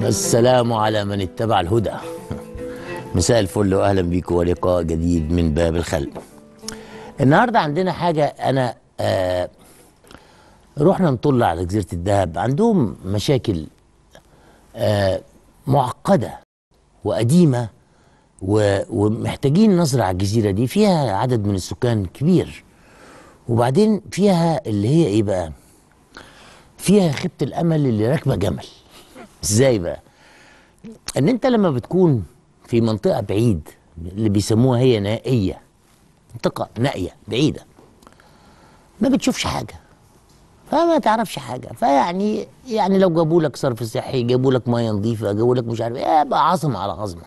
السلام على من اتبع الهدى مساء الفل واهلا بيكم ولقاء جديد من باب الخلق النهارده عندنا حاجه انا آه رحنا نطل على جزيره الذهب عندهم مشاكل آه معقده وقديمه و- ومحتاجين نظره على الجزيره دي فيها عدد من السكان كبير وبعدين فيها اللي هي ايه بقى فيها خيبه الامل اللي راكبه جمل ازاي بقى ان انت لما بتكون في منطقه بعيد اللي بيسموها هي نائيه منطقه نائيه بعيده ما بتشوفش حاجه فما تعرفش حاجه فيعني يعني لو جابوا لك صرف صحي جابوا لك ميه نظيفه جابوا لك مش عارف ايه بقى عظمه على عظمه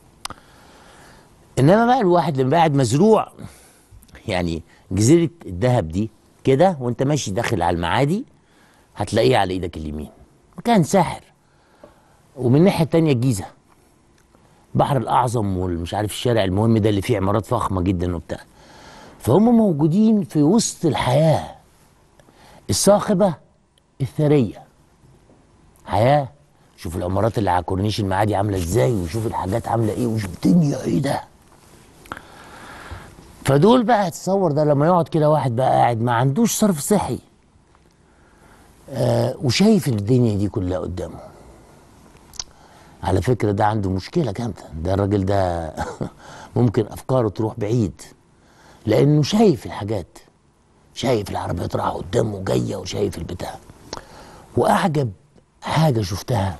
انما بقى الواحد لما قاعد مزروع يعني جزيره الذهب دي كده وانت ماشي داخل على المعادي هتلاقيه على ايدك اليمين مكان ساحر ومن الناحيه التانيه الجيزه بحر الاعظم والمش عارف الشارع المهم ده اللي فيه عمارات فخمه جدا وبتاع فهم موجودين في وسط الحياه الصاخبه الثريه حياه شوف العمارات اللي على كورنيش المعادي عامله ازاي وشوف الحاجات عامله ايه وشوف الدنيا ايه ده فدول بقى تصور ده لما يقعد كده واحد بقى قاعد ما عندوش صرف صحي آه وشايف الدنيا دي كلها قدامه على فكرة ده عنده مشكلة جامدة ده الراجل ده ممكن أفكاره تروح بعيد لأنه شايف الحاجات شايف العربيات رايحة قدامه جاية وشايف البتاع وأعجب حاجة شفتها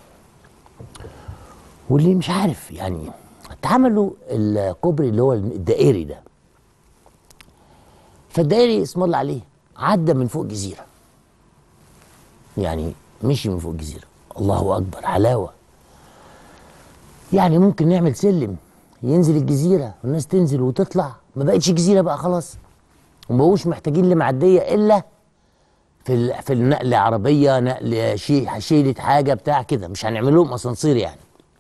واللي مش عارف يعني اتعملوا الكوبري اللي هو الدائري ده فالدائري اسم الله عليه عدى من فوق جزيرة يعني مشي من فوق جزيرة الله أكبر حلاوة يعني ممكن نعمل سلم ينزل الجزيره والناس تنزل وتطلع ما بقتش جزيره بقى خلاص وما بقوش محتاجين لمعديه الا في ال- في النقل عربيه نقل شيء شيله حاجه بتاع كده مش هنعمل لهم اسانسير يعني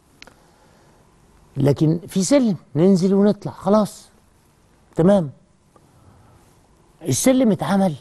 لكن في سلم ننزل ونطلع خلاص تمام السلم اتعمل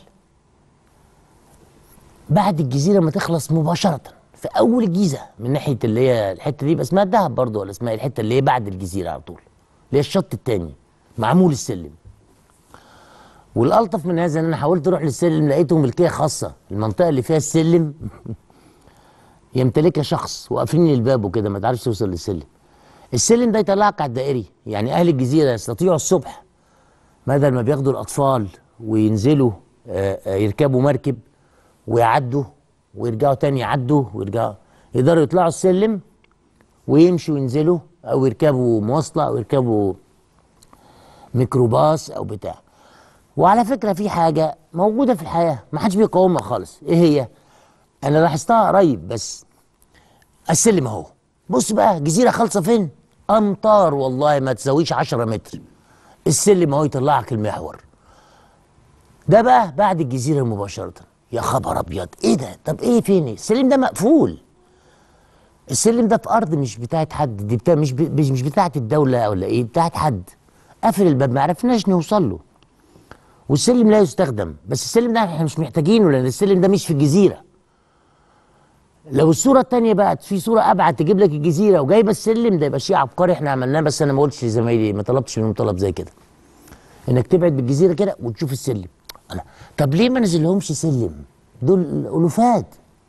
بعد الجزيره ما تخلص مباشره في اول الجيزه من ناحيه اللي هي الحته دي يبقى اسمها الدهب برضه ولا اسمها إيه؟ الحته اللي هي بعد الجزيره على طول اللي هي الشط التاني معمول السلم والالطف من هذا ان انا حاولت اروح للسلم لقيته ملكيه خاصه المنطقه اللي فيها السلم يمتلكها شخص وقافلين الباب وكده ما تعرفش توصل للسلم السلم ده يطلعك على الدائري يعني اهل الجزيره يستطيعوا الصبح بدل ما بياخدوا الاطفال وينزلوا آه، آه، يركبوا مركب ويعدوا ويرجعوا تاني يعدوا ويرجعوا يقدروا يطلعوا السلم ويمشوا وينزلوا او يركبوا مواصله او يركبوا ميكروباص او بتاع وعلى فكره في حاجه موجوده في الحياه ما حدش بيقاومها خالص ايه هي انا لاحظتها قريب بس السلم اهو بص بقى جزيره خالصه فين امطار والله ما تساويش 10 متر السلم اهو يطلعك المحور ده بقى بعد الجزيره مباشره يا خبر ابيض ايه ده طب ايه فين السلم ده مقفول السلم ده في ارض مش بتاعت حد دي بتاع مش ب- مش مش بتاعت الدوله ولا ايه بتاعت حد قافل الباب ما عرفناش نوصل له والسلم لا يستخدم بس السلم ده احنا مش محتاجينه لان السلم ده مش في الجزيره لو الصوره التانية بقى في صوره ابعد تجيب لك الجزيره وجايبه السلم ده يبقى شيء عبقري احنا عملناه بس انا ما قلتش لزمايلي ما طلبتش منهم طلب زي كده انك تبعد بالجزيره كده وتشوف السلم أنا. طب ليه ما نزلهمش سلم دول الالوفات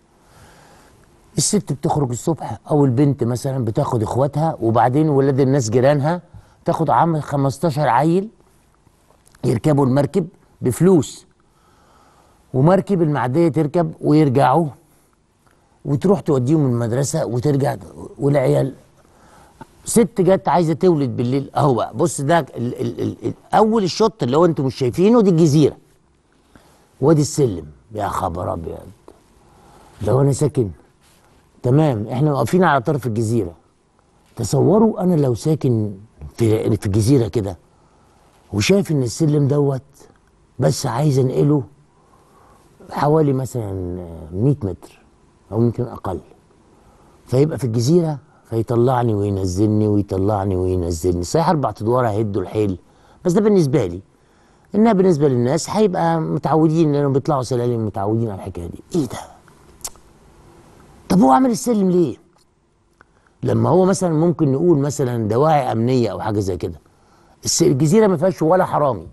الست بتخرج الصبح او البنت مثلا بتاخد اخواتها وبعدين ولاد الناس جيرانها تاخد عام 15 عيل يركبوا المركب بفلوس ومركب المعديه تركب ويرجعوا وتروح توديهم المدرسه وترجع والعيال ست جت عايزه تولد بالليل اهو بقى بص ده ال ال ال ال اول الشط اللي هو انتم مش شايفينه دي الجزيره وادي السلم يا خبر ابيض لو انا ساكن تمام احنا واقفين على طرف الجزيره تصوروا انا لو ساكن في في الجزيره كده وشايف ان السلم دوت بس عايز انقله حوالي مثلا 100 متر او يمكن اقل فيبقى في الجزيره فيطلعني وينزلني ويطلعني وينزلني صحيح اربع ادوار هيدوا الحيل بس ده بالنسبه لي انها بالنسبه للناس هيبقى متعودين لانهم بيطلعوا سلالم متعودين على الحكايه دي ايه ده طب هو عامل السلم ليه لما هو مثلا ممكن نقول مثلا دواعي امنيه او حاجه زي كده الس- الجزيره ما فيهاش ولا حرامي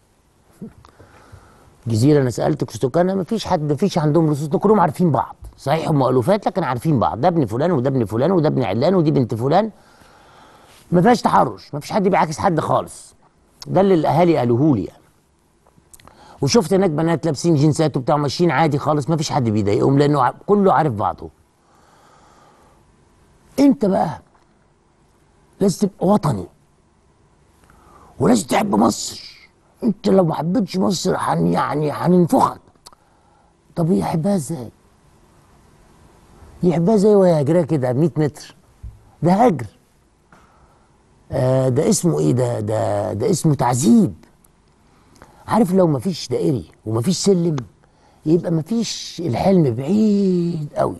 جزيره انا سالت سكانها ما فيش حد ما فيش عندهم لصوص كلهم عارفين بعض صحيح هم الوفات لكن عارفين بعض ده ابن فلان وده ابن فلان وده ابن علان ودي بنت فلان ما فيهاش تحرش ما فيش حد بيعاكس حد خالص ده اللي الاهالي قالوه لي يعني وشفت هناك بنات لابسين جنسات وبتاع ماشيين عادي خالص ما فيش حد بيضايقهم لانه ع- كله عارف بعضه انت بقى لازم تبقى وطني ولازم تحب مصر انت لو ما حبيتش مصر هن يعني هننفخك طب يحبها ازاي يحبها ازاي وهي هجرها كده 100 متر ده هجر آه ده اسمه ايه ده ده ده اسمه تعذيب عارف لو مفيش دائري ومفيش سلم يبقى مفيش الحلم بعيد قوي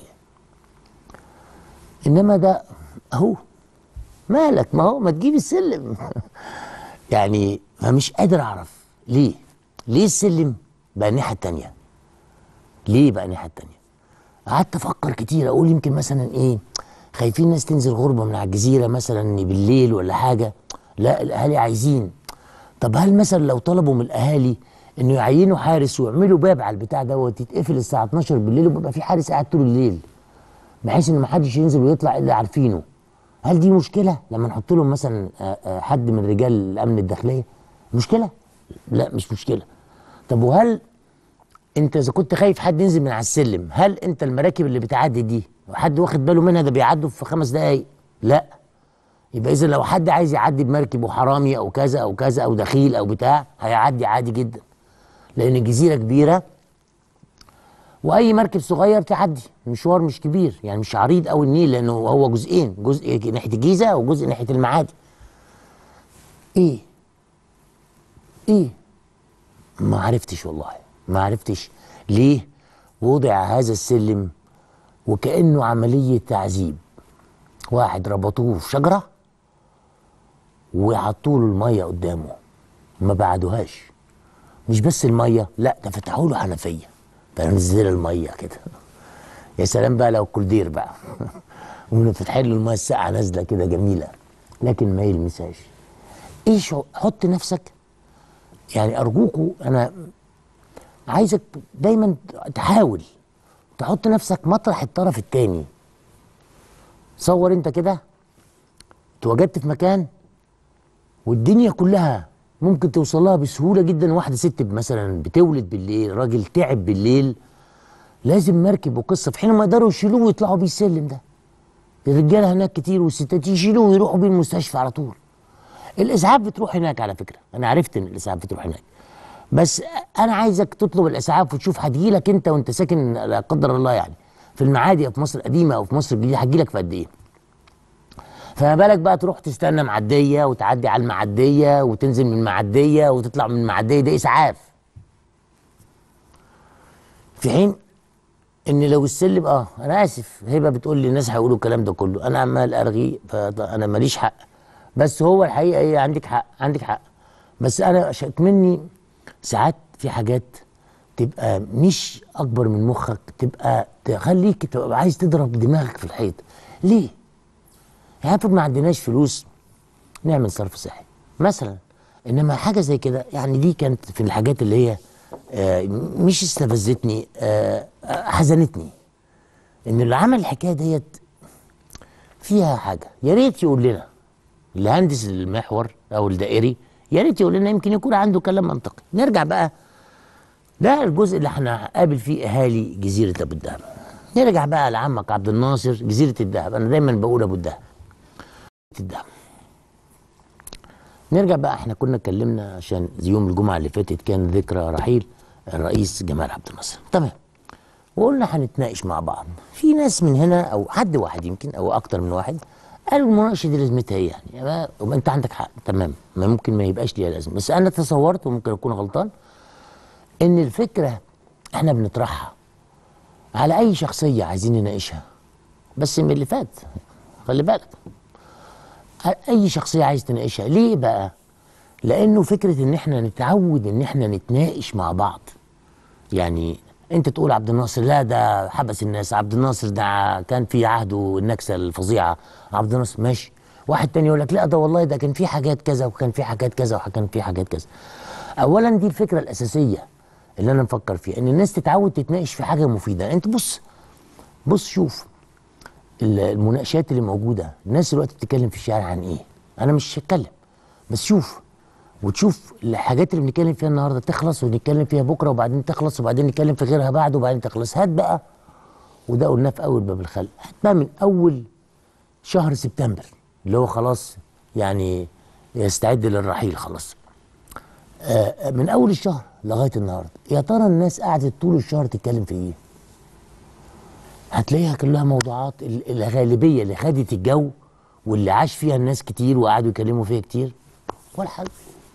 انما ده اهو مالك ما هو ما تجيب السلم يعني ما مش قادر اعرف ليه ليه السلم بقى الناحيه التانيه ليه بقى الناحيه التانيه قعدت افكر كتير اقول يمكن مثلا ايه خايفين ناس تنزل غربه من على الجزيره مثلا بالليل ولا حاجه لا الاهالي عايزين طب هل مثلا لو طلبوا من الاهالي انه يعينوا حارس ويعملوا باب على البتاع دوت يتقفل الساعه 12 بالليل ويبقى في حارس قاعد طول الليل بحيث ان ما حدش ينزل ويطلع الا عارفينه هل دي مشكله لما نحط لهم مثلا آه، آه، حد من رجال الامن الداخليه مشكله لا مش مشكله طب وهل انت اذا كنت خايف حد ينزل من على السلم هل انت المراكب اللي بتعدي دي حد واخد باله منها ده بيعدوا في خمس دقايق لا يبقى اذا لو حد عايز يعدي بمركب وحرامي او كذا او كذا او دخيل او بتاع هيعدي عادي جدا لان الجزيره كبيره واي مركب صغير تعدي مشوار مش كبير يعني مش عريض قوي النيل لانه هو جزئين جزء ناحيه الجيزه وجزء ناحيه المعادي ايه ايه ما عرفتش والله ما عرفتش ليه وضع هذا السلم وكانه عمليه تعذيب واحد ربطوه في شجره وحطوا له الميه قدامه ما بعدوهاش مش بس الميه لا ده فتحوا له حنفيه فنزل الميه كده يا سلام بقى لو كولدير بقى وفاتحين له الميه الساقعه نازله كده جميله لكن ما يلمسهاش ايه شو حط نفسك يعني ارجوكوا انا عايزك دايما تحاول تحط نفسك مطرح الطرف التاني تصور انت كده اتوجدت في مكان والدنيا كلها ممكن توصل لها بسهوله جدا واحده ست مثلا بتولد بالليل راجل تعب بالليل لازم مركب وقصه في حين ما يقدروا يشيلوه ويطلعوا بيه السلم ده الرجاله هناك كتير والستات يشيلوه ويروحوا بيه المستشفى على طول الاسعاف بتروح هناك على فكره انا عرفت ان الاسعاف بتروح هناك بس انا عايزك تطلب الاسعاف وتشوف هتجيلك انت وانت ساكن لا قدر الله يعني في المعادي او في مصر القديمه او في مصر الجديده هتجيلك في قد ايه فما بالك بقى تروح تستنى معديه وتعدي على المعديه وتنزل من المعديه وتطلع من المعديه ده اسعاف في حين ان لو السلم اه انا اسف هبه بتقول لي الناس هيقولوا الكلام ده كله انا عمال ارغي فانا ماليش حق بس هو الحقيقه ايه عندك حق عندك حق بس انا مني ساعات في حاجات تبقى مش اكبر من مخك تبقى تخليك تبقى عايز تضرب دماغك في الحيط ليه يعني افرض ما عندناش فلوس نعمل صرف صحي مثلا انما حاجه زي كده يعني دي كانت في الحاجات اللي هي آه مش استفزتني آه حزنتني ان اللي عمل الحكايه ديت فيها حاجه يا ريت يقول لنا اللي هندس المحور او الدائري يا ريت يقول لنا يمكن يكون عنده كلام منطقي نرجع بقى ده الجزء اللي احنا هنقابل فيه اهالي جزيره ابو الدهب نرجع بقى لعمك عبد الناصر جزيره الدهب انا دايما بقول ابو الدهب الدهب نرجع بقى احنا كنا اتكلمنا عشان يوم الجمعه اللي فاتت كان ذكرى رحيل الرئيس جمال عبد الناصر تمام وقلنا هنتناقش مع بعض في ناس من هنا او حد واحد يمكن او اكتر من واحد قالوا المناقشه دي لازمتها ايه يعني انت عندك حق تمام ما ممكن ما يبقاش ليها لازمه بس انا تصورت وممكن اكون غلطان ان الفكره احنا بنطرحها على اي شخصيه عايزين نناقشها بس من اللي فات خلي بالك اي شخصيه عايز تناقشها ليه بقى لانه فكره ان احنا نتعود ان احنا نتناقش مع بعض يعني انت تقول عبد الناصر لا ده حبس الناس عبد الناصر ده كان في عهده النكسه الفظيعه عبد الناصر ماشي واحد تاني يقول لك لا ده والله ده كان في حاجات كذا وكان في حاجات كذا وكان في حاجات كذا اولا دي الفكره الاساسيه اللي انا مفكر فيها ان الناس تتعود تتناقش في حاجه مفيده انت بص بص شوف ال- المناقشات اللي موجوده الناس دلوقتي بتتكلم في الشارع عن ايه انا مش هتكلم بس شوف وتشوف الحاجات اللي بنتكلم فيها النهارده تخلص ونتكلم فيها بكره وبعدين تخلص وبعدين نتكلم في غيرها بعد وبعدين تخلص هات بقى وده قلناه في اول باب الخلق هات بقى من اول شهر سبتمبر اللي هو خلاص يعني يستعد للرحيل خلاص آه، من اول الشهر لغايه النهارده يا ترى الناس قعدت طول الشهر تتكلم في ايه هتلاقيها كلها موضوعات ال- الغالبيه اللي خدت الجو واللي عاش فيها الناس كتير وقعدوا يكلموا فيها كتير ولا حاجه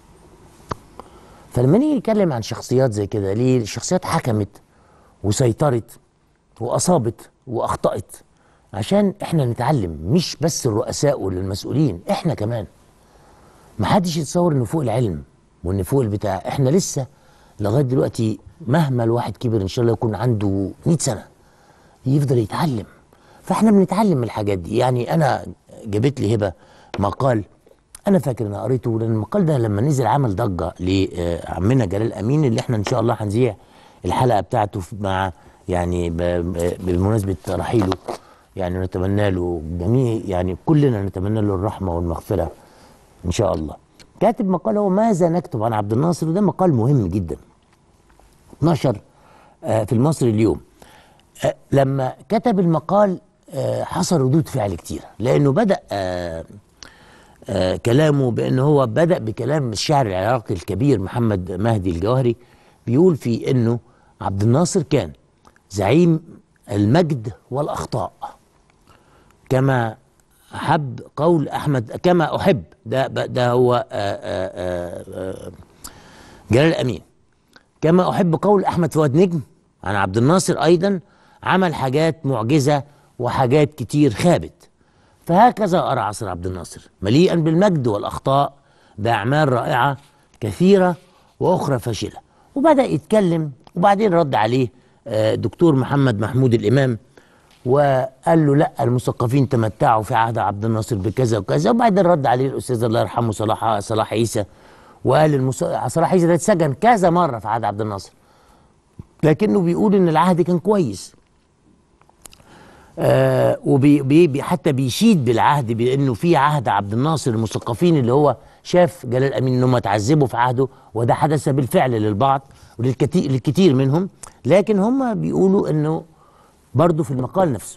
فلما نيجي نتكلم عن شخصيات زي كده ليه الشخصيات حكمت وسيطرت واصابت واخطات عشان احنا نتعلم مش بس الرؤساء والمسؤولين احنا كمان ما حدش يتصور انه فوق العلم وان فوق البتاع احنا لسه لغايه دلوقتي مهما الواحد كبر ان شاء الله يكون عنده 100 سنه يفضل يتعلم فاحنا بنتعلم من الحاجات دي يعني انا جابت لي هبه مقال انا فاكر انا قريته لان المقال ده لما نزل عمل ضجه لعمنا جلال امين اللي احنا ان شاء الله هنذيع الحلقه بتاعته في- مع يعني ب- ب- بمناسبه رحيله يعني نتمنى له جميع يعني كلنا نتمنى له الرحمه والمغفره ان شاء الله كاتب مقال هو ماذا نكتب عن عبد الناصر وده مقال مهم جدا نشر آه، في المصري اليوم آه، لما كتب المقال آه، حصل ردود فعل كتير لانه بدا آه، آه، كلامه بان هو بدا بكلام الشاعر العراقي الكبير محمد مهدي الجوهري بيقول في انه عبد الناصر كان زعيم المجد والاخطاء كما احب قول احمد كما احب ده ده هو آه، آه، آه، آه، جلال الامين كما احب قول احمد فؤاد نجم عن عبد الناصر ايضا عمل حاجات معجزه وحاجات كتير خابت فهكذا ارى عصر عبد الناصر مليئا بالمجد والاخطاء باعمال رائعه كثيره واخرى فاشله وبدا يتكلم وبعدين رد عليه آه، دكتور محمد محمود الامام وقال له لا المثقفين تمتعوا في عهد عبد الناصر بكذا وكذا وبعدين رد عليه الاستاذ الله يرحمه صلاح صلاح عيسى وقال المس... صلاح عيسى ده اتسجن كذا مره في عهد عبد الناصر لكنه بيقول ان العهد كان كويس آه وبي بي بي- حتى بيشيد بالعهد بانه في عهد عبد الناصر المثقفين اللي هو شاف جلال امين انهم اتعذبوا في عهده وده حدث بالفعل للبعض وللكثير للكثير منهم لكن هم بيقولوا انه برضه في المقال نفسه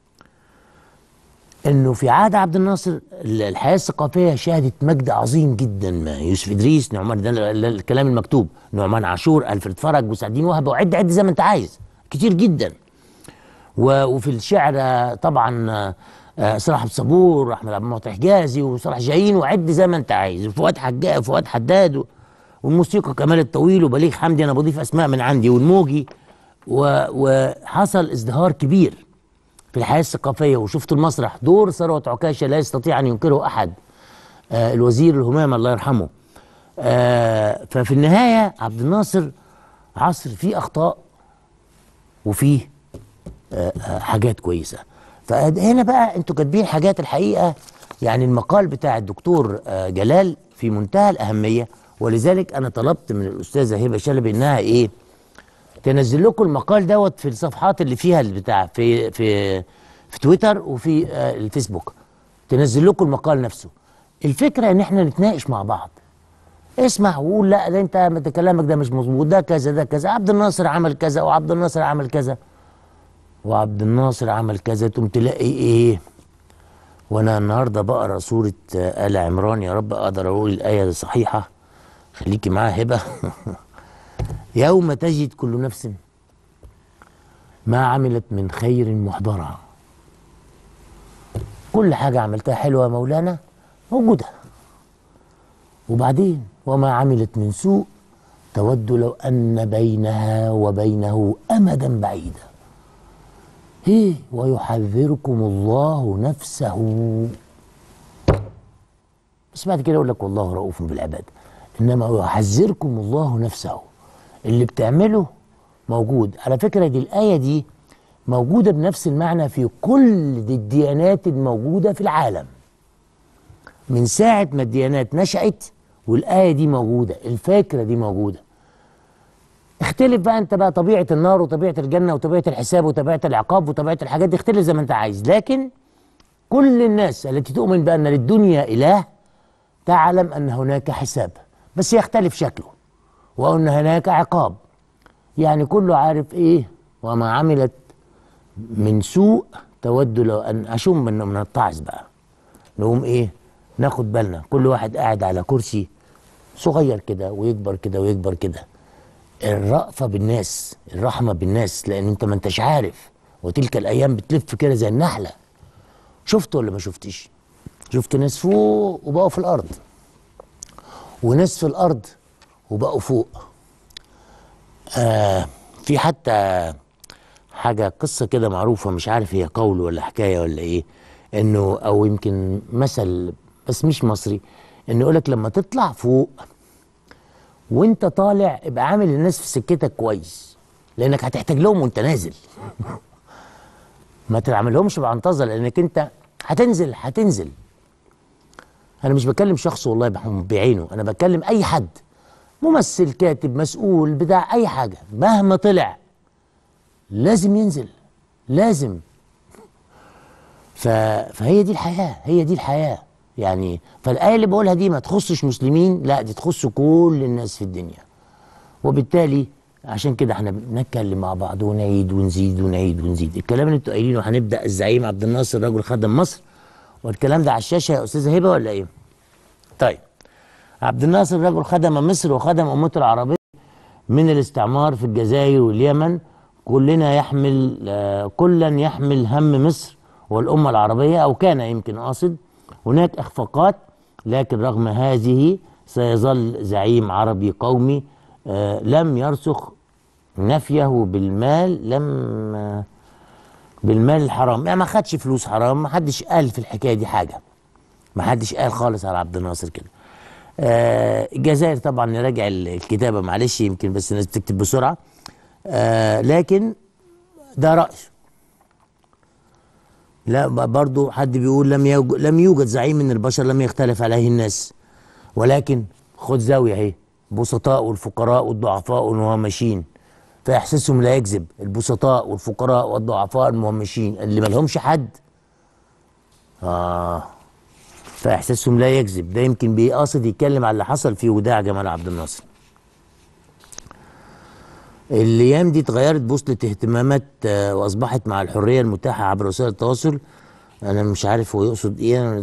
انه في عهد عبد الناصر ال- الحياه الثقافيه شهدت مجد عظيم جدا ما يوسف ادريس نعمان ده ال- ال- الكلام المكتوب نعمان عاشور الفريد فرج وسعدين وهبه وعد عد زي ما انت عايز كتير جدا و- وفي الشعر آه، طبعا آه، آه، صلاح عبد الصبور احمد عبد المعطي حجازي وصلاح جايين وعد زي ما انت عايز وفؤاد حجاج فؤاد حداد و- والموسيقى كمال الطويل وبليغ حمدي انا بضيف اسماء من عندي والموجي و- وحصل ازدهار كبير في الحياه الثقافيه وشفت المسرح دور ثروه عكاشه لا يستطيع ان ينكره احد آه الوزير الهمام الله يرحمه آه ففي النهايه عبد الناصر عصر فيه اخطاء وفيه آه آه حاجات كويسه فهنا بقى انتوا كاتبين حاجات الحقيقه يعني المقال بتاع الدكتور آه جلال في منتهى الاهميه ولذلك انا طلبت من الاستاذه هبه شلبي انها ايه تنزل لكم المقال دوت في الصفحات اللي فيها البتاع في في في تويتر وفي آه الفيسبوك تنزل لكم المقال نفسه الفكره ان احنا نتناقش مع بعض اسمع وقول لا ده انت ده كلامك ده مش مظبوط ده كذا ده كذا عبد الناصر عمل كذا وعبد الناصر عمل كذا وعبد الناصر عمل كذا تقوم تلاقي ايه وانا النهارده بقرا سوره آه، ال عمران يا رب اقدر اقول الايه الصحيحه خليكي معاها هبه يوم تجد كل نفس ما عملت من خير محضرة كل حاجة عملتها حلوة يا مولانا موجودة وبعدين وما عملت من سوء تود لو أن بينها وبينه أمدا بعيدا إيه ويحذركم الله نفسه بس بعد كده يقول لك والله رؤوف بالعباد إنما يحذركم الله نفسه اللي بتعمله موجود على فكرة دي الآية دي موجودة بنفس المعنى في كل الديانات الموجودة في العالم من ساعة ما الديانات نشأت والآية دي موجودة الفكرة دي موجودة اختلف بقى انت بقى طبيعة النار وطبيعة الجنة وطبيعة الحساب وطبيعة العقاب وطبيعة الحاجات دي اختلف زي ما انت عايز لكن كل الناس التي تؤمن بأن للدنيا إله تعلم أن هناك حساب بس يختلف شكله وأن هناك عقاب يعني كله عارف إيه وما عملت من سوء تود لو أن أشم من من الطعس بقى نقوم إيه ناخد بالنا كل واحد قاعد على كرسي صغير كده ويكبر كده ويكبر كده الرأفة بالناس الرحمة بالناس لأن أنت ما أنتش عارف وتلك الأيام بتلف كده زي النحلة شفت ولا ما شفتش شفت ناس فوق وبقوا في الأرض وناس في الأرض وبقوا فوق آه في حتى حاجة قصة كده معروفة مش عارف هي قول ولا حكاية ولا إيه إنه أو يمكن مثل بس مش مصري إنه يقولك لما تطلع فوق وانت طالع ابقى عامل الناس في سكتك كويس لانك هتحتاج لهم وانت نازل ما تعملهمش بعنطزه لانك انت هتنزل هتنزل انا مش بكلم شخص والله بعينه انا بكلم اي حد ممثل كاتب مسؤول بتاع اي حاجه مهما طلع لازم ينزل لازم ف... فهي دي الحياه هي دي الحياه يعني فالايه اللي بقولها دي ما تخصش مسلمين لا دي تخص كل الناس في الدنيا وبالتالي عشان كده احنا بنتكلم مع بعض ونعيد ونزيد ونعيد ونزيد الكلام اللي انتوا قايلينه هنبدا الزعيم عبد الناصر رجل خدم مصر والكلام ده على الشاشه يا استاذه هبه ولا ايه طيب عبد الناصر رجل خدم مصر وخدم امته العربيه من الاستعمار في الجزائر واليمن كلنا يحمل آه كلا يحمل هم مصر والامه العربيه او كان يمكن قاصد هناك اخفاقات لكن رغم هذه سيظل زعيم عربي قومي آه لم يرسخ نفيه بالمال لم آه بالمال الحرام يعني ما خدش فلوس حرام ما حدش قال في الحكايه دي حاجه ما حدش قال خالص على عبد الناصر كده آه الجزائر طبعا نراجع الكتابه معلش يمكن بس الناس بتكتب بسرعه آه لكن ده راي لا برضو حد بيقول لم يوجد لم يوجد زعيم من البشر لم يختلف عليه الناس ولكن خد زاويه اهي بسطاء والفقراء والضعفاء والمهمشين فاحساسهم لا يكذب البسطاء والفقراء والضعفاء المهمشين اللي ما لهمش حد اه فاحساسهم لا يكذب ده يمكن بيقصد يتكلم على اللي حصل في وداع جمال عبد الناصر الايام دي اتغيرت بوصله اهتمامات آه واصبحت مع الحريه المتاحه عبر وسائل التواصل انا مش عارف هو يقصد ايه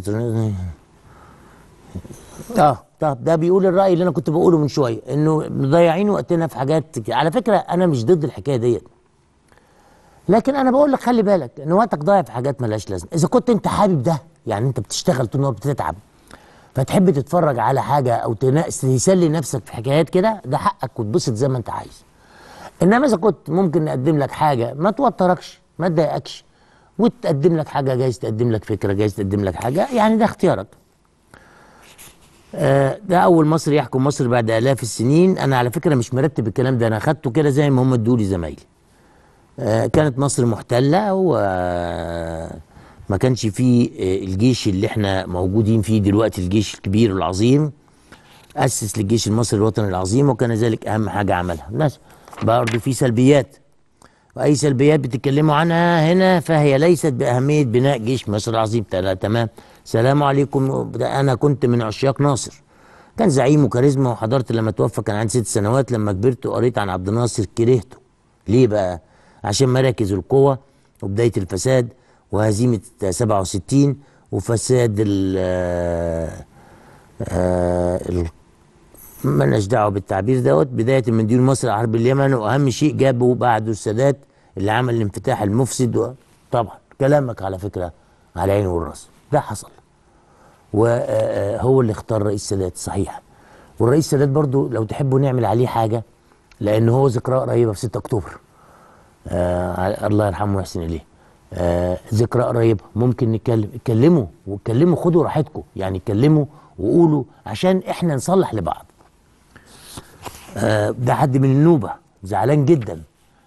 اه طب ده بيقول الراي اللي انا كنت بقوله من شويه انه مضيعين وقتنا في حاجات على فكره انا مش ضد الحكايه ديت لكن انا بقول لك خلي بالك ان وقتك ضايع في حاجات ملهاش لازمه اذا كنت انت حابب ده يعني انت بتشتغل طول النهار بتتعب فتحب تتفرج على حاجه او تسلي نفسك في حكايات كده ده حقك وتبسط زي ما انت عايز انما اذا كنت ممكن نقدم لك حاجه ما توتركش ما تضايقكش وتقدم لك حاجه جايز تقدم لك فكره جايز تقدم لك حاجه يعني ده اختيارك آه ده اول مصري يحكم مصر بعد الاف السنين انا على فكره مش مرتب الكلام ده انا اخدته كده زي ما هم ادوا لي زمايلي آه كانت مصر محتله وما كانش فيه آه الجيش اللي احنا موجودين فيه دلوقتي الجيش الكبير والعظيم اسس للجيش المصري الوطني العظيم وكان ذلك اهم حاجه عملها الناس برضه في سلبيات واي سلبيات بتتكلموا عنها هنا فهي ليست باهميه بناء جيش مصر العظيم تمام سلام عليكم انا كنت من عشاق ناصر كان زعيم وكاريزما وحضرت لما توفى كان عندي ست سنوات لما كبرت وقريت عن عبد الناصر كرهته ليه بقى عشان مراكز القوة وبداية الفساد وهزيمة 67 وفساد ال ال مالناش دعوه بالتعبير دوت بدايه من ديون مصر حرب اليمن واهم شيء جابه بعده السادات اللي عمل الانفتاح المفسد طبعا كلامك على فكره على عيني والراس ده حصل وهو اللي اختار رئيس السادات صحيح والرئيس السادات برضو لو تحبوا نعمل عليه حاجه لان هو ذكرى قريبه في 6 اكتوبر آه الله يرحمه ويحسن اليه آه ذكرى قريبه ممكن نتكلم اتكلموا واتكلموا خدوا راحتكم يعني اتكلموا وقولوا عشان احنا نصلح لبعض آه ده حد من النوبه زعلان جدا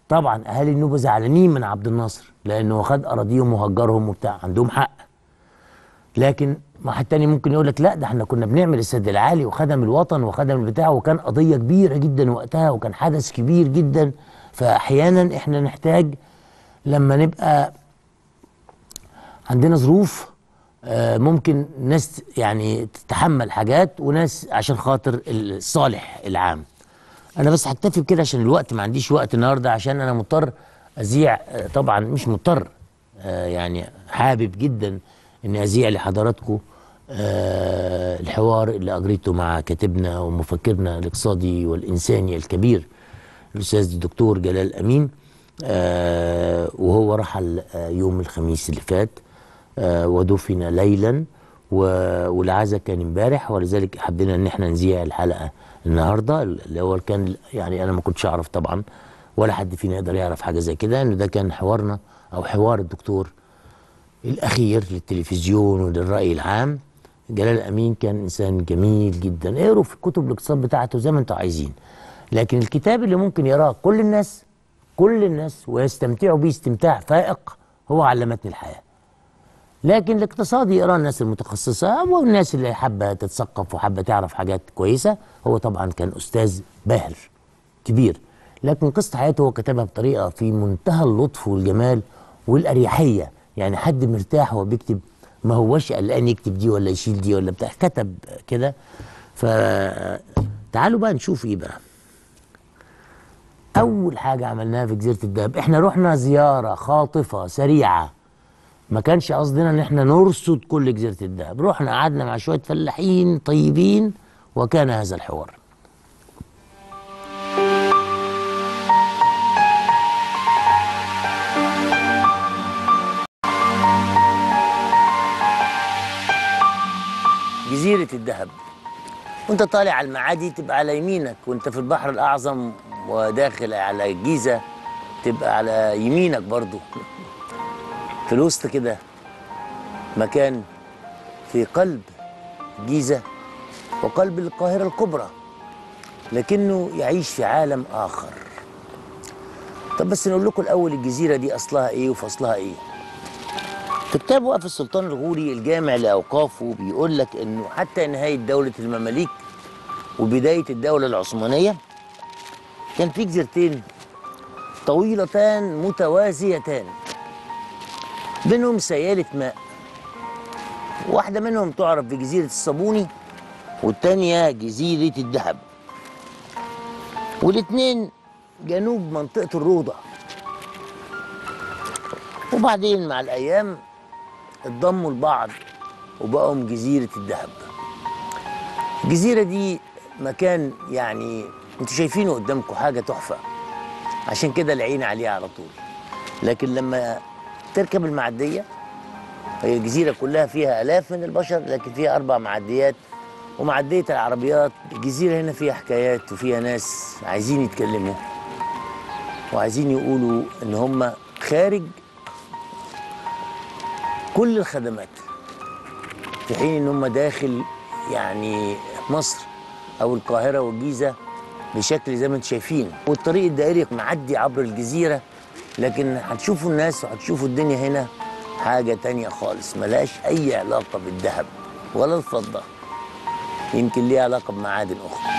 طبعا اهالي النوبه زعلانين من عبد الناصر لانه خد اراضيهم وهجرهم وبتاع عندهم حق لكن واحد تاني ممكن يقول لك لا ده احنا كنا بنعمل السد العالي وخدم الوطن وخدم البتاع وكان قضيه كبيره جدا وقتها وكان حدث كبير جدا فاحيانا احنا نحتاج لما نبقى عندنا ظروف آه، ممكن ناس يعني تتحمل حاجات وناس عشان خاطر الصالح العام انا بس هكتفي بكده عشان الوقت ما عنديش وقت النهارده عشان انا مضطر اذيع آه، طبعا مش مضطر آه، يعني حابب جدا اني اذيع لحضراتكم آه، الحوار اللي اجريته مع كاتبنا ومفكرنا الاقتصادي والانساني الكبير الاستاذ الدكتور جلال امين آه، وهو رحل آه، يوم الخميس اللي فات آه، ودفن ليلا و- والعزاء كان امبارح ولذلك حبينا ان احنا نذيع الحلقه النهارده اللي هو كان يعني انا ما كنتش اعرف طبعا ولا حد فينا يقدر يعرف حاجه زي كده انه ده كان حوارنا او حوار الدكتور الاخير للتلفزيون وللراي العام جلال امين كان انسان جميل جدا اقروا في كتب الاقتصاد بتاعته زي ما انتم عايزين لكن الكتاب اللي ممكن يقراه كل الناس كل الناس ويستمتعوا بيه استمتاع فائق هو علمتني الحياه لكن الاقتصاد يقرا الناس المتخصصه والناس اللي حابه تتثقف وحابه تعرف حاجات كويسه هو طبعا كان استاذ باهر كبير لكن قصه حياته هو كتبها بطريقه في منتهى اللطف والجمال والاريحيه يعني حد مرتاح وهو بيكتب ما هوش قلقان يكتب دي ولا يشيل دي ولا بتاع كتب كده فتعالوا بقى نشوف ايه بقى اول حاجه عملناها في جزيره الدهب احنا رحنا زياره خاطفه سريعه ما كانش قصدنا ان احنا نرصد كل جزيره الدهب رحنا قعدنا مع شويه فلاحين طيبين وكان هذا الحوار جزيرة الدهب وانت طالع على المعادي تبقى على يمينك وانت في البحر الأعظم وداخل على الجيزة تبقى على يمينك برضو في الوسط كده مكان في قلب الجيزة وقلب القاهرة الكبرى لكنه يعيش في عالم آخر طب بس نقول لكم الأول الجزيرة دي أصلها إيه وفصلها إيه في كتاب وقف السلطان الغوري الجامع لأوقافه بيقول لك إنه حتى نهاية دولة المماليك وبداية الدولة العثمانية كان في جزيرتين طويلتان متوازيتان بينهم سيالة ماء واحدة منهم تعرف بجزيرة الصابوني والتانية جزيرة الذهب والاتنين جنوب منطقة الروضة وبعدين مع الأيام اتضموا لبعض وبقوا جزيرة الذهب الجزيرة دي مكان يعني انتوا شايفينه قدامكم حاجة تحفة عشان كده العين عليه على طول لكن لما تركب المعدية هي الجزيرة كلها فيها آلاف من البشر لكن فيها أربع معديات ومعدية العربيات الجزيرة هنا فيها حكايات وفيها ناس عايزين يتكلموا وعايزين يقولوا إن هم خارج كل الخدمات في حين إن هم داخل يعني مصر أو القاهرة والجيزة بشكل زي ما انتم شايفين والطريق الدائري معدي عبر الجزيرة لكن هتشوفوا الناس وهتشوفوا الدنيا هنا حاجة تانية خالص ملهاش أي علاقة بالذهب ولا الفضة يمكن ليها علاقة بمعادن أخرى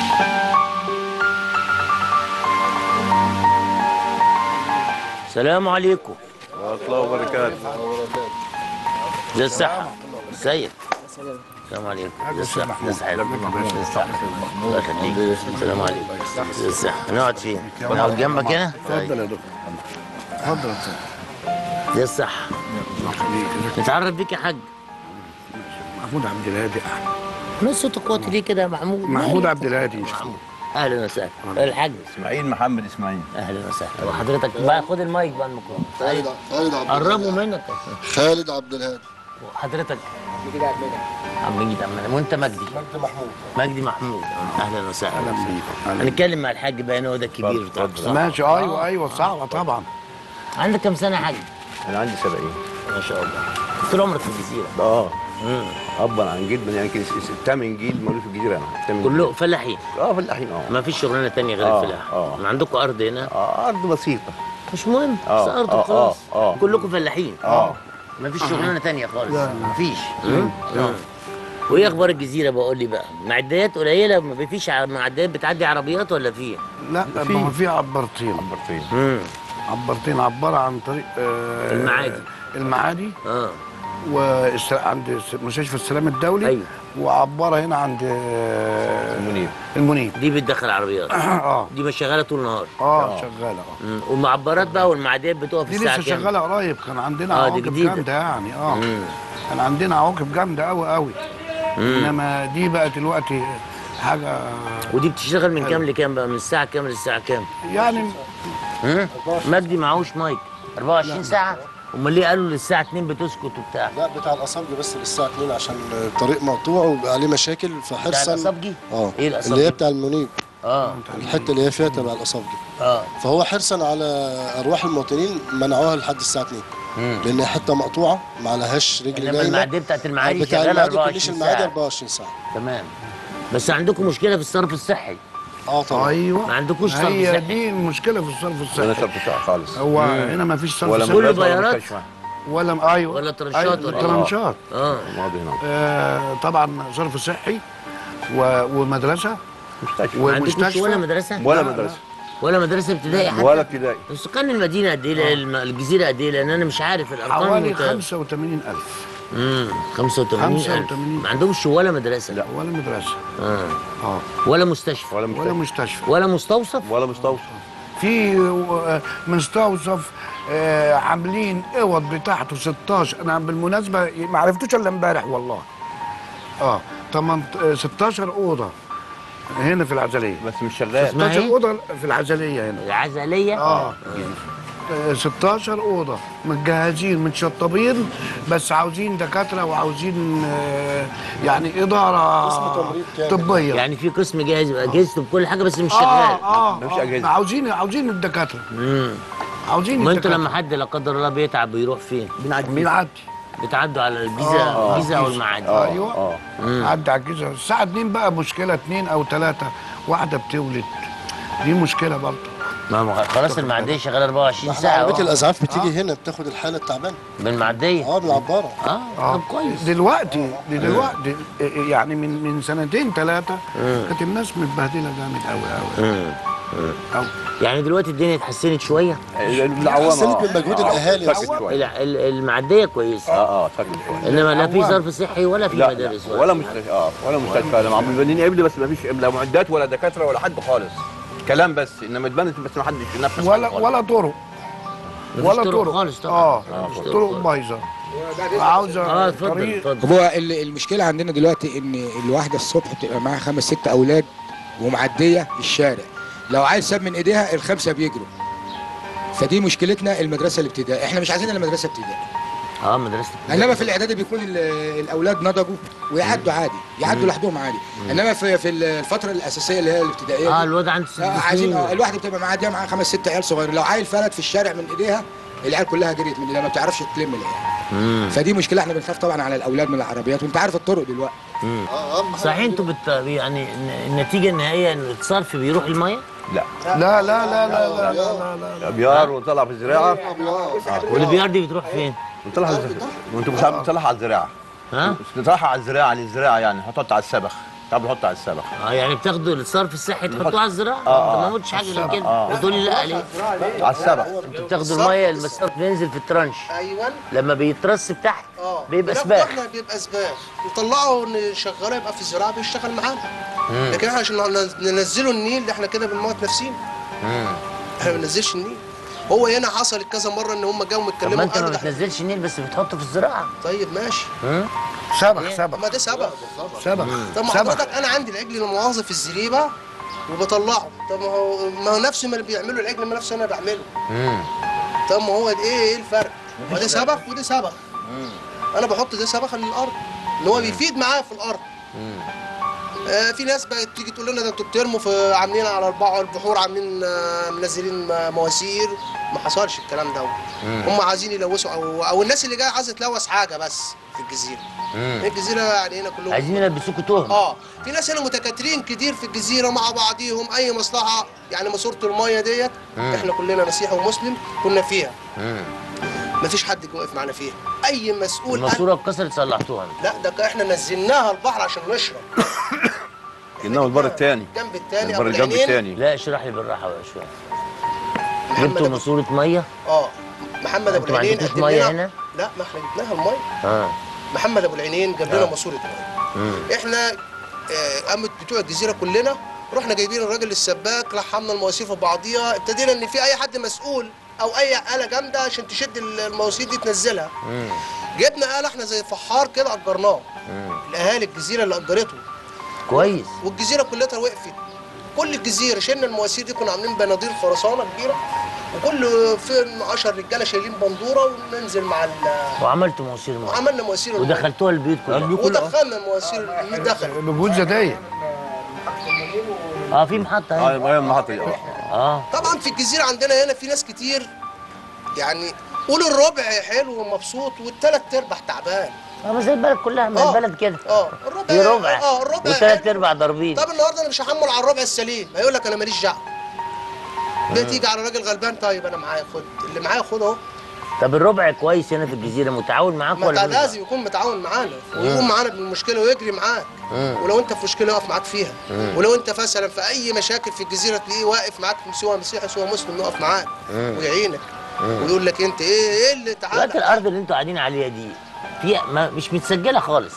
السلام عليكم ورحمة الله وبركاته ازي الصحة ازيك السلام عليكم ازي الصحة ازي الصحة ازي الصحة الله يخليك السلام عليكم ازي الصحة هنقعد فين؟ نقعد جنبك هنا؟ اتفضل يا دكتور اتفضل يا دكتور ازي الصحة الله يخليك نتعرف بيك يا حاج محمود عبد الهادي ما صوتك واطي ليه كده يا محمود؟ محمود عبد الهادي ان شاء الله اهلا وسهلا الحاج اسماعيل محمد اسماعيل اهلا وسهلا وحضرتك بقى خد المايك بقى الميكروفون خالد خالد عبد قربوا منك خالد عبد الهادي حضرتك عم مجيد عم وانت مجدي مجدي محمود مجدي محمود اهلا وسهلا اهلا بيك أهلاً. هنتكلم مع الحاج بقى هو ده الكبير بتاع اتفضل. صح؟ ماشي ايوه ايوه صعبه طبعا عندك كم سنه يا حاج؟ انا عندي 70 ما شاء الله طول عمرك في الجزيره اه ابا عن جد يعني يمكن الثامن جيل مولود في الجزيره هنا الثامن كله فلاحين جيل. اه فلاحين اه ما فيش شغلانه تانية غير آه، الفلاح آه. ما عندكم ارض هنا اه ارض بسيطه مش مهم آه، بس ارض آه، وخلاص آه، آه. كلكم فلاحين اه ما فيش شغلانه تانية خالص ما فيش وايه اخبار الجزيره بقول لي بقى معدات قليله ما فيش ع- معدات بتعدي عربيات ولا في لا ما هو في عبارتين عبرتين امم عبارتين عباره عن طريق آه، المعادي. المعادي اه والس- عند الس- مستشفى السلام الدولي أيوة. وعباره هنا عند آه، المنيب المنيب دي بتدخل عربيات اه دي مش شغاله طول النهار اه شغاله اه مم. والمعبرات بقى والمعدات بتقف دي الساعه لسه كام شغاله قريب كان عندنا آه، دي عواقب جديدة. جامده يعني اه مم. كان عندنا عواقب جامده قوي قوي انما دي بقت دلوقتي حاجه ودي بتشتغل من كام لكام بقى من الساعه كام للساعه كام يعني مم. مجدي معهوش مايك 24 ساعه امال ليه قالوا للساعه 2 بتسكت وبتاع لا بتاع الأصابجي بس للساعة 2 عشان الطريق مقطوع وبقى عليه مشاكل بتاع فحرصا الأصابجي؟ اه ايه الأصابجي؟ اللي هي بتاع المنيب اه الحتة اللي هي فيها تبع الأصابجي اه فهو حرصا على أرواح المواطنين منعوها لحد الساعة 2 لأن هي حتة مقطوعة ما عليهاش رجل انما دايمة المعديه بتاعت المعادي بتاع شغاله المعادي 24 كلش المعادي ساعه 24 ساعة تمام بس عندكم مشكله في الصرف الصحي اه طبعا ايوه ما عندكوش صرف هي صحي. دي المشكله في الصرف ولا الصحي شرط صح خالص هو هنا ما فيش صرف ولا صحي كله مدرسة ولا بيارات؟ مستشفى. ولا ايوه ولا ترنشات أيوة ولا إيه؟ ترنشات اه ماضي هنا آه طبعا صرف صحي و... ومدرسه مستشفى ما عندكوش ومستشفى. ولا مدرسه ولا لا، مدرسه ولا مدرسه ابتدائي حتى ولا ابتدائي سكان المدينه قد ايه الم- الجزيره قد ايه لان انا مش عارف الارقام حوالي مت- 85000 امم 85 85. ما عندهمش ولا مدرسه لا. ولا مدرسه اه اه ولا مستشفى ولا ولا مستشفى مستشفى ولا مستوصف ولا مستوصف في آه، مستوصف آه، عاملين اوض بتاعته 16 انا بالمناسبه ما عرفتوش الا امبارح والله اه 8 16 اوضه هنا في العزليه بس مش شغال اسمها 16 إيه؟ اوضه في العزليه هنا العزليه اه آه، 16 اوضه متجهزين متشطبين بس عاوزين دكاتره وعاوزين آه، يعني اداره قسم تمريض كامل. طبيه يعني في قسم جاهز اجهزته بكل حاجه بس مش اه شغال اه مفيش آه، أجهزة. عاوزين عاوزين الدكاتره امم عاوزين ما انتوا الدكاترة. لما حد لا قدر الله بيتعب بيروح فين؟ بيعدي بتعدوا على الجيزه آه، الجيزه او الجيزة. المعادي اه أيوة. اه عدى على الجيزه الساعه 2 بقى مشكله 2 او 3 واحده بتولد دي مشكله برضه ما هو خلاص المعديه شغاله 24 احنا ساعه عربية أهو. الاسعاف بتيجي هنا بتاخد الحالة التعبانة بالمعديه اه بالعبارة اه اه طب كويس دلوقتي دي دلوقتي يعني من من سنتين ثلاثه كانت الناس متبهدله جامد قوي قوي قوي يعني دلوقتي الدنيا اتحسنت شويه العوامه حسنت اه من مجهود الاهالي فكت ال- شويه ال- المعديه كويسه اه اه فكت شويه انما لا في العوام. صرف صحي ولا في لا مدارس لا ولا مستشفى اه ولا مستشفى لما عم بنين قبل بس ما فيش لا معدات ولا دكاتره ولا حد خالص كلام بس انما اتبنت بس ما حدش ينفذ ولا خالص. ولا طرق مفيش ولا طرق طرق خالص طبعا اه مفيش طرق طرق خالص. بايظه عاوزه اه اتفضل طريق اتفضل هو ال- المشكله عندنا دلوقتي ان الواحده الصبح بتبقى معاها خمس ست اولاد ومعديه الشارع لو عايز ساب من ايديها الخمسه بيجروا فدي مشكلتنا المدرسه الابتدائيه احنا مش عايزين الا مدرسه ابتدائي اه مدرسه انما في الاعدادي بيكون ال- الاولاد نضجوا ويعدوا عادي يعدوا لوحدهم عادي انما في في الفتره الاساسيه اللي هي الابتدائيه اه دي، الواد عنده ست آه، عايزين سنين اه الواحده بتبقى معديه معاها خمس ست عيال صغيرين لو عيل فلت في الشارع من ايديها العيال كلها جريت من ايديها ما بتعرفش تلم العيال مم. فدي مشكله احنا بنخاف طبعا على الاولاد من العربيات وانت عارف الطرق دلوقتي اه اهم حاجة صحيح انتوا بت... يعني الن- النتيجه النهائيه ان الصرف بيروح الميه لا لا لا لا لا لا لا لا لا ابيار وطلع في الزراعه واللي بيرضي بتروح فين؟ وطلع على الزراعه وانتوا مش عارف تطلع على الزراعه ها؟ تطلعها على الزراعه للزراعه يعني هتحط على السبخ تعال نحط على السبخ اه يعني بتاخدوا الصرف الصحي تحطوه على الزراعه؟ آه، انت آه. ما قلتش حاجه غير كده آه. وتقول لي لا ليه؟ على السبخ انتوا بتاخدوا الميه المصرف بينزل في الترنش ايوه لما بيترص تحت اه بيبقى بناخد سباخ احنا بيبقى سباخ نطلعه نشغله يبقى في الزراعه بيشتغل معانا لكن احنا عشان ننزله النيل احنا كده بنموت نفسينا احنا ما بننزلش النيل هو هنا حصل كذا مره ان هم جاوا طب ما يتكلموا انت ما قالوا ده إحنا- بتنزلش النيل بس بتحطه في الزراعه طيب ماشي سبخ سبخ ما ده سبب سبخ طب ما سبخ حضرتك انا عندي العجل المواظب في الزريبه وبطلعه طب ما هو ما هو نفس ما اللي بيعمله العجل ما نفس انا بعمله طب ما هو ده ايه ايه الفرق؟ ما ده سبخ وده سبخ انا بحط ده سبخ للارض ان هو بيفيد معايا في الارض آه، في ناس بقت تيجي تقول لنا ده انتوا بترموا في عاملين على البحر البحور عاملين آه، منزلين م- مواسير ما حصلش الكلام ده هم عايزين يلوثوا او او الناس اللي جايه عايزه تلوث حاجه بس في الجزيره الجزيره يعني هنا كلهم عايزين يلبسوكوا تهم اه في ناس هنا متكاترين كتير في الجزيره مع بعضيهم اي مصلحه يعني ماسوره الميه ديت احنا كلنا مسيحي ومسلم كنا فيها مفيش حد جه واقف معانا فيها اي مسؤول الماسوره اتكسرت صلحتوها لا ده احنا نزلناها البحر عشان نشرب انما البر الثاني الجنب الثاني البر ابو الجنب العينين الثاني لا اشرح لي بالراحه بقى شويه محمد جبتوا أبو- ماسوره ميه اه محمد ابو انتوا ما العينين عندكوش قدم ميه لنا- هنا؟ لا ما احنا جبناها الميه اه محمد ابو العينين جاب لنا ماسوره ميه احنا آه، قامت بتوع الجزيره كلنا رحنا جايبين الراجل السباك لحمنا المواسير في بعضيها ابتدينا ان في اي حد مسؤول او اي اله جامده عشان تشد المواسير دي تنزلها جبنا اله احنا زي فحار كده اجرناه الاهالي الجزيره اللي اجرته كويس والجزيره كلها وقفت كل الجزيره شلنا المواسير دي كنا عاملين بناديل خرسانه كبيره وكل فين 10 رجاله شايلين بندوره وننزل مع ال وعملتوا مواسير ميه وعملنا مواسير المية. ودخلتوها البيوت كلها ودخلنا المواسير المية دخل بجوزة دي اه في محطه اه هنا الميه المحطه دي اه طبعا في الجزيره عندنا هنا في ناس كتير يعني قول الربع حلو ومبسوط والثلاث ارباع تعبان اه ما زي البلد كلها ما آه. البلد كده اه الربع في ربع اه الربع وثلاث حلو. ارباع ضاربين طب النهارده انا مش هحمل على الربع السليم هيقول لك انا ماليش دعوه بتيجي على راجل غلبان طيب انا معايا خد اللي معايا خد اهو طب الربع كويس هنا في الجزيره متعاون معاك ما ولا انت مش لازم يكون متعاون معانا ويقوم معانا بالمشكله ويجري معاك ولو انت في مشكله يقف معاك فيها ولو انت مثلا في اي مشاكل في الجزيره تلاقيه واقف معاك سواء مسيحي سواء مسلم يقف معاك ويعينك ويقول لك انت ايه ايه اللي تعالى دلوقتي الارض اللي انتوا قاعدين عليها دي في ما مش متسجله خالص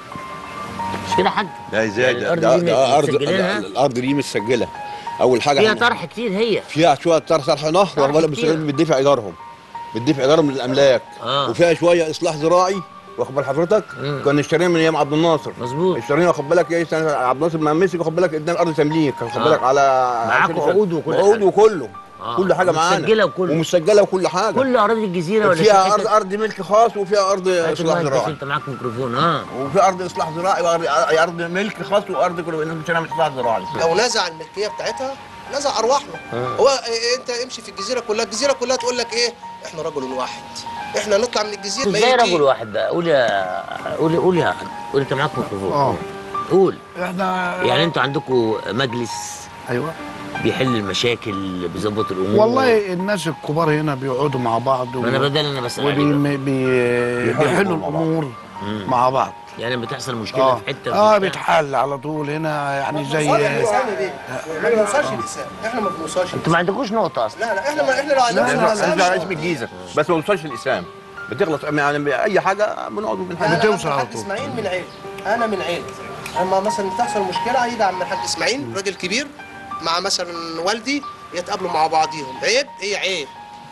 مش كده يا حاج لا ازاي يعني ده, الارض ده, دي ده ارض متسجلينها الارض دي متسجله اول حاجه فيها إحنا- طرح كتير هي فيها شويه طرح طرح نهر واخد بالك بس كتير. بتدفع ايجارهم بتدفع ايجارهم من الاملاك آه. وفيها شويه اصلاح زراعي واخد بال حضرتك مم. كنا اشترينا من ايام عبد الناصر مظبوط. اشترينا واخد بالك ايه سنة عبد الناصر ما مسك واخد بالك ادانا الارض تمليك واخد آه. بالك على معاكوا عشان- عقود وكل عقود حاجة. وكله آه. كل حاجه معانا ومسجلة وكله. ومسجله وكل حاجه كل اراضي الجزيره ولا فيها في ارض حتت- ارض ملك خاص وفيها ارض هات اصلاح المايك بس زراعي انت معاك ميكروفون اه وفي ارض اصلاح زراعي وارض ارض ملك خاص وارض كله الناس بتشتريها اصلاح زراعي لو نزع الملكيه بتاعتها نزع ارواحنا هو إيه انت امشي في الجزيره كلها الجزيره كلها تقول لك ايه احنا رجل واحد احنا نطلع من الجزيره ازاي ميتين. رجل واحد بقى قول يا قول قول يا حاج قول انت معاك ميكروفون اه قول احنا يعني انتوا عندكم مجلس ايوه بيحل المشاكل بيظبط الامور والله الناس الكبار هنا بيقعدوا مع بعض و... ما انا بدل انا بسال عليك وبي... بي... بيحلوا مع بعض. الامور مع بعض يعني بتحصل مشكله اه في حته اه في بتاع. بيتحل على طول هنا يعني زي بنوصلش الإسلام ليه؟ ما بنوصلش الاسلام احنا ما بنوصلش انتوا ما عندكوش نقطه اصلا لا لا احنا ما احنا لو عندنا اسمع اسم الجيزه بس ما وصلش الاسلام بتغلط يعني اي حاجه بنقعد بنحل بتوصل على الحاج طول. اسماعيل من عيلة انا من عيلة اما مثلا تحصل مشكله يدعم الحاج اسماعيل راجل كبير مع مثلا والدي يتقابلوا مع بعضيهم عيب هي عيب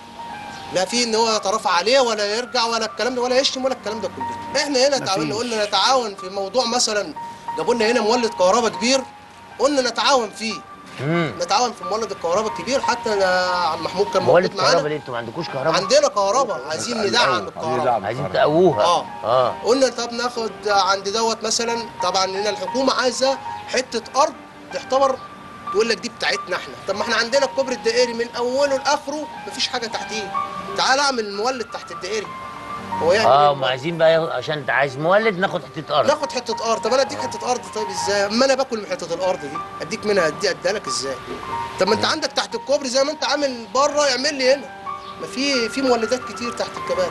لا في ان هو يترافع عليه ولا يرجع ولا الكلام ده ولا يشتم ولا الكلام ده كله احنا هنا تعاوننا قلنا نتعاون في موضوع مثلا جابوا لنا هنا مولد كهرباء كبير قلنا نتعاون فيه امم نتعاون في مولد الكهرباء الكبير حتى أنا عم محمود كان مولد موجود كهرباء معانا ليه انتوا ما عندكوش كهرباء عندنا كهرباء عايزين ندعم الكهرباء عايزين تقووها اه. اه قلنا طب ناخد عند دوت مثلا طبعا هنا الحكومه عايزه حته ارض تعتبر تقول لك دي بتاعتنا احنا طب ما احنا عندنا الكوبري الدائري من اوله لاخره مفيش حاجه تحتيه تعال اعمل مولد تحت الدائري هو يعني اه إيه هم عايزين بقى ياخد- عشان انت عايز مولد ناخد حته ارض ناخد حته ارض طب انا اديك حته ارض طيب ازاي اما انا باكل من حته الارض دي اديك منها ادي اديها لك ازاي طب ما انت عندك تحت الكوبري زي ما انت عامل بره اعمل لي هنا ما في في مولدات كتير تحت الكباري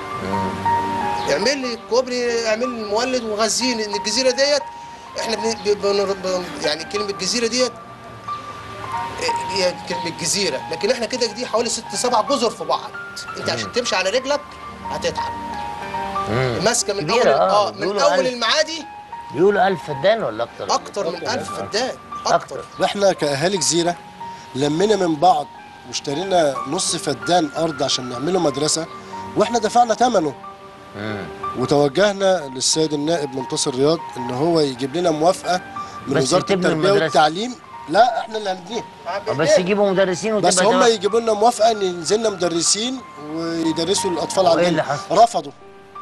اعمل لي الكوبري اعمل لي مولد وغذيني ان الجزيره ديت احنا بن... بن... بن... يعني كلمه الجزيره ديت إيه، هي كلمه جزيره لكن احنا كده دي حوالي ست سبع جزر في بعض انت عشان تمشي على رجلك هتتعب ماسكه من كبيرة، اول آه، اه من بيقولوا اول ألف. المعادي بيقولوا 1000 فدان ولا اكتر اكتر من 1000 فدان أكتر. اكتر واحنا كاهالي جزيره لمينا من بعض واشترينا نص فدان ارض عشان نعمله مدرسه واحنا دفعنا ثمنه وتوجهنا للسيد النائب منتصر رياض ان هو يجيب لنا موافقه من بس وزاره تبني التربيه المدرسة. والتعليم لا احنا اللي هنبنيها آه، بس يجيبوا مدرسين وتبقى بس هم تبع- يجيبوا لنا موافقه ان ينزلنا مدرسين ويدرسوا الاطفال وإيه عندنا اللي حصل؟ رفضوا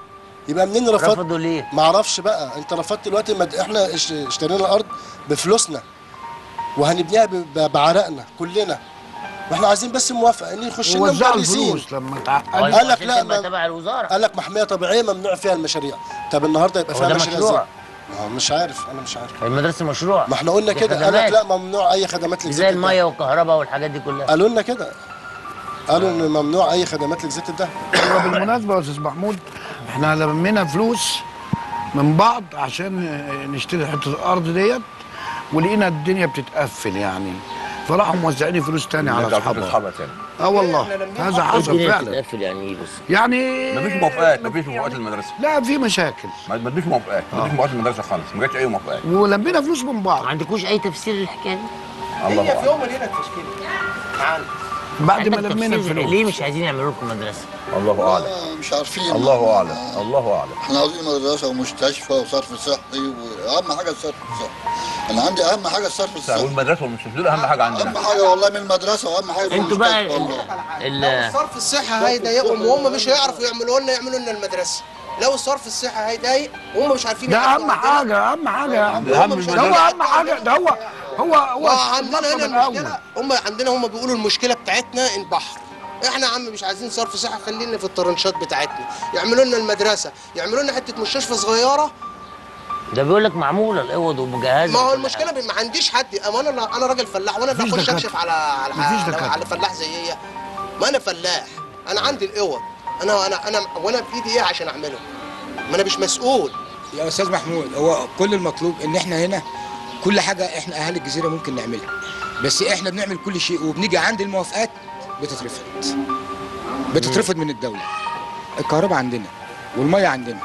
يبقى منين رفضت رفضوا ليه؟ ما اعرفش بقى انت رفضت دلوقتي مد... احنا اش- اشترينا الارض بفلوسنا وهنبنيها ب... ب- بعرقنا كلنا واحنا عايزين بس موافقه ان نخش لنا ووزعوا مهندسين الفلوس لما آه، تعقد قال لك عشان لا، تبقى ما- تبع الوزاره قال لك محميه طبيعيه ممنوع فيها المشاريع طب النهارده يبقى هو فيها ده مشاريع مشروع. ازاي؟ ما هو مش عارف انا مش عارف المدرسه مشروع ما احنا قلنا دي كده قال لك خدمات. لا ممنوع اي خدمات زي لجزيره الميه الدهب والكهرباء والحاجات دي كلها قالوا لنا كده قالوا ان ممنوع اي خدمات لجزيره الدهب هو بالمناسبه يا استاذ محمود احنا لمينا فلوس من بعض عشان نشتري حته الارض ديت ولقينا الدنيا بتتقفل يعني فراحوا موزعين فلوس تاني على نرجع اصحابها اصحابها تاني اه والله هذا حصل الدنيا فعلا بتتقفل يعني ايه بس يعني مفيش موافقات مفيش موافقات للمدرسه لا في مشاكل ما ما ادوش موافقات ما ادوش موافقات للمدرسه خالص ما جاتش اي موافقات ولمينا فلوس من بعض ما عندكوش اي تفسير للحكايه دي؟ الله هي في اعلم يوم وليله التشكيل معانا بعد ما عندك لمينا تفسير الفلوس ليه مش عايزين يعملوا لكم مدرسه؟ الله اعلم آه، مش عارفين الله اعلم الله اعلم احنا عاوزين مدرسه ومستشفى وصرف صحي واهم حاجه الصرف الصحي انا عندي اهم حاجه الصرف الصحي والمدرسه والمستشفى دول اهم حاجه عندنا اهم حاجه والله من المدرسه واهم حاجه من انتوا بقى المستشفى والله. ال- ال- صرف الصحه هيضايقهم وهم مش هيعرفوا يعملوا لنا يعملوا لنا المدرسه لو الصرف الصحي هيضايق وهم مش عارفين ده يعدوا اهم عندنا. حاجه اهم حاجه يا عم ده أهم ده من هو المدرسة. اهم حاجه ده هو هو هو وعندنا المطلب هنا الأول. المشكله هم عندنا هم بيقولوا المشكله بتاعتنا البحر احنا يا عم مش عايزين صرف صحه خلينا في الطرنشات بتاعتنا يعملوا لنا المدرسه يعملوا لنا حته مستشفى صغيره ده بيقول لك معموله الاوض ومجهزه ما هو وكل المشكله حاجة. ب- ما عنديش حد اما انا انا راجل فلاح وانا اللي مفيش اخش دكاترة. اكشف على على مفيش على, دكاترة. على فلاح زيي ما انا فلاح انا عندي الاوض انا انا انا وانا بايدي ايه عشان اعمله ما انا مش مسؤول يا استاذ محمود هو كل المطلوب ان احنا هنا كل حاجه احنا اهالي الجزيره ممكن نعملها بس احنا بنعمل كل شيء وبنيجي عند الموافقات بتترفض بتترفض من الدوله الكهرباء عندنا والميه عندنا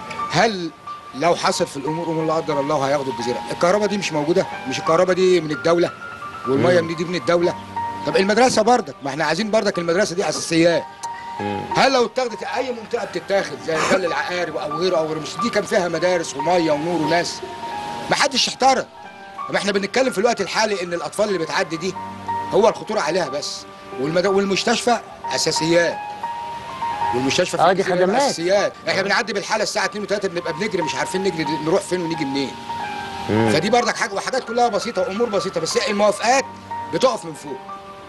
هل لو حصل في الامور امور لا قدر الله هياخدوا الجزيره الكهرباء دي مش موجوده مش الكهرباء دي من الدوله والميه دي من الدوله طب المدرسه بردك ما احنا عايزين بردك المدرسه دي اساسيات هل لو اتاخدت اي منطقه بتتاخد زي مجال العقارب او غيره او غيره مش دي كان فيها مدارس وميه ونور وناس ما حدش احترم ما احنا بنتكلم في الوقت الحالي ان الاطفال اللي بتعدي دي هو الخطوره عليها بس والمد... والمستشفى اساسيات والمستشفى في آه، دي الجزيرة خدمات. اساسيات احنا بنعدي بالحاله الساعه 2 و3 بنبقى بنجري مش عارفين نجري نروح فين ونيجي منين فدي بردك حاجه وحاجات كلها بسيطه وامور بسيطه بس الموافقات بتقف من فوق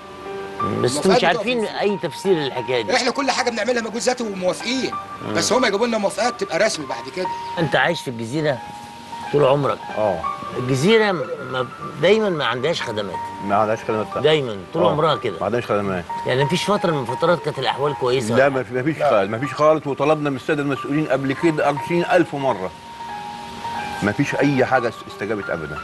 بس انتوا مش عارفين اي تفسير للحكايه دي احنا كل حاجه بنعملها مجهود ذاتي وموافقين بس هم يجيبوا لنا موافقات تبقى رسمي بعد كده انت عايش في الجزيره طول عمرك اه الجزيره ما دايما ما عندهاش خدمات ما عندهاش خدمات دايما طول آه. عمرها ما كده عندهاش خدمات يعني مفيش فتره من الفترات كانت الاحوال كويسه لا ما في- ما فيش خالص ما فيش خالص وطلبنا من الساده المسؤولين قبل كده 20000 مره ما فيش اي حاجه استجابت ابدا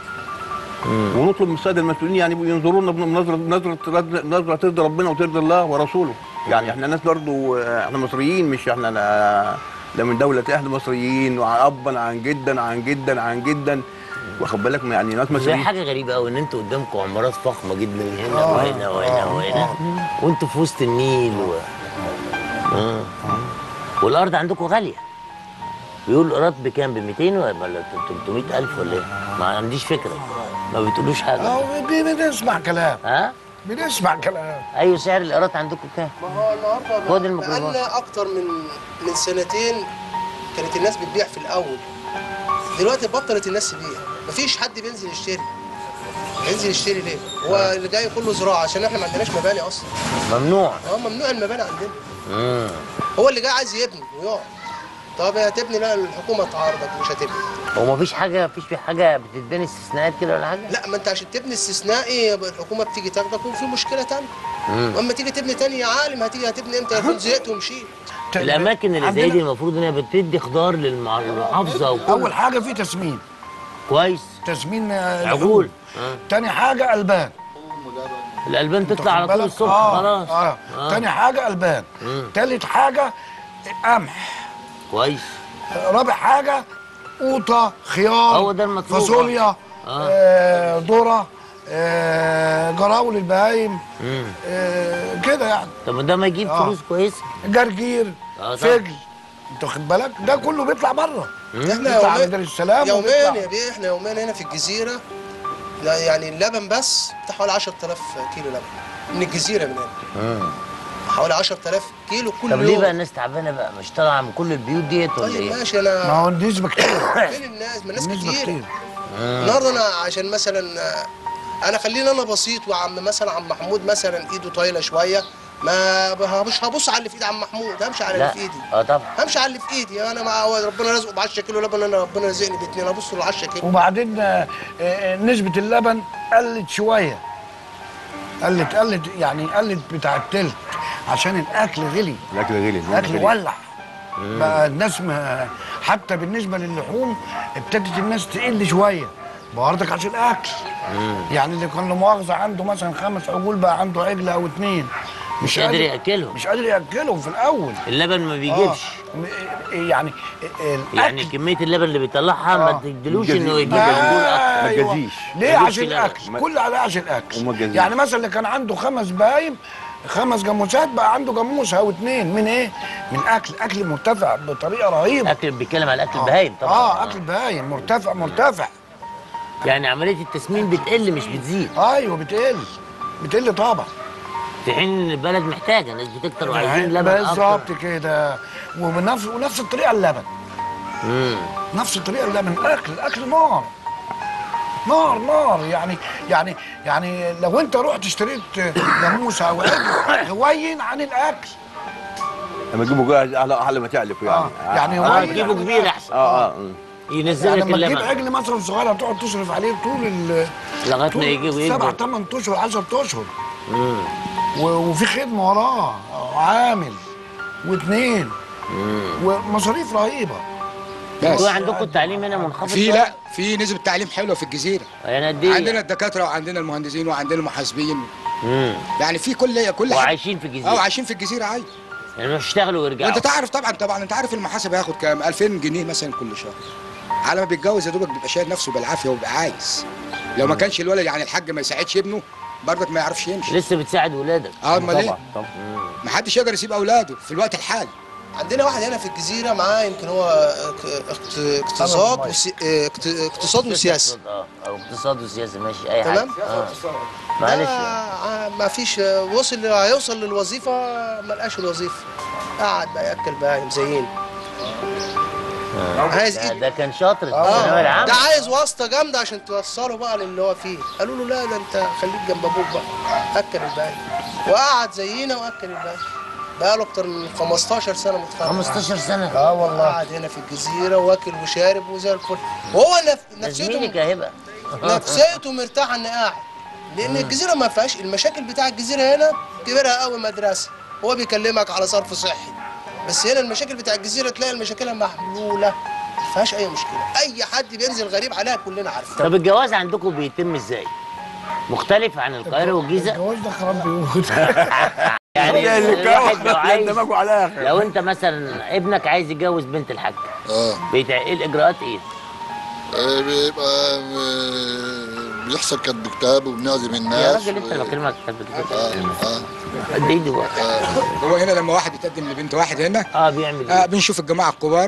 ونطلب من الساده المسؤولين يعني ينظروا لنا بنظره نظره نظره ترضي ربنا وترضي الله ورسوله يعني احنا ناس برضو آه، احنا مصريين مش احنا لا, لا من دوله احنا مصريين وابا عن جدا عن جدا عن جدا واخد بالك يعني ناس زي مصريين حاجه غريبه قوي ان انتوا قدامكم عمارات فخمه جدا هنا وهنا وهنا وهنا وانتوا في وسط النيل و... آه. والارض عندكم غاليه بيقول الايراد بكام ب 200 ولا 300 الف ولا ايه ما عنديش فكره ما بتقولوش حاجه اه ب- بنسمع كلام ها بنسمع كلام ايوه سعر الايراد عندكم كام ما هو النهارده خد الميكروفون. بقالنا اكتر من من سنتين كانت الناس بتبيع في الاول دلوقتي بطلت الناس تبيع مفيش حد بينزل يشتري ينزل يشتري ليه؟ هو اللي جاي كله زراعه عشان احنا ما عندناش مباني اصلا ممنوع اه ممنوع المباني عندنا مم. هو اللي جاي عايز يبني ويقعد طب هتبني لا الحكومه تعارضك مش هتبني هو مفيش حاجه مفيش في حاجه بتداني استثناءات كده ولا حاجه لا ما انت عشان تبني استثنائي يبقى الحكومه بتيجي تاخدك وفي مشكله تانية واما تيجي تبني تاني يا عالم هتيجي هتبني امتى يكون زهقت ومشيت الاماكن اللي زي عندنا- دي المفروض انها بتدي خضار للمع- للمحافظه وكل اول حاجه في تسمين كويس تسمين آه، عجول آه. تاني حاجه البان الالبان تطلع على طول بالك؟ الصبح آه خلاص آه. آه. تاني حاجه البان مم. تالت حاجه قمح كويس رابع حاجه قوطه خيار هو ده المطلوب. فاصوليا آه. آه. ذره آه جراول البهايم مم. آه كده يعني طب ما ده ما يجيب آه. فلوس كويسه جرجير آه طبعا. فجل انت واخد بالك ده كله بيطلع بره احنا بيطلع على يومين دار السلام يومين وبيطلع- يا بيه احنا يومين هنا في الجزيره لا يعني اللبن بس بتاع حوالي 10000 كيلو لبن من الجزيره من هنا حوالي 10000 كيلو كل طب يوم ليه بقى الناس تعبانه بقى مش طالعه من كل البيوت ديت ولا طيب ايه؟ ماشي ما انا هو النسبه كتير فين الناس ما الناس النسبه كتير كتير النهارده انا عشان مثلا آه، انا خليني انا بسيط وعم مثلا عم محمود مثلا ايده طايله شويه ما ب- مش هبص على اللي في ايد عم محمود همشي على اللي لا في ايدي اه طبعا همشي على اللي في ايدي انا مع ربنا رزقه ب 10 كيلو لبن انا ربنا رزقني باثنين ابص له 10 كيلو وبعدين آه، آه، نسبه اللبن قلت شويه قلت قلت يعني قلت بتاع التلت عشان الاكل غلي الاكل غلي الاكل ولع بقى الناس ما حتى بالنسبه للحوم ابتدت الناس تقل شويه برضك عشان الاكل يعني اللي كان له مؤاخذه عنده مثلا خمس عجول بقى عنده عجله او اتنين مش قادر ياكلهم مش قادر ياكلهم في الاول اللبن ما بيجيبش آه. م- يعني الاكل يعني كميه اللبن اللي بيطلعها ما آه. تدلوش جديد. انه يجيب عجول اكتر ما أيوة. تجازيش. ليه ما عشان تجيبش الاكل لبن. كل على عشان الاكل وما تجازيش. يعني مثلا اللي كان عنده خمس بايم خمس جاموسات بقى عنده جاموسه او اتنين من ايه؟ من اكل اكل مرتفع بطريقه رهيبه اكل بيتكلم على اكل البهايم طبعا اه اكل باين مرتفع مرتفع يعني عمليه التسمين بتقل مش بتزيد ايوه بتقل بتقل طبعا في حين ان البلد محتاجه ناس بتكتر وعايزين لبن اكتر بالظبط كده ونفس ونفس الطريقه اللبن مم. نفس الطريقه اللبن الاكل الاكل نار نار نار يعني يعني يعني لو انت رحت اشتريت جاموسه او عجل هوين عن الاكل لما تجيبه جاهز على على ما تعلف يعني آه، يعني اه هوين تجيبه عن كبير الأكل. احسن اه اه مم. ينزل يعني لك لما تجيب اللبن عجل مثلا صغير هتقعد تصرف عليه طول ال لغايه طول ما يجي سبع ويكبر ثمان اشهر 10 اشهر مم. و- وفي خدمه وراه وعامل واثنين ومصاريف رهيبه بس انتوا عندكم التعليم هنا منخفض في شوية؟ لا في نسبه تعليم حلوه في الجزيره يعني قد ايه؟ عندنا الدكاتره وعندنا المهندسين وعندنا المحاسبين مم. يعني في كل كل حاجه وعايشين في اه الجزيره وعايشين في الجزيره عادي يعني مش يشتغلوا ويرجعوا وانت تعرف طبعا طبعا انت عارف المحاسب هياخد كام 2000 جنيه مثلا كل شهر على ما بيتجوز يا دوبك بيبقى شايل نفسه بالعافيه وبيبقى عايز لو ما كانش الولد يعني الحاج ما يساعدش ابنه برضك ما يعرفش يمشي لسه بتساعد ولادك اه امال ايه طبعا طبعا ما حدش يقدر يسيب اولاده في الوقت الحالي عندنا واحد هنا في الجزيره معاه يمكن هو اق- اقت- اقتصاد وسي... اقت- اقتصاد وسياسه اه او اقتصاد وسياسه ماشي اي حاجه تمام. آه. ده معلش ع- ما فيش وصل هيوصل للوظيفه ما لقاش الوظيفه قعد بقى ياكل باهم زينا عايز ده, ايد ده كان شاطر في اه الثانويه ده العامه عايز واسطه جامده عشان توصله بقى للي هو فيه قالوا له لا ده انت خليك جنب ابوك بقى اكل الباقي وقعد زينا واكل الباقي بقى له اكتر من 15 سنه متخرج 15 سنه اه والله قاعد هنا في الجزيره واكل وشارب وزي الفل وهو نف... ده زميلك نفسيته يا هبه نفسيته مرتاحه انه قاعد لان الجزيره ما فيهاش المشاكل بتاع الجزيره هنا كبيرها قوي مدرسه هو بيكلمك على صرف صحي بس هنا المشاكل بتاع الجزيره تلاقي المشاكل محلوله ما فيهاش اي مشكله اي حد بينزل غريب عليها كلنا عارفين طب الجواز عندكم بيتم ازاي؟ مختلف عن القاهره والجيزه؟ الجواز ده خراب بيوت يعني الواحد لو عايز دماغه على الاخر لو انت مثلا ابنك عايز يتجوز بنت الحاج اه بيتع... ايه الاجراءات ايه؟ آه، بيبقى آه، بيحصل كتب كتاب وبنعزم يا الناس راجل انت و- اللي بكلمك كتاب كده اه اه قد ايه دلوقتي؟ هو هنا لما واحد يتقدم لبنت واحد هنا اه بيعمل آه ايه؟ بنشوف الجماعه الكبار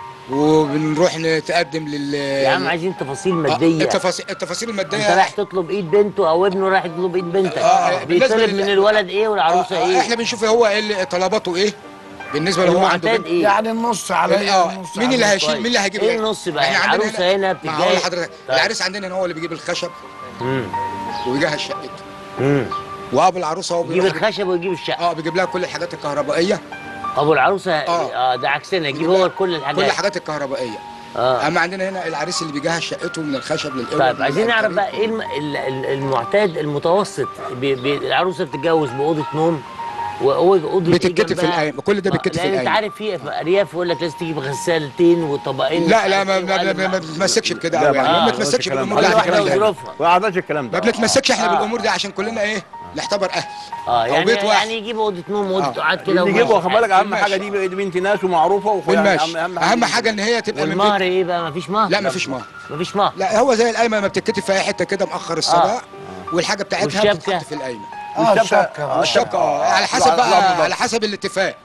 وبنروح نتقدم لل يا عم عايزين تفاصيل آه، ماديه التفاصيل التفاصيل انت الماديه رايح تطلب ايد بنته او ابنه رايح يطلب ايد بنتك آه، بالنسبة بيطلب لل- من الولد ايه والعروسه آه، آه، ايه؟ احنا بنشوف هو ايه اللي طلباته ايه بالنسبه لو هو عنده المعتاد بنت ايه؟ يعني النص على اه النص مين اللي على هيشيل كويس. مين اللي هيجيب ايه النص بقى؟ إحنا عندنا العروسة هنا ما بتجهز- هقول لحضرتك طيب. العريس عندنا هنا هو اللي بيجيب الخشب امم ويجهز شقته امم وابو العروسه هو يجيب بيروح الخشب ويجيب الشقه اه بيجيب لها كل الحاجات الكهربائيه ابو العروسه آه. اه ده عكسنا يجيب يجيب هو لها كل الحاجات كل الحاجات الكهربائيه اه اما عندنا هنا العريس اللي بيجهز شقته من الخشب للقوة طيب عايزين نعرف بقى ايه الم... ال- ال- المعتاد المتوسط بي... بي... العروسه بتتجوز باوضه نوم واوضه إيه بتتكتب في جنبها؟ القايمة، كل ده آه، بيتكتب في لان انت القايمة. عارف في ارياف يقول لك لازم تجيب غسالتين وطبقين لا لا مش ما عارف إيه ما- ما وقلب. ما بنتمسكش بكده لا، قوي يعني آه، ما بنتمسكش الكلام بالامور ده. كل دي واحده عشان كده. وظروفها ما عادش الكلام ما ده بنتمسكش احنا آه. بالامور دي عشان كلنا ايه نعتبر اهل اه أو يعني بيت واحد. يعني يجيب اوضه نوم واوضه آه. قعد كده اللي يجيبه وماشي. واخد بالك اهم الماشي. حاجه دي بنت ناس ومعروفه وخ- يعني بالماشي اهم حاجه ان هي تبقى من والمهر بيت ايه بقى مفيش مهر لا مفيش مهر مفيش مهر لا هو زي القايمه ما بتتكتب في اي حته كده مأخر الصلاه والحاجه بتاعتها والشبكة؟ بتتحط في القايمه اه الشبكه والشبكه اه على حسب لا، لا، بقى بالظبط. على حسب الاتفاق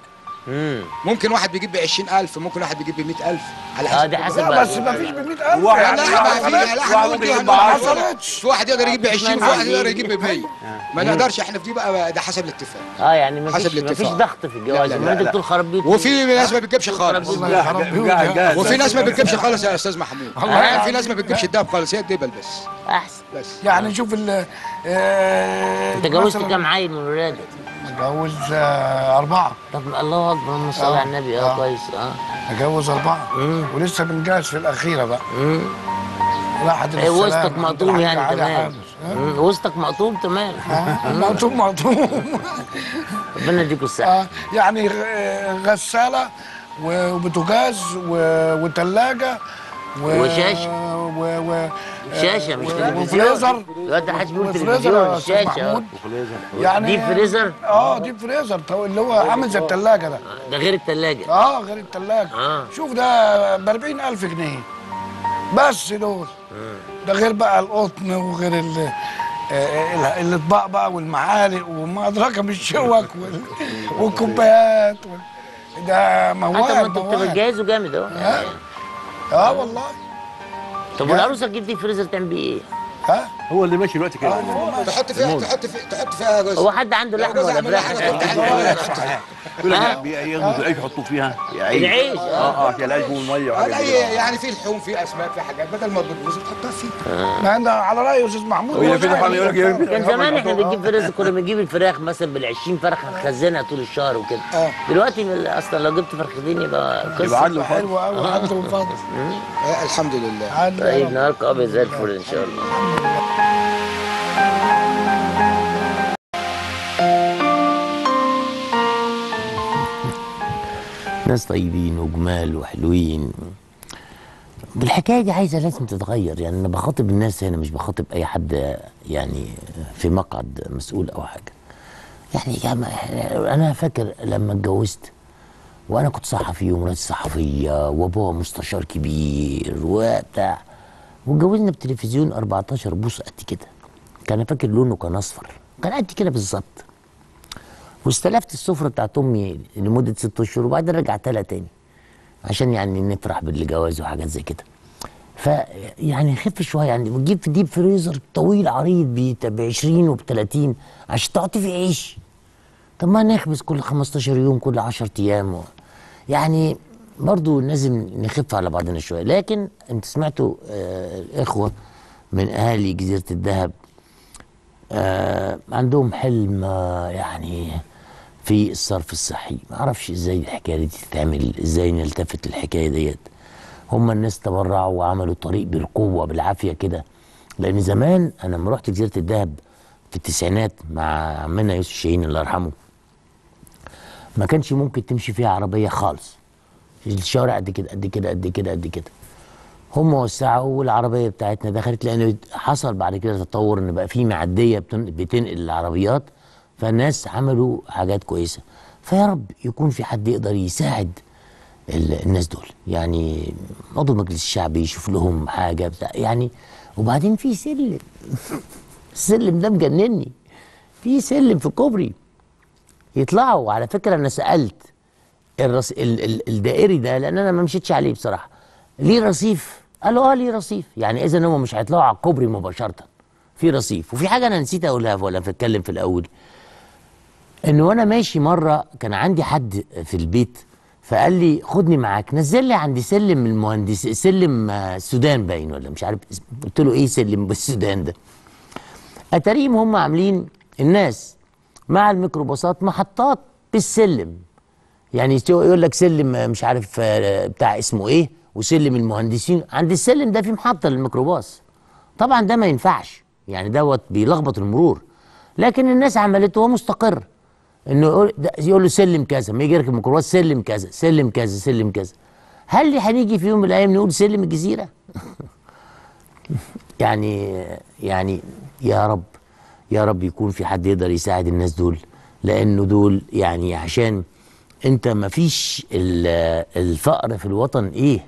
امم ممكن واحد بيجيب ب 20000 ممكن واحد بيجيب ب 100000 على اه حسب دي حسب لا بقى. بس ما فيش ب 100000 واحد يعني لا واحد ما في لا واحد احنا ممكن ممكن يجيب ما بعشرة. حصلتش في واحد يقدر يجيب ب 20 إحنا وواحد يقدر عايزين- يجيب ب 100 ما نقدرش احنا في دي بقى ده حسب الاتفاق اه يعني ما حسب فيش ما فيش الاتفاق. ضغط في الجواز لا، لا، ما انت لا. بتقول خراب بيوت وفي ناس ما بتجيبش خالص والله جاهز- خراب بيوت جاهز- يا- جاهز. وفي ناس ما بتجيبش خالص يا استاذ محمود والله يعني يعني. في ناس ما بتجيبش الدهب خالص هي الدبل بس احسن بس يعني شوف ال آه، انت جوزت مثلاً كام عيل من ولادك؟ اتجوز آه، أربعة طب الله اكبر اللهم صل آه. على النبي اه آه. كويس اه اتجوز أربعة مم. ولسه بنجهز في الأخيرة بقى امم راحت إيه، السلام وسطك عند مقطوم الحاج يعني علي تمام حامد. ها؟ مم، وسطك مقطوم تمام ها؟ مقطوم مقطوم ربنا يديكوا الصحه آه، يعني غ- غسالة وبوتاجاز و- وتلاجة و- وشاشة. و و شاشه مش و- تلفزيون وفريزر دلوقتي محدش بيقول وفريزر تلفزيون يا أستاذ الشاشه محمود. آه. يعني ديب فريزر اه ديب فريزر تو- اللي هو عامل زي التلاجة ده ده غير الثلاجه اه غير التلاجة آه. شوف ده ب 40000 جنيه بس دول ده غير بقى القطن وغير ال آه، ال- الاطباق بقى والمعالق وما ادراك بالشوك وال- والكوبايات وال- ده حتى ما موال انتوا موال بتجهزوا جامد اهو ها؟ اه والله طب والعروسه تجيب دي فريزر تعمل بيه ايه؟ ها هو اللي ماشي دلوقتي كده تحط فيها تحط فيها تحط فيها جزء هو حد عنده لحمه جوز ولا يعمل فراخ حاجة عشان تحت يجيب الحمام. فريزر؟ يقول لك آه. بياخدوا العيش يحطوا فيها العيش العيش، اه آه. اه عشان العيش والميه آه، وحاجات لا كده. هي- يعني في لحوم في اسماك في حاجات بدل ما تبوظ تحطها فيه ما ده على راي استاذ محمود وهي هو في زي- محل يقول لك يا- كان زمان احنا بنجيب فريزر كنا بنجيب الفراخ مثلا بال 20 فرخه نخزنها طول الشهر وكده آه. دلوقتي من- اصلا لو جبت فرختين يبقى يبقى قصه عدل وفضل حلو قوي عدل وفضل آه، الحمد لله عدل يا طيب رب. نهارك ابيض زي الفل ان شاء الله ناس طيبين وجمال وحلوين الحكايه دي عايزه لازم تتغير يعني انا بخاطب الناس هنا مش بخاطب اي حد يعني في مقعد مسؤول او حاجه يعني يا جماعة انا فاكر لما اتجوزت وانا كنت صحفي ومراتي صحفيه وابوها مستشار كبير وبتاع واتجوزنا بتلفزيون 14 بوص قد كده كان أنا فاكر لونه كان اصفر كان قد كده بالظبط واستلفت السفره بتاعت امي لمده ست اشهر وبعدين رجعت لها تاني عشان يعني نفرح بالجواز وحاجات زي كده ف يعني خف شويه يعني وتجيب في ديب فريزر طويل عريض ب 20 وب 30 عشان تحط فيه عيش طب ما نخبز كل 15 يوم كل 10 ايام و... يعني برضو لازم نخف على بعضنا شويه لكن انت سمعتوا آه الاخوه من اهالي جزيره الذهب آه عندهم حلم آه يعني في الصرف الصحي ما اعرفش ازاي الحكايه دي تتعمل ازاي نلتفت للحكايه ديت هم الناس تبرعوا وعملوا طريق بالقوه بالعافيه كده لان زمان انا لما رحت جزيره الذهب في التسعينات مع عمنا يوسف شاهين الله يرحمه ما كانش ممكن تمشي فيها عربيه خالص الشوارع قد كده قد كده قد كده قد كده هم وسعوا والعربيه بتاعتنا دخلت لان حصل بعد كده تطور ان بقى في معديه بتن- بتنقل العربيات فالناس عملوا حاجات كويسه فيا رب يكون في حد يقدر يساعد ال- الناس دول يعني عضو مجلس الشعب يشوف لهم حاجه بتاع يعني وبعدين في سلم السلم ده مجنني في سلم في كوبري يطلعوا على فكره انا سالت الرص... ال... ال... الدائري ده لان انا ما مشيتش عليه بصراحه ليه رصيف قالوا اه ليه رصيف يعني اذا هم مش هيطلعوا على الكوبري مباشره في رصيف وفي حاجه انا نسيت اقولها ولا بتكلم في الاول ان وانا ماشي مره كان عندي حد في البيت فقال لي خدني معاك نزل لي عند سلم المهندس سلم آه، السودان باين ولا مش عارف اسمه قلت له ايه سلم بالسودان ده اتاريهم هم عاملين الناس مع الميكروباصات محطات بالسلم يعني يستو- يقول لك سلم آه، مش عارف آه، بتاع اسمه ايه وسلم المهندسين عند السلم ده في محطه للميكروباص طبعا ده ما ينفعش يعني دوت بيلخبط المرور لكن الناس عملته هو مستقر انه يقول, ده يقول له سلم كذا ما يجي يركب الميكروباص سلم كذا سلم كذا سلم كذا هل هنيجي في يوم من الايام نقول سلم الجزيره يعني يعني يا رب يا رب يكون في حد يقدر يساعد الناس دول لانه دول يعني عشان انت ما فيش ال- الفقر في الوطن ايه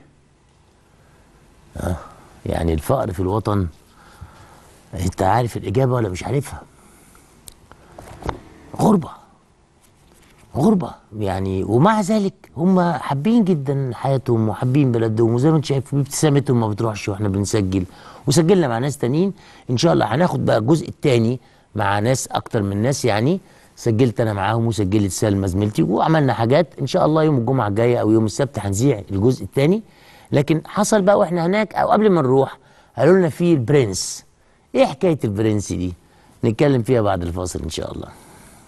آه يعني الفقر في الوطن انت عارف الاجابه ولا مش عارفها غربه غربة يعني ومع ذلك هم حابين جدا حياتهم وحابين بلدهم وزي ما انت شايف ابتسامتهم ما بتروحش واحنا بنسجل وسجلنا مع ناس تانيين ان شاء الله هناخد بقى الجزء التاني مع ناس اكتر من ناس يعني سجلت انا معاهم وسجلت سلمى زميلتي وعملنا حاجات ان شاء الله يوم الجمعه الجايه او يوم السبت هنذيع الجزء الثاني لكن حصل بقى واحنا هناك او قبل ما نروح قالوا لنا في البرنس ايه حكايه البرنس دي نتكلم فيها بعد الفاصل ان شاء الله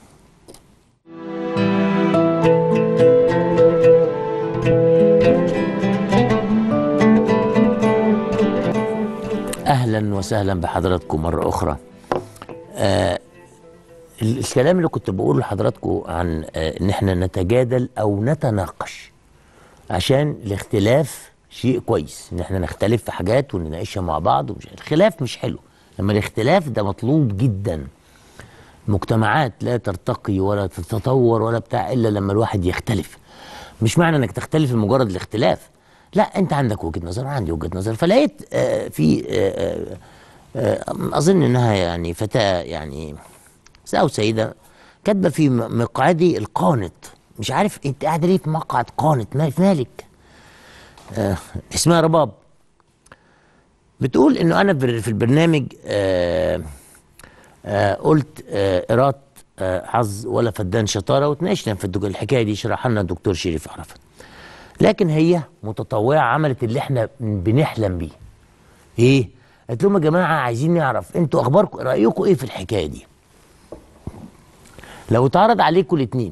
اهلا وسهلا بحضراتكم مره اخرى آه ال- الكلام اللي كنت بقوله لحضراتكم عن آه ان احنا نتجادل او نتناقش عشان الاختلاف شيء كويس ان احنا نختلف في حاجات ونناقشها مع بعض ومش الخلاف مش حلو لما الاختلاف ده مطلوب جدا مجتمعات لا ترتقي ولا تتطور ولا بتاع الا لما الواحد يختلف مش معنى انك تختلف لمجرد الاختلاف لا انت عندك وجهه نظر انا عندي وجهه نظر فلقيت آه في آه آه اظن انها يعني فتاه يعني او سيده كاتبه في م- مقعدي القانط مش عارف انت قاعده ليه في مقعد قانط ما- مالك آه اسمها رباب بتقول انه انا بر- في البرنامج آه آه قلت آه ايراد آه حظ ولا فدان شطاره وتناقشنا في الدك- الحكايه دي شرحها لنا الدكتور شريف عرفت لكن هي متطوعه عملت اللي احنا بنحلم بيه ايه قالت لهم يا جماعه عايزين نعرف انتوا اخباركم رايكم ايه في الحكايه دي لو اتعرض عليكم الاثنين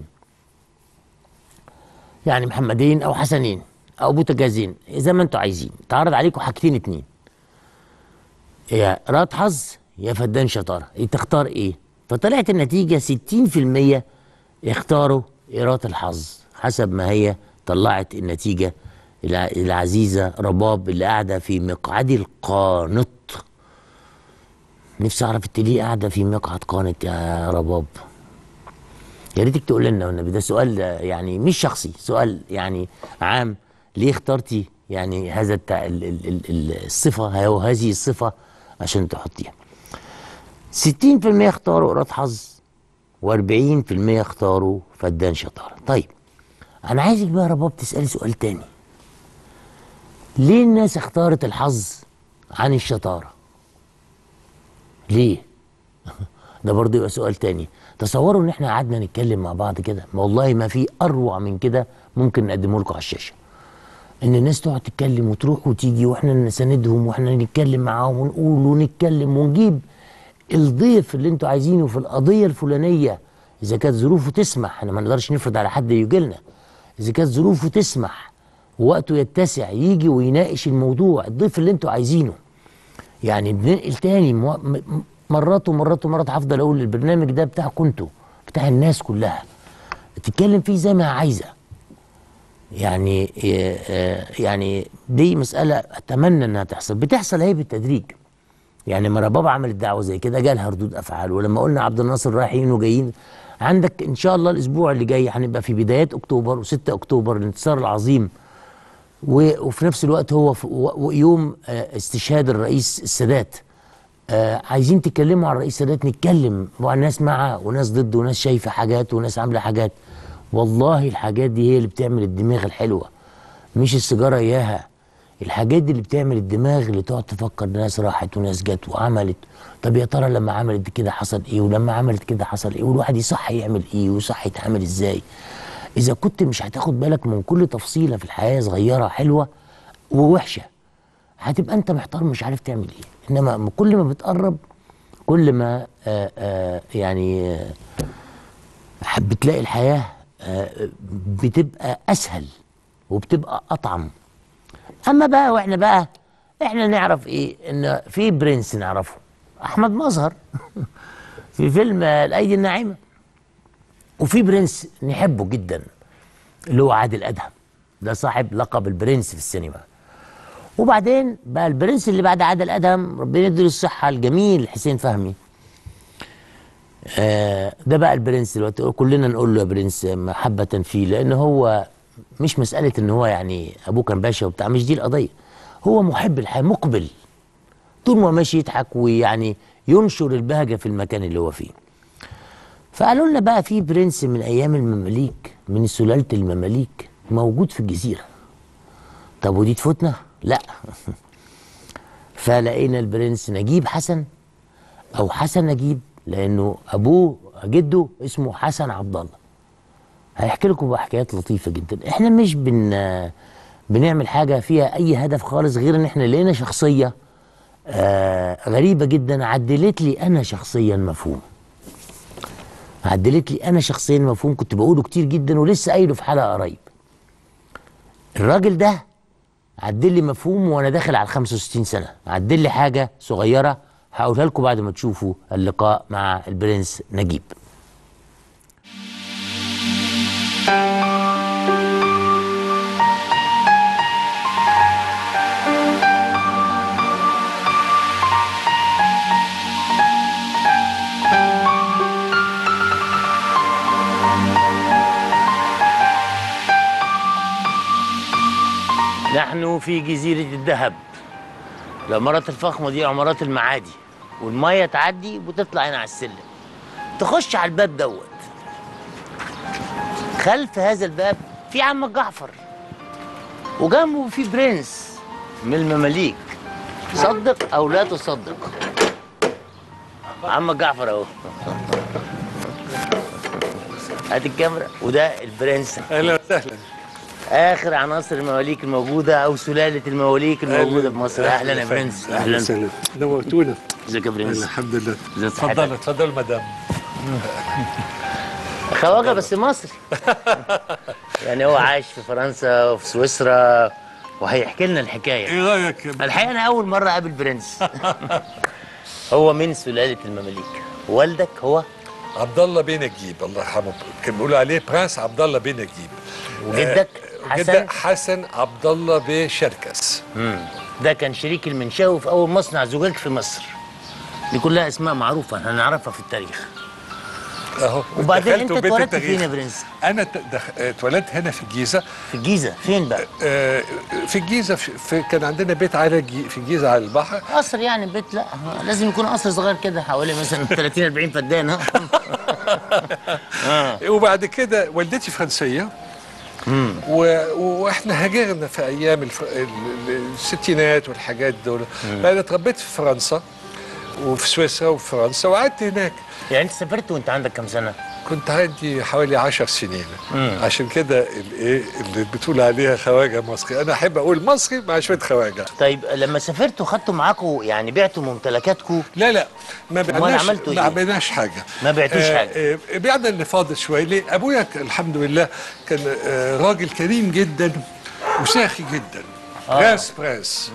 يعني محمدين او حسنين او بوتجازين زي ما انتوا عايزين اتعرض عليكم حاجتين اتنين يا راد حظ يا فدان شطاره إيه تختار ايه فطلعت النتيجه 60% يختاروا إيراد الحظ حسب ما هي طلعت النتيجه الع- العزيزه رباب اللي قاعده في مقعدي القانط نفسي اعرف انت ليه قاعده في مقعد قانط يا رباب يا ريتك تقول لنا والنبي ده سؤال آه، يعني مش شخصي سؤال يعني عام ليه اخترتي يعني هذا التع... ال... ال... ال... ال- الصفه او هذه الصفه عشان تحطيها 60% اختاروا قراط حظ و40% اختاروا فدان شطاره طيب انا عايزك بقى يا رباب تسالي سؤال تاني ليه الناس اختارت الحظ عن الشطاره ليه ده برضه يبقى سؤال تاني تصوروا ان احنا قعدنا نتكلم مع بعض كده ما والله ما في اروع من كده ممكن نقدمه لكم على الشاشه ان الناس تقعد تتكلم وتروح وتيجي واحنا نساندهم واحنا نتكلم معاهم ونقول ونتكلم ونجيب الضيف اللي انتوا عايزينه في القضيه الفلانيه اذا كانت ظروفه تسمح احنا ما نقدرش نفرض على حد يجي لنا اذا كانت ظروفه تسمح ووقته يتسع يجي ويناقش الموضوع الضيف اللي انتوا عايزينه يعني بننقل تاني مو- م- م- مرات ومرات ومرات هفضل اقول البرنامج ده بتاعكم انتوا بتاع الناس كلها تتكلم فيه زي ما عايزه يعني آه، آه، يعني دي مسألة أتمنى إنها تحصل بتحصل هي بالتدريج يعني لما بابا عملت دعوة زي كده جالها ردود أفعال ولما قلنا عبد الناصر رايحين وجايين عندك إن شاء الله الأسبوع اللي جاي هنبقى في بدايات أكتوبر و6 أكتوبر الانتصار العظيم و- وفي نفس الوقت هو في و- و- يوم آه، استشهاد الرئيس السادات آه عايزين تتكلموا عن الرئيس السادات نتكلم وناس معاه وناس ضده وناس شايفه حاجات وناس عامله حاجات والله الحاجات دي هي اللي بتعمل الدماغ الحلوه مش السيجاره اياها الحاجات دي اللي بتعمل الدماغ اللي تقعد تفكر ناس راحت وناس جت وعملت طب يا ترى لما عملت كده حصل ايه ولما عملت كده حصل ايه والواحد يصح يعمل ايه ويصح يتعامل ازاي اذا كنت مش هتاخد بالك من كل تفصيله في الحياه صغيره حلوه ووحشه هتبقى انت محتار مش عارف تعمل ايه انما كل ما بتقرب كل ما آآ آآ يعني آه، بتلاقي الحياه آه، بتبقى اسهل وبتبقى اطعم اما بقى واحنا بقى احنا نعرف ايه ان في برنس نعرفه احمد مظهر في فيلم آه، الايدي الناعمه وفي برنس نحبه جدا اللي هو عادل ادهم ده صاحب لقب البرنس في السينما وبعدين بقى البرنس اللي بعد عادل ادهم ربنا يديله الصحه الجميل حسين فهمي آه ده بقى البرنس دلوقتي كلنا نقول له يا برنس محبه فيه لان هو مش مساله ان هو يعني ابوه كان باشا وبتاع مش دي القضيه هو محب الحياه مقبل طول ما هو ماشي يضحك ويعني ينشر البهجه في المكان اللي هو فيه فقالوا لنا بقى في برنس من ايام المماليك من سلاله المماليك موجود في الجزيره طب ودي تفوتنا لا فلقينا البرنس نجيب حسن او حسن نجيب لانه ابوه جده اسمه حسن عبد الله هيحكي لكم بقى حكايات لطيفه جدا احنا مش بن بنعمل حاجه فيها اي هدف خالص غير ان احنا لقينا شخصيه آه غريبه جدا عدلت لي انا شخصيا مفهوم عدلت لي انا شخصيا مفهوم كنت بقوله كتير جدا ولسه قايله في حلقه قريب الراجل ده عدل لي مفهوم وانا داخل على 65 سنه عدل لي حاجه صغيره هقولها لكم بعد ما تشوفوا اللقاء مع البرنس نجيب نحن في جزيرة الذهب العمارات الفخمة دي عمارات المعادي والمية تعدي وتطلع هنا على السلم تخش على الباب دوت خلف هذا الباب في عم جعفر وجنبه في برنس من المماليك صدق او لا تصدق عم جعفر اهو هات الكاميرا وده البرنس اهلا وسهلا اخر عناصر المماليك الموجوده او سلاله المماليك الموجوده في مصر اهلا يا برنس اهلا وسهلا نورتونا ازيك يا برنس الحمد لله ازي صحتك؟ اتفضل اتفضل مدام خواجه بس مصري يعني هو عايش في فرنسا وفي سويسرا وهيحكي لنا الحكايه ايه رايك الحقيقه انا اول مره اقابل برنس هو من سلاله المماليك والدك هو عبد الله بن نجيب الله يرحمه كان بيقولوا عليه برنس عبد الله بن نجيب وجدك آه، حسن جدك حسن عبد الله بشركس مم. ده كان شريك المنشاوي في اول مصنع زجاج في مصر دي كلها اسماء معروفه هنعرفها في التاريخ اهو وبعدين دخلت انت بيت اتولدت التاريخ. فين يا برنس انا ت- دخ- اتولدت هنا في الجيزه في الجيزه فين بقى آه، في الجيزه في في- كان عندنا بيت على الجي- في الجيزه على البحر قصر يعني بيت لا لازم يكون قصر صغير كده حوالي مثلا 30 40 فدان ها آه. وبعد كده والدتي فرنسيه و... واحنا هاجرنا في ايام الف... ال- ال- الستينات والحاجات دول فانا اتربيت في فرنسا وفي سويسرا وفي فرنسا وقعدت هناك يعني انت سافرت وانت عندك كام سنه؟ كنت عندي حوالي عشر سنين عشان كده الايه اللي بتقول عليها خواجه مصري انا احب اقول مصري مع شويه خواجه طيب لما سافرتوا خدتوا معاكم يعني بعتوا ممتلكاتكم لا لا ما بعناش عملتوا ما إيه؟ عملناش حاجه ما بعتوش آه، حاجة. آه، بعنا اللي فاضل شويه ليه ابويا ك- الحمد لله كان آه، راجل كريم جدا وساخي جدا آه. راس براس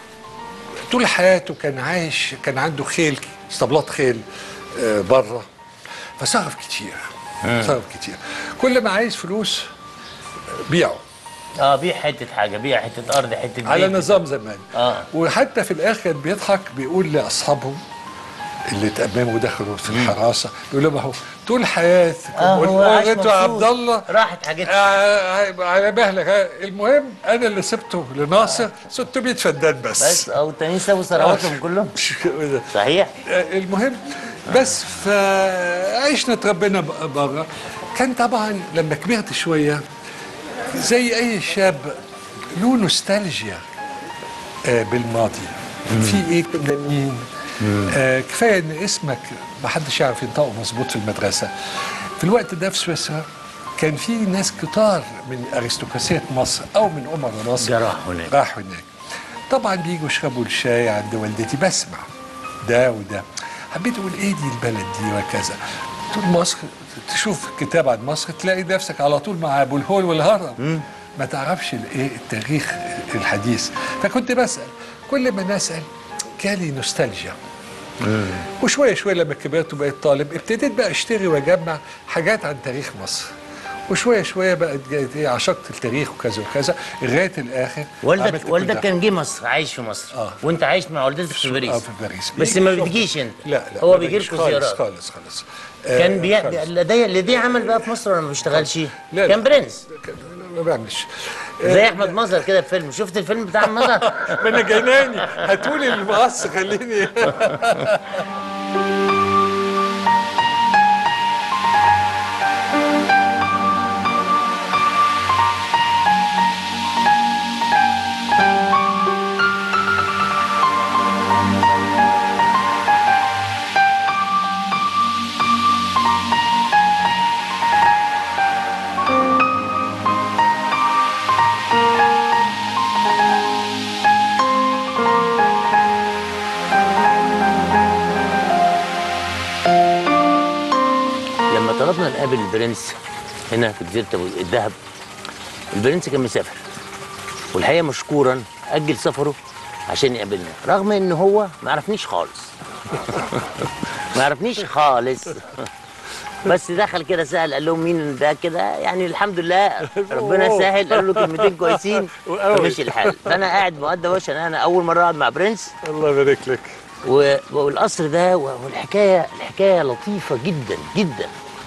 طول حياته كان عايش كان عنده خيل اسطبلات خيل آه، بره فصرف كتير صرف كتير كل ما عايز فلوس آه، بيعه اه بيع حته حاجه بيع حته ارض حته على بيت. نظام زمان آه. وحتى في الاخر كان بيضحك بيقول لاصحابهم اللي تأمموا ودخلوا في الحراسه بيقول لهم اهو طول حياتكم آه، هو قلتوا عاش انتوا مبسوط. عبد الله راحت حاجتها آه، على مهلك آه، المهم انا اللي سبته لناصر 600 فدان بس بس او التانيين سابوا ثرواتهم كلهم مش كده. صحيح آه، المهم بس فعشنا اتربينا بره كان طبعا لما كبرت شويه زي اي شاب له نوستالجيا آه، بالماضي في ايه كنا مين آه كفايه ان اسمك ما حدش يعرف ينطقه مظبوط في المدرسه في الوقت ده في سويسرا كان في ناس كتار من ارستقراطيه مصر او من امراء مصر جا راحوا هناك. راحوا هناك طبعا بيجوا يشربوا الشاي عند والدتي بسمع ده وده حبيت اقول ايه دي البلد دي وكذا طول مصر تشوف كتاب عن مصر تلاقي نفسك على طول مع ابو الهول والهرم ما تعرفش الايه التاريخ الحديث فكنت بسال كل ما نسال جالي نوستالجيا وشويه شويه لما كبرت وبقيت طالب ابتديت بقى اشتري واجمع حاجات عن تاريخ مصر وشويه شويه بقت جايت ايه عشقت التاريخ وكذا وكذا لغايه الاخر والدك عملت كل والدك ده. كان جه مصر عايش في مصر آه. وانت عايش مع والدتك في باريس اه في باريس بس بيجي ما يشوف- بتجيش انت لا لا هو ما بيجي بيجيش لكم خالص زيارات خالص خالص كان آه، بي... خالص. لدي لدي عمل بقى في مصر ولا ما بيشتغلش؟ لا، لا. كان برنس كان- ما بعملش زي احمد مظهر كده في فيلم شفت الفيلم بتاع أحمد مظهر ما انا جناني هاتولي المقص خليني نقابل البرنس هنا في جزيره أبو الدهب البرنس كان مسافر والحقيقه مشكورا اجل سفره عشان يقابلنا رغم ان هو ما عرفنيش خالص ما عرفنيش خالص بس دخل كده سأل قال لهم مين ده كده يعني الحمد لله ربنا سهل قالوا له كلمتين كويسين فمشي الحال فانا قاعد مؤدب عشان انا اول مره اقعد مع برنس الله يبارك لك و- والقصر ده والحكايه الحكايه لطيفه جدا جدا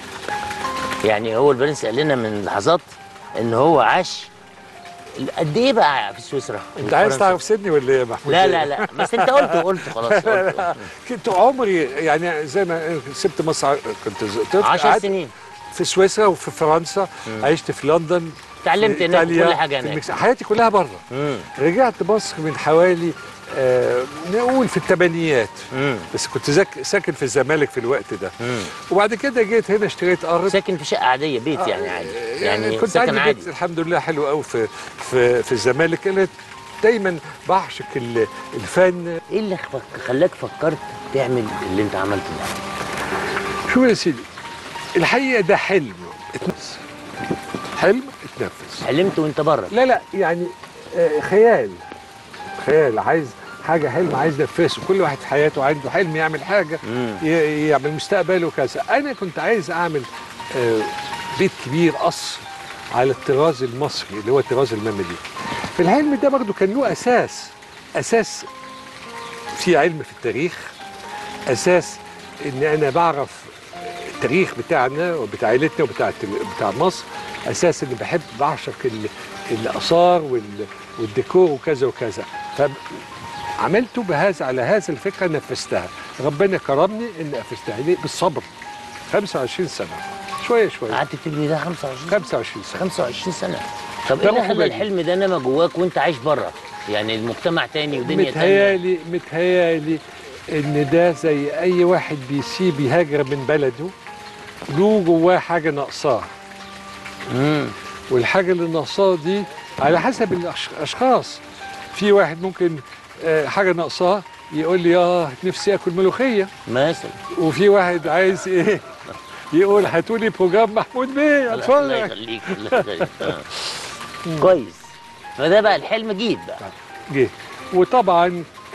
يعني هو البرنس قال لنا من لحظات ان هو عاش قد ايه بقى في سويسرا انت عايز وفرنسا؟ تعرف سني ولا ايه يا محمود لا لا لا بس انت قلت قلت خلاص قلت كنت عمري يعني زي ما سبت مصر ع- كنت ز- طفل 10 قعدت سنين في سويسرا وفي فرنسا عشت في لندن اتعلمت في هناك إيطاليا، كل حاجة في هناك. المكسيك. حياتي كلها بره مم. رجعت مصر من حوالي آه نقول في الثمانينات مم. بس كنت زك ساكن في الزمالك في الوقت ده مم. وبعد كده جيت هنا اشتريت ارض ساكن في شقه عاديه بيت يعني عادي يعني كنت سكن عندي عادي بيت الحمد لله حلو قوي في في في الزمالك انا دايما بعشق ال- الفن ايه اللي خ- خلاك فكرت تعمل اللي انت عملته ده شو يا سيدي الحقيقه ده حلم اتنفذ حلم اتنفذ حلمت وانت بره لا لا يعني آه، خيال خيال عايز حاجه حلم عايز نفسه كل واحد في حياته عنده حلم يعمل حاجه مم. ي- يعمل مستقبله وكذا انا كنت عايز اعمل آه، بيت كبير قصر على الطراز المصري اللي هو الطراز المملوكي في الحلم ده برضو كان له اساس اساس في علم في التاريخ اساس ان انا بعرف التاريخ بتاعنا وبتاع عيلتنا وبتاع التل- بتاع مصر اساس اني بحب بعشق ال- الاثار وال- والديكور وكذا وكذا فعملته بهذا على هذا الفكره نفذتها ربنا كرمني ان نفذتها ليه بالصبر 25 سنه شويه شويه قعدت تبني ده 25 25 سنه 25 سنه طب ده ايه اللي روح خلى وباجي. الحلم ده نما جواك وانت عايش بره يعني المجتمع تاني ودنيا تانية متهيالي متهيالي ان ده زي اي واحد بيسيب يهاجر من بلده له جواه حاجه ناقصاه امم والحاجه اللي ناقصاه دي على حسب الاشخاص في واحد ممكن آه، حاجه ناقصاه يقول لي اه نفسي اكل ملوخيه مثلا وفي واحد عايز ايه يقول هاتوا لي بروجرام محمود بيه الله اتفرج يخليك الله يخليك آه. كويس فده بقى الحلم جيد بقى جه وطبعا ك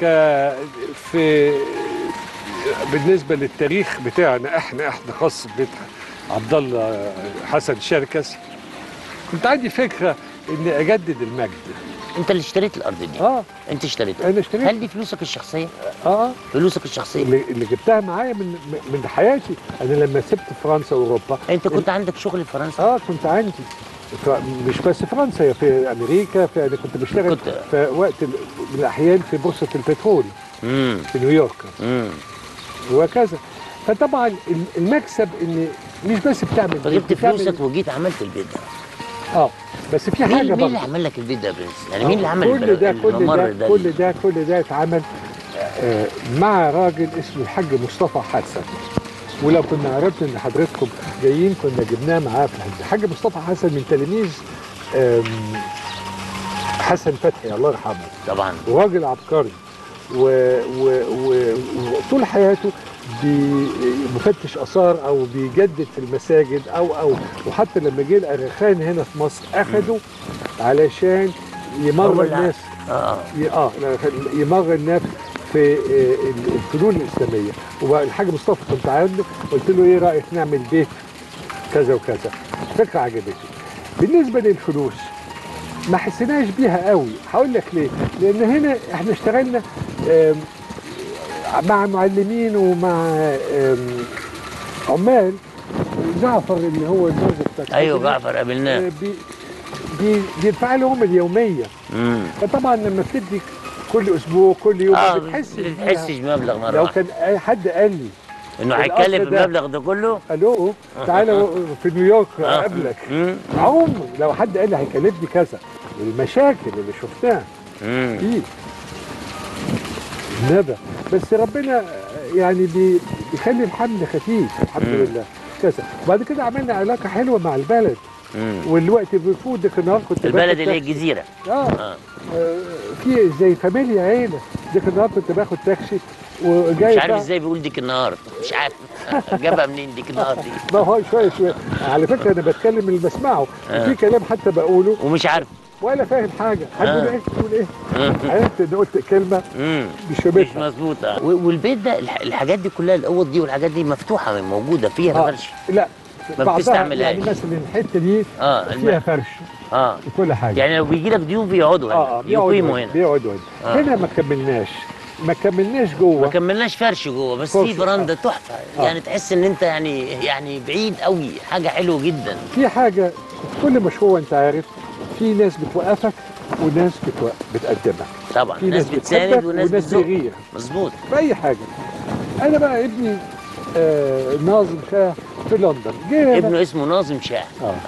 في بالنسبه للتاريخ بتاعنا احنا احنا خاص بيت عبد الله حسن شركس كنت عندي فكره اني اجدد المجد انت اللي اشتريت الارض دي اه انت اشتريتها انا اشتريت هل دي فلوسك الشخصيه اه فلوسك الشخصيه اللي, اللي جبتها معايا من من حياتي انا لما سبت فرنسا واوروبا انت كنت عندك شغل في فرنسا اه كنت عندي ف- مش بس فرنسا في امريكا في انا كنت بشتغل كنت- في وقت ال- من الاحيان في بورصه البترول امم في نيويورك امم وهكذا فطبعا ال- المكسب ان مش بس بتعمل فجبت بتعمل- فلوسك وجيت عملت البيت ده اه بس في مين حاجه مين اللي برضه عمل لك البيت ده يا برنس؟ يعني مين اللي آه، عمل كل البر- ده كل الممر ده ده كل ليه؟ ده كل ده اتعمل آه، مع راجل اسمه الحاج مصطفى حسن ولو كنا عرفنا ان حضرتكم جايين كنا جبناه معاه في الحج الحاج مصطفى حسن من تلاميذ آم، حسن فتحي الله يرحمه طبعا وراجل عبقري و- و- و- وطول حياته بي- مفتش اثار او بيجدد في المساجد او او وحتى لما جه الاغاخان هنا في مصر اخده علشان هو يمر اللي الناس اه ي- اه يمر الناس في آه، الفنون الاسلاميه والحاج مصطفى كنت عنده قلت له ايه رايك نعمل بيت كذا وكذا فكره عجبتني بالنسبه للفلوس ما حسيناش بيها قوي هقول لك ليه لان هنا احنا اشتغلنا آم، مع معلمين ومع آم، عمال جعفر اللي هو الناظر بتاع ايوه الحكومة، جعفر قابلناه آه، بي بي بيدفع لهم اليوميه امم فطبعا لما بتدي كل اسبوع كل يوم اه ما بتحسش ما بيها. بتحسش بمبلغ مره لو واحده كان اي حد قال لي انه القصر هيتكلف ده- المبلغ ده كله الو تعالى في نيويورك آه. اقابلك امم عمر لو حد قال لي هيكلفني كذا المشاكل اللي شفتها امم فيه ندى بس ربنا يعني بي- بيخلي الحمل خفيف الحمد مم. لله كذا وبعد كده عملنا علاقه حلوه مع البلد امم والوقت بفوت ديك النهار كنت البلد باخد اللي هي تاكسي. الجزيره اه اه آه، في زي فاميليا عيله ديك النهار كنت باخد تاكسي وجاي مش عارف بقى- ازاي بيقول ديك النهار مش عارف جابها منين ديك النهار دي ما هو شويه شويه على فكره انا بتكلم اللي بسمعه آه. وفي كلام حتى بقوله ومش عارف ولا فاهم حاجه هتقول آه. ايه تقول ايه مم. عرفت ان قلت كلمه مم. مش مش فاهمها مظبوطه و- والبيت ده الح- الحاجات دي كلها الاوض دي والحاجات دي مفتوحه موجوده فيها آه. فرش لا ما بعضها بتستعملهاش. يعني مثلا الحته دي اه فيها الم... فرش اه وكل حاجه يعني لو بيجي لك ضيوف بيقعدوا هنا اه اه بيقعدوا يقيموا هنا بيقعدوا هنا آه. هنا ما كملناش ما كملناش ما جوه كملناش فرش جوه بس فرش، في فرندا آه. تحفه آه. يعني تحس ان انت يعني يعني بعيد قوي حاجه حلوه جدا في حاجه في كل مشروع انت عارف في ناس بتوقفك وناس بتوقف بتقدمك طبعا في ناس ناس بتساند بتحبك وناس وناس بتزق بيغير مظبوط في اي حاجه انا بقى ابني آه ناظم شاه في لندن جه هنا ابنه اسمه ناظم شاه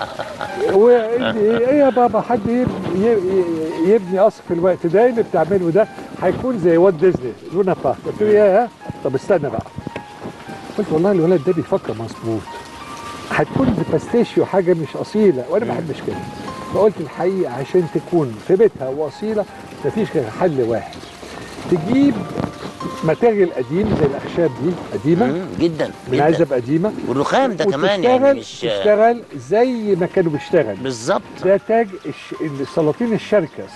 وابني ايه إيه يا بابا حد يبني, ي- يبني قصر في الوقت ده اللي بتعمله ده هيكون زي وات ديزني لونا بارك قلت له يا طب استنى بقى قلت والله الولد ده بيفكر مظبوط هتكون باستيشيو حاجه مش اصيله وانا ما بحبش كده فقلت الحقيقه عشان تكون في بيتها واصيله مفيش غير حل واحد تجيب ماتيريال قديم زي الاخشاب دي قديمه مم، جدا من جدا عزب قديمه والرخام ده كمان وتشتغل يعني مش تشتغل زي ما كانوا بيشتغل بالظبط ده تاج الش... السلاطين الشركس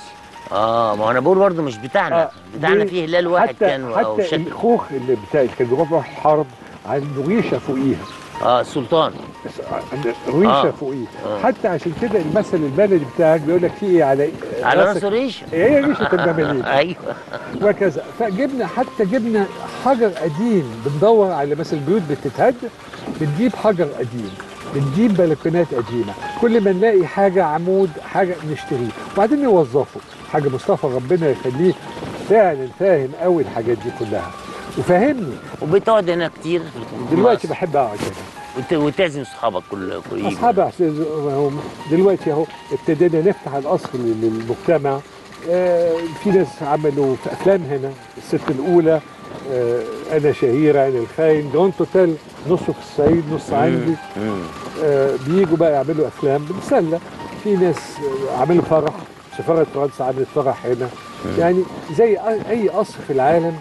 اه ما هو انا بقول برضه مش بتاعنا آه، بتاعنا ليه؟ فيه هلال واحد حتى كان او حتى شكل الخوخ اللي بتاع اللي كان بيروح الحرب عنده ريشه فوقيها اه السلطان بس عنده ريشه آه. فوقيها آه. حتى عشان كده المثل البلدي بتاعك بيقول لك في ايه على على راسك؟ راسه ريشه هي ريشه المماليك ايوه وكذا فجبنا حتى جبنا حجر قديم بندور على مثلا البيوت بتتهد بنجيب حجر قديم بنجيب بلكونات قديمه كل ما نلاقي حاجه عمود حاجه نشتريه وبعدين نوظفه حاجه مصطفى ربنا يخليه فعلا فاهم قوي الحاجات دي كلها وفهمني وبتقعد هنا كتير في دلوقتي مصر. بحب اقعد هنا وت- وتعزم صحابك كل كل يجوا. اصحاب احساس هم دلوقتي اهو ابتدينا نفتح القصر للمجتمع آه، في ناس عملوا في افلام هنا الست الاولى آه، انا شهيره انا الخاين جراند اوتيل نصه في الصعيد نص عندي مم. آه، بيجوا بقى يعملوا افلام بنسلى في ناس آه، عملوا فرح سفاره فرنسا عملت فرح هنا يعني زي أي- اي قصر في العالم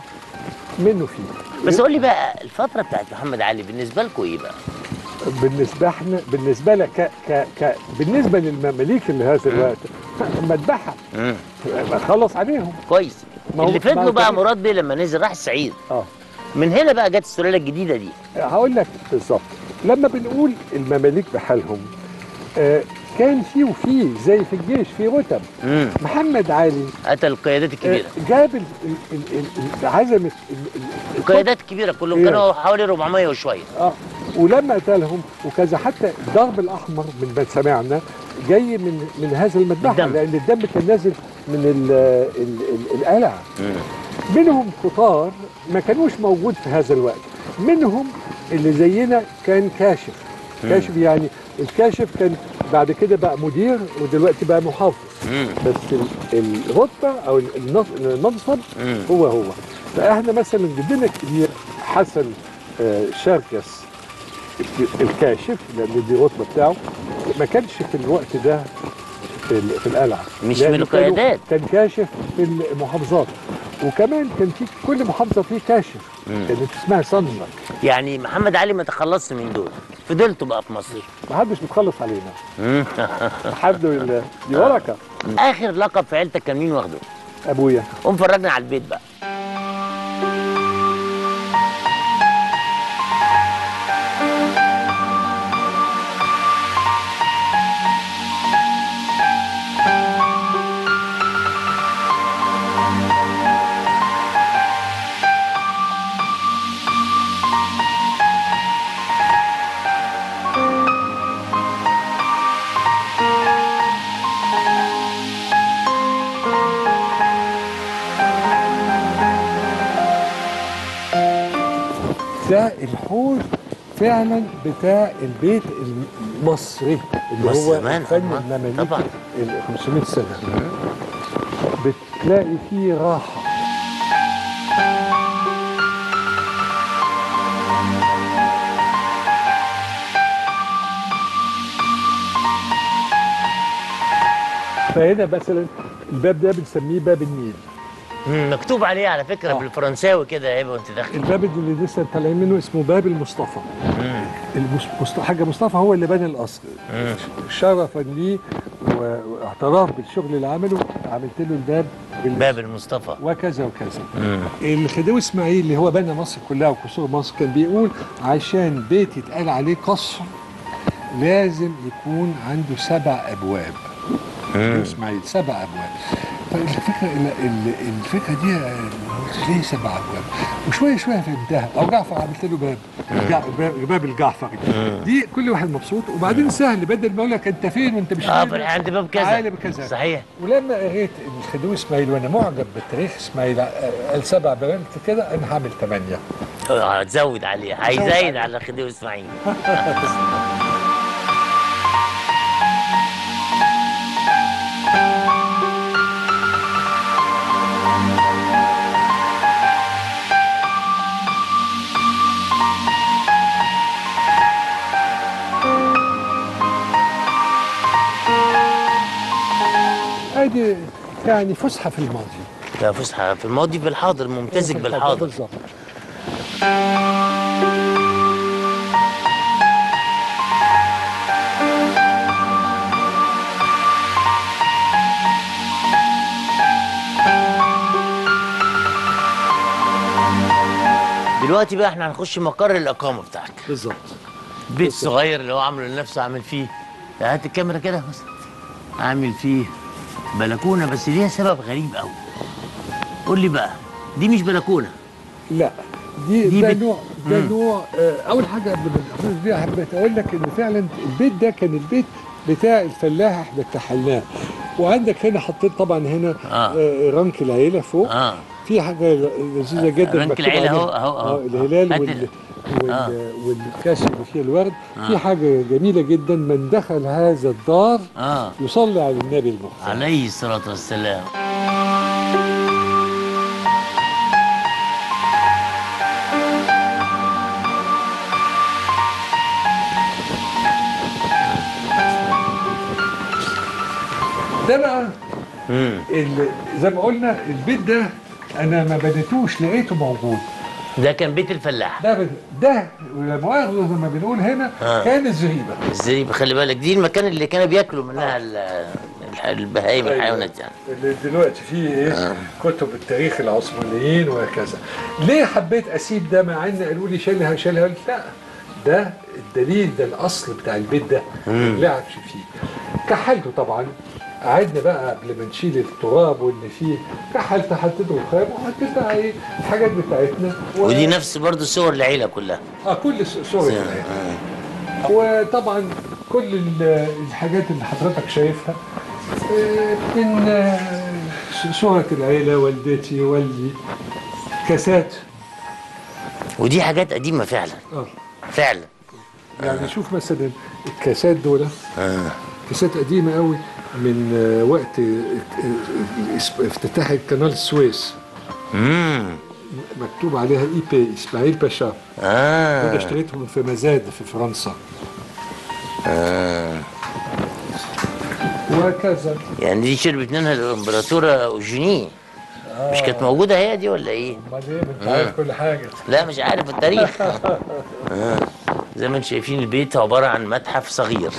منه فيه بس قول لي بقى الفتره بتاعت محمد علي بالنسبه لكم ايه بقى؟ بالنسبه احنا بالنسبه لك ك ك ك بالنسبه للمماليك اللي هذا الوقت مذبحه مم. خلص عليهم كويس ما هو- اللي ما هو فضلوا بقى كان- مراد بيه لما نزل راح الصعيد اه من هنا بقى جت السلاله الجديده دي هقول لك بالظبط لما بنقول المماليك بحالهم آه كان في وفي زي في الجيش في رتب مم. محمد علي قتل القيادات آه الكبيره جاب ال- ال- ال- ال- عزم ال- ال- ال- القيادات الكبيره كلهم إيه. كانوا حوالي 400 وشويه اه ولما قتلهم وكذا حتى الضرب الاحمر من ما سمعنا جاي من من هذا المذبحه الدم. لان الدم كان نازل من ال ال ال القلعه منهم كتار ما كانوش موجود في هذا الوقت منهم اللي زينا كان كاشف كاشف يعني الكاشف كان بعد كده بقى مدير ودلوقتي بقى محافظ مم. بس ال- الرتبه او ال- النص- المنصب مم. هو هو فاحنا مثلا جدنا الكبير حسن آه، شركس الكاشف لان دي رتبه بتاعه ما كانش في الوقت ده في, ال- في القلعه مش لأنه من كانوا- القيادات. كان كاشف في المحافظات وكمان كان في كل محافظه فيه كاشف كانت اسمها صنجة يعني محمد علي ما تخلصش من دول فضلتوا بقى في مصر ما حدش بيتخلص علينا مم. الحمد لله دي بركه اخر لقب في عيلتك كان مين واخده؟ ابويا قوم فرجنا على البيت بقى ده الحوش فعلا بتاع البيت المصري اللي بس هو زمان فن طبعاً، المماليك طبعاً. ال 500 سنه بتلاقي فيه راحه فهنا مثلا الباب ده بنسميه باب النيل مم، مكتوب عليه على فكره آه. بالفرنساوي كده يا هبه وانت داخل الباب اللي لسه طالعين منه اسمه باب المصطفى المس... مست... حاج مصطفى هو اللي بنى القصر شرفا ليه و- واعتراف بالشغل اللي عمله عملت له الباب بال... باب المصطفى وكذا وكذا الخديوي اسماعيل اللي هو بنى مصر كلها وقصور مصر كان بيقول عشان بيت يتقال عليه قصر لازم يكون عنده سبع ابواب خديوي اسماعيل سبع ابواب فالفكره ال- ال- الفكره دي آه، قلت ليه سبع ابواب وشويه شويه فهمتها او جعفر عملت له باب الجع- باب- باب الجعفري دي كل واحد مبسوط وبعدين سهل بدل ما اقول لك انت فين وانت مش اه فين في عند باب تعالى كذا بكذا صحيح ولما قريت ان الخديوي اسماعيل وانا معجب بالتاريخ اسماعيل آه، قال سبع بنات كده انا هعمل ثمانيه آه، هتزود عليه هيزايد على خديوي اسماعيل ادي يعني فسحه في الماضي لا فسحه في الماضي بالحاضر ممتزج بالحاضر بالظبط دلوقتي بقى احنا هنخش مقر الاقامه بتاعك بالظبط بيت صغير اللي هو عامله لنفسه عامل فيه هات الكاميرا كده مثلا عامل فيه بلكونه بس ليها سبب غريب قوي قول لي بقى دي مش بلكونه لا دي, دي ده بت- نوع ده نوع آه، اول حاجه قبل ما نخش بيها حبيت اقول لك ان فعلا البيت ده كان البيت بتاع الفلاح احنا اتحلناه وعندك هنا حطيت طبعا هنا آه. آه. رنك العيله فوق اه في حاجه لذيذه جدا رنك مكتوب العيلة عليها. أهو- أهو- أهو. آه الهلال هات وال ال- وال آه. والكاس اللي فيه الورد في حاجه جميله جدا من دخل هذا الدار اه يصلي على النبي المختار عليه الصلاه والسلام ده بقى امم ال- زي ما قلنا البيت ده انا ما بنيتوش لقيته موجود ده كان بيت الفلاح ده بد- ده ولا مؤاخذه زي ما بنقول هنا آه. كان الزريبه الزريبه خلي بالك دي المكان اللي كانوا بياكلوا منها ال- الح- البهايم أيوة. الحيوانات يعني اللي دلوقتي فيه ايه كتب التاريخ العثمانيين وهكذا ليه حبيت اسيب ده مع ان قالوا لي شيلها شيلها قلت لا ده الدليل ده الاصل بتاع البيت ده ما لعبش فيه كحلته طبعا قعدنا بقى قبل ما نشيل التراب واللي فيه كحلت حطيت رخام وحطيت بقى ايه الحاجات بتاعتنا و... ودي نفس برضو صور العيله كلها اه كل س- صور العيلة. وطبعا كل ال- الحاجات اللي حضرتك شايفها آه، من آه، صورة العيلة والدتي والدي كاسات ودي حاجات قديمه فعلا اه فعلا يعني شوف مثلا الكاسات دول آه. كاسات قديمة قوي من آه، وقت آه، آه، اس- افتتاح قناة السويس امم مكتوب عليها اي بي اسماعيل باشا وانا اه اشتريتهم في مزاد في فرنسا اه وهكذا يعني دي شربت منها الامبراطوره اوجيني مش كانت موجوده هي دي ولا ايه؟ امال ايه انت عارف كل حاجة لا مش عارف التاريخ آه. زي ما انتم شايفين البيت عباره عن متحف صغير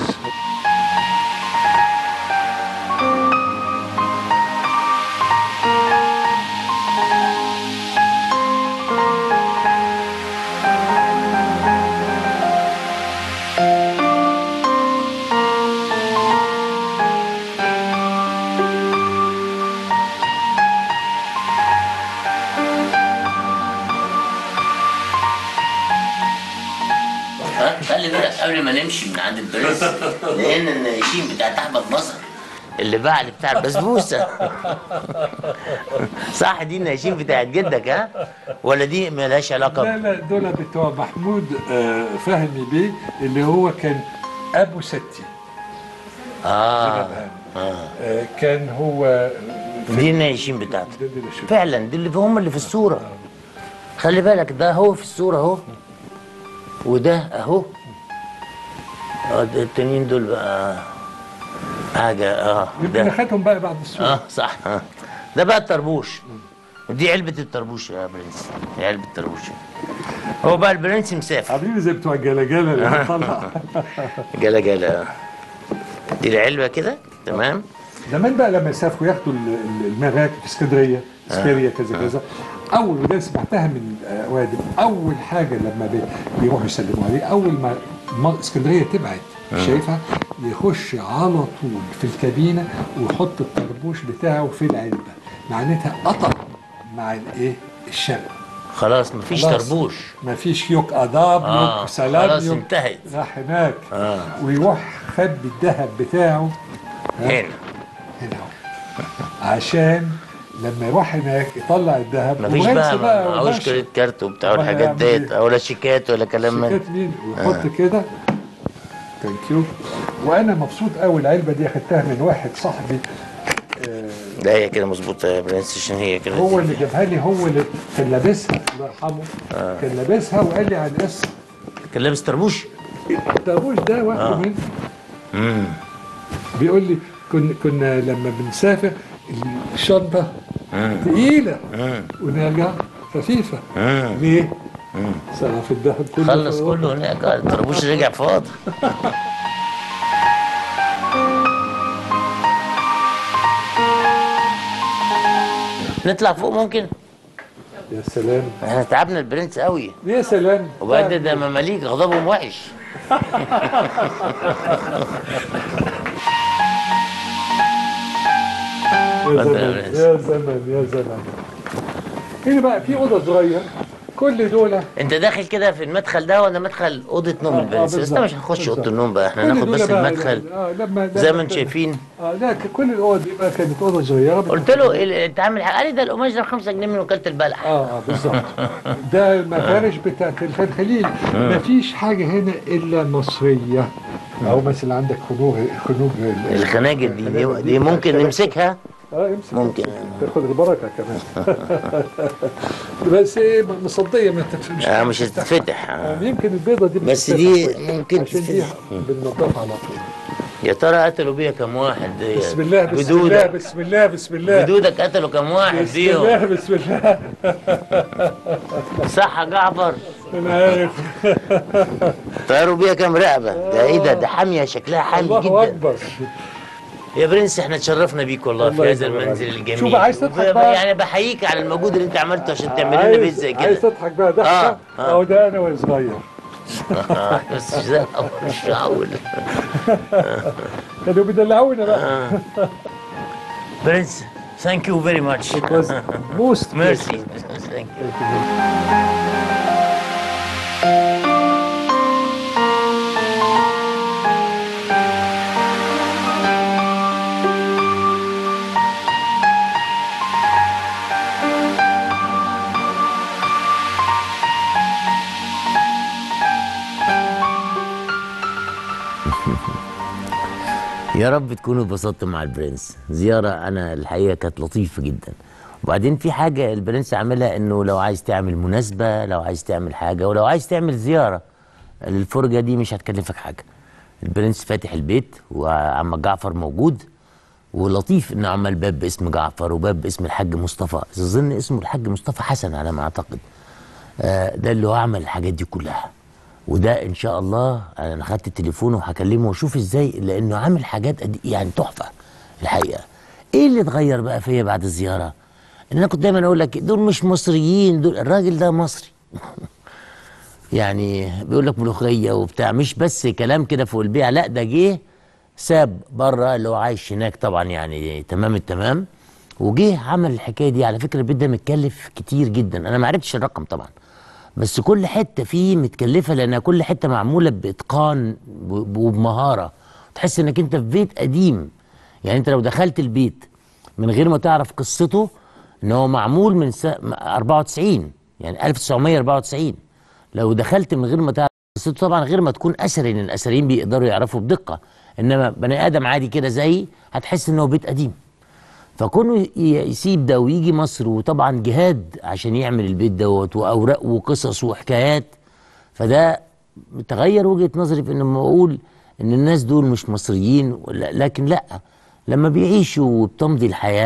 خلي بالك قبل ما نمشي من عند البرنس لان النشيم بتاعت احمد مظهر اللي باع لي بتاع البسبوسه صح دي النشيم بتاعت جدك ها ولا دي ملهاش علاقه لا لا دول بتوع محمود آه، فهمي بيه اللي هو كان ابو ستي اه آه، كان هو دي النشيم بتاعته ده- ده اللي شو- فعلا دي اللي هم اللي في الصوره خلي بالك ده هو في الصوره اهو وده اهو اه ده التانيين دول بقى حاجه اه يمكن ده اخدهم بقى بعد الصورة اه صح آه. ده بقى الطربوش ودي علبه الطربوش يا برنس دي علبه الطربوش هو بقى البرنس مسافر عاملين زي بتوع الجلاجله اللي طالعه جلا جلا دي العلبه كده تمام زمان بقى لما يسافروا ياخدوا ال- ال- المراكب في اسكندريه اسكندريه كذا كذا اول وده سمعتها من آه، وادم اول حاجه لما بي- بيروحوا يسلموا عليه اول ما ما اسكندريه تبعد شايفها يخش على طول في الكابينه ويحط الطربوش بتاعه في العلبه معناتها قطع مع الايه الشرق خلاص مفيش خلاص. طربوش مفيش يوك اداب آه، يوك سلام خلاص يوك انتهت. راح هناك آه. ويروح خبي الذهب بتاعه هنا هنا اهو عشان لما يروح هناك يطلع الذهب مفيش وينسى بقى معهوش وماشي. كريدت كارت وبتاع أمال والحاجات هيعمل ديت إيه؟ ولا شيكات ولا كلام من شيكات مين ويحط كده ثانك يو وانا مبسوط قوي العلبه دي اخدتها من واحد صاحبي آه، ده هي كده مظبوطه يا برنس عشان هي كده هو اللي جابها لي هو اللي كان لابسها الله يرحمه كان لابسها وقال لي على الاسم كان لابس طربوش الطابوش ده واخده آه. مني امم بيقول لي كنا كنا لما بنسافر الشنطه مم. تقيله مم. ونرجع خفيفه مم. ليه؟ صرف الذهب كله خلص في- كله هناك آه، الطربوش رجع فاضي نطلع فوق ممكن يا سلام احنا تعبنا البرنس قوي يا سلام وبعدين ده مماليك غضبهم وحش يا اتفضل يا زمن برنس. يا زمن يا زمن هنا بقى في اوضه صغير كل دول انت داخل كده في المدخل ده ولا مدخل اوضه نوم آه، آه، البرنس بس بالظبط، ده مش هنخش اوضه بالظبط. النوم بقى احنا كل هناخد دول بس بقى- المدخل آه لما زي ما انتم شايفين اه لا كل الاوض دي بقى كانت اوضه صغيره قلت له إيه انت عامل حاجه قال لي ده القماش ده ب 5 جنيه من وكاله البلح اه اه بالظبط ده المفارش بتاعت الخان خليل مفيش حاجه هنا الا مصريه او مثلا عندك خنوج خنوج ال- الخناجر دي دي, الخناجر دي ممكن بتاعت نمسكها اه امسك ممكن. امسك. تاخد البركه كمان بس ايه مصديه ما تفهمش آه مش هتتفتح آه. آه، يمكن البيضه دي بس بتتفتح دي شوية. ممكن عشان دي تتفتح. بننضفها على طول يا ترى قتلوا بيها كم واحد دي بسم الله بسم الله جدودك بسم الله بسم الله جدودك قتلوا كم واحد بسم الله فيهم بسم الله صح يا جعفر انا عارف طيروا بيها كم رقبه ده ايه ده ده حاميه شكلها حامي الله جدا اكبر يا برنس احنا اتشرفنا بيك والله الله في هذا يكرمك. المنزل الجميل شوف، عايز تضحك وب- بقى؟ يعني بحييك على المجهود اللي انت عملته عشان تعمل لنا بيت زي عايز كده تضحك بقى ضحكه آه، آه. اهو ده انا وانا صغير بس مش زي الأول، مش معقول كانوا بيدلعونا بقى برنس ثانك يو فيري ماتش موست ميرسي ثانك يو يا رب تكونوا اتبسطتوا مع البرنس زيارة أنا الحقيقة كانت لطيفة جدا وبعدين في حاجة البرنس عاملها إنه لو عايز تعمل مناسبة لو عايز تعمل حاجة ولو عايز تعمل زيارة الفرجة دي مش هتكلفك حاجة البرنس فاتح البيت وعم جعفر موجود ولطيف إنه عمل باب باسم جعفر وباب باسم الحاج مصطفى أظن اسمه الحاج مصطفى حسن على ما أعتقد آه، ده اللي هو عمل الحاجات دي كلها وده ان شاء الله انا خدت التليفون وهكلمه واشوف ازاي لانه عامل حاجات قد- يعني تحفه الحقيقه ايه اللي اتغير بقى فيا بعد الزياره ان انا كنت دايما اقول لك دول مش مصريين دول الراجل ده مصري يعني بيقول لك ملوخيه وبتاع مش بس كلام كده فوق البيع لا ده جه ساب بره اللي هو عايش هناك طبعا يعني تمام التمام وجه عمل الحكايه دي على فكره البيت ده متكلف كتير جدا انا ما عرفتش الرقم طبعا بس كل حته فيه متكلفه لانها كل حته معموله باتقان و- وبمهاره تحس انك انت في بيت قديم يعني انت لو دخلت البيت من غير ما تعرف قصته ان هو معمول من سا... 94 يعني 1994 لو دخلت من غير ما تعرف قصته طبعا غير ما تكون اثري لان الاثريين بيقدروا يعرفوا بدقه انما بني ادم عادي كده زيي هتحس ان هو بيت قديم فكونه ي- يسيب ده ويجي مصر وطبعا جهاد عشان يعمل البيت دوت واوراق وقصص وحكايات فده تغير وجهه نظري في ان لما اقول ان الناس دول مش مصريين ولا- لكن لا لما بيعيشوا وبتمضي الحياه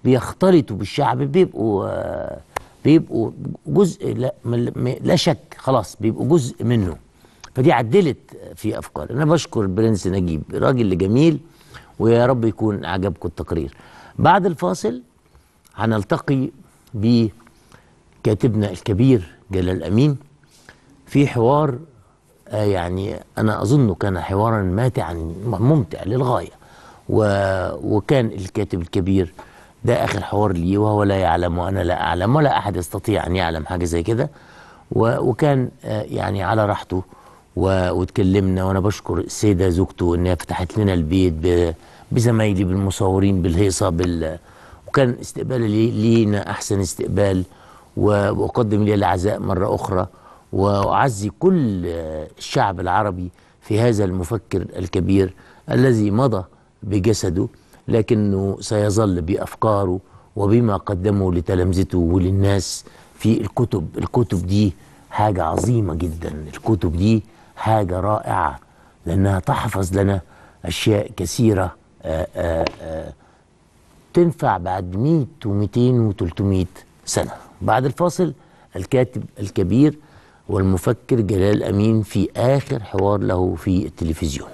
بيختلطوا بالشعب بيبقوا آه، بيبقوا جزء لا, م- لا شك خلاص بيبقوا جزء منه فدي عدلت في افكار انا بشكر البرنس نجيب راجل جميل ويا رب يكون عجبكم التقرير بعد الفاصل هنلتقي بكاتبنا الكبير جلال امين في حوار آه يعني انا اظنه كان حوارا ماتعا ممتع للغايه و... وكان الكاتب الكبير ده اخر حوار لي وهو لا يعلم وانا لا اعلم ولا احد يستطيع ان يعلم حاجه زي كده و... وكان آه يعني على راحته و... واتكلمنا وانا بشكر السيده زوجته انها فتحت لنا البيت ب... بزمايلي بالمصورين بالهيصه بال وكان استقبال لي... لينا احسن استقبال و... واقدم لي العزاء مره اخرى واعزي كل آه، الشعب العربي في هذا المفكر الكبير الذي مضى بجسده لكنه سيظل بافكاره وبما قدمه لتلامذته وللناس في الكتب الكتب دي حاجه عظيمه جدا الكتب دي حاجه رائعه لانها تحفظ لنا اشياء كثيره آآ آآ تنفع بعد 100 و200 و300 سنه بعد الفاصل الكاتب الكبير والمفكر جلال امين في اخر حوار له في التلفزيون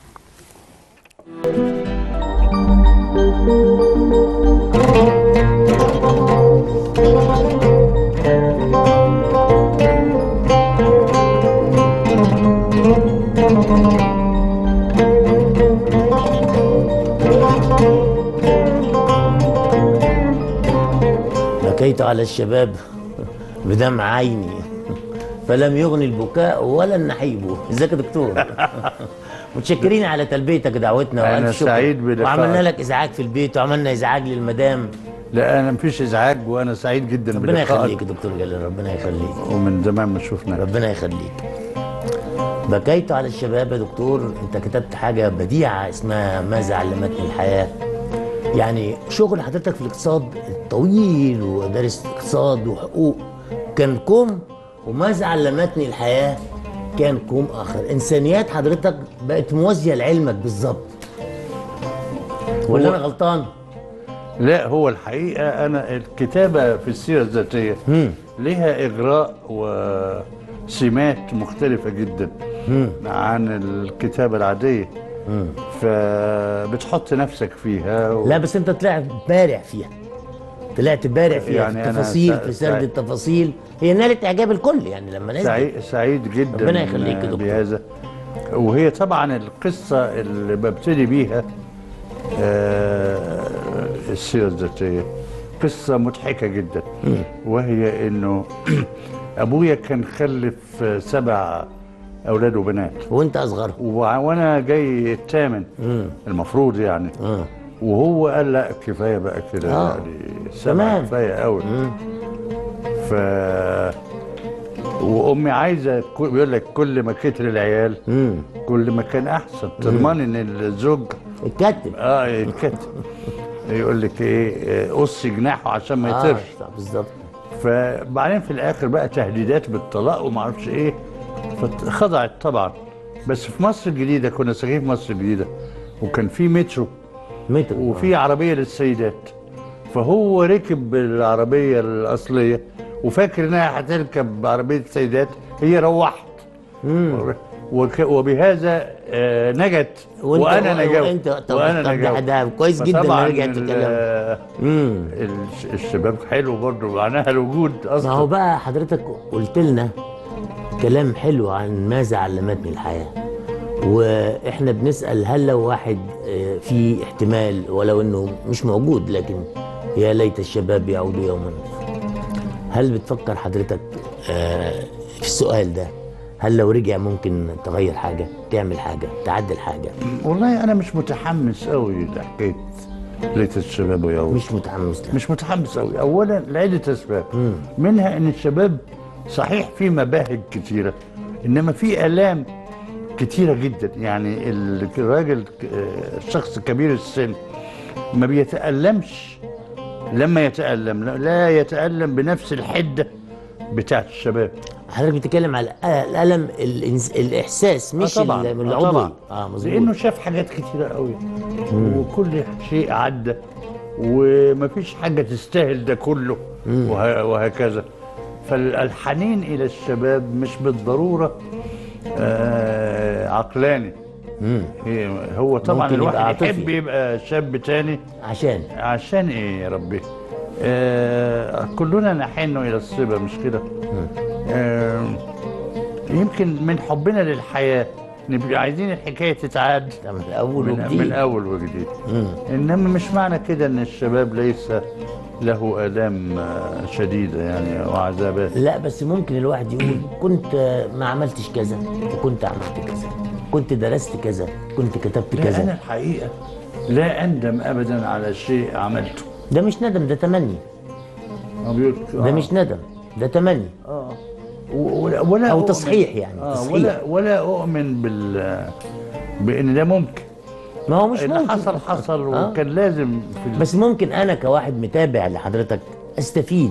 بكيت على الشباب بدمع عيني فلم يغني البكاء ولا النحيب ازيك يا دكتور متشكرين على تلبيتك دعوتنا أنا والف شكر سعيد بلقائك. وعملنا لك ازعاج في البيت وعملنا ازعاج للمدام لا انا مفيش ازعاج وانا سعيد جدا ربنا بلقائك. يخليك يا دكتور جلال ربنا يخليك ومن زمان ما شفنا ربنا يخليك بكيت على الشباب يا دكتور انت كتبت حاجه بديعه اسمها ماذا علمتني الحياه يعني شغل حضرتك في الاقتصاد الطويل ودارس اقتصاد وحقوق كان كوم وماذا علمتني الحياه كان كوم اخر انسانيات حضرتك بقت موازيه لعلمك بالظبط ولا هو- انا غلطان لا هو الحقيقه انا الكتابه في السيره الذاتيه لها اغراء وسمات مختلفه جدا عن الكتابه العاديه فبتحط نفسك فيها و... لا بس انت طلعت بارع فيها طلعت بارع فيها يعني في أنا التفاصيل سع- في سرد سع- التفاصيل هي نالت اعجاب الكل يعني لما نزلت سعيد سعيد جدا ربنا يخليك يا دكتور. بهذا وهي طبعا القصه اللي ببتدي بيها آه، السيره الذاتيه قصه مضحكه جدا وهي انه ابويا كان خلف سبع اولاد وبنات وانت اصغرهم وع- وانا جاي الثامن المفروض يعني اه وهو قال لا كفايه بقى كده آه. يعني سبعه تمام. كفايه قوي ف وامي عايزه كل- بيقول لك كل ما كتر العيال امم كل ما كان احسن تضمن ان الزوج اتكتب اه يتكتب يقول لك ايه آه، قص جناحه عشان ما يطيرش آه بالظبط فبعدين في الاخر بقى تهديدات بالطلاق وما اعرفش ايه فخضعت طبعا بس في مصر الجديده كنا ساكنين في مصر الجديده وكان في مترو متر وفي عربيه للسيدات فهو ركب العربيه الاصليه وفاكر انها هتركب عربيه السيدات هي روحت وك- وبهذا آه، نجت وانت وانا نجوت وانت طب وانا طب ده, نجوت ده كويس جدا فطبعاً ان رجعت ال- الكلام امم الش- الشباب حلو برضه معناها الوجود ما هو اصلا بقى حضرتك قلت لنا كلام حلو عن ماذا علمتني الحياه واحنا بنسال هل لو واحد آه، في احتمال ولو انه مش موجود لكن يا ليت الشباب يعودوا يوما هل بتفكر حضرتك آه، في السؤال ده هل لو رجع ممكن تغير حاجه تعمل حاجه تعدل حاجه والله انا مش متحمس قوي لحكايه ليت الشباب ويوم مش متحمس لها مش متحمس قوي اولا لعده اسباب منها ان الشباب صحيح في مباهج كتيره انما في الام كتيره جدا يعني ال- الراجل آه، الشخص كبير السن ما بيتالمش لما يتالم لا- لا يتالم بنفس الحده بتاعت الشباب حضرتك بتتكلم على الالم الإنس... الاحساس مش آه طبعا ال- آه العضوي طبعا اه مظبوط لانه شاف حاجات كتيره قوي وكل شيء عدى ومفيش حاجه تستاهل ده كله وه- وهكذا فالحنين الى الشباب مش بالضروره آه عقلاني هي- هو طبعا ممكن يبقى الواحد عاطفي. يحب يبقى شاب تاني عشان عشان ايه يا ربي آه كلنا نحن الى الصبا مش كده آه يمكن من حبنا للحياه نبقى عايزين الحكايه تتعاد من الاول من, وجديد من اول وجديد انما مش معنى كده ان الشباب ليس له الام آه، شديده يعني وعذابات لا بس ممكن الواحد يقول كنت ما عملتش كذا وكنت عملت كذا كنت درست كذا كنت كتبت لا انا كذا الحقيقه لا اندم ابدا على شيء عملته ده مش ندم ده تمني هو بيقول- ده آه. مش ندم ده تمني اه ولا ولا أو أؤمن- تصحيح يعني، آه تصحيح. ولا ولا اؤمن بال بان ده ممكن ما هو مش اللي ممكن حصل حصل آه. وكان لازم في ال- بس ممكن انا كواحد متابع لحضرتك استفيد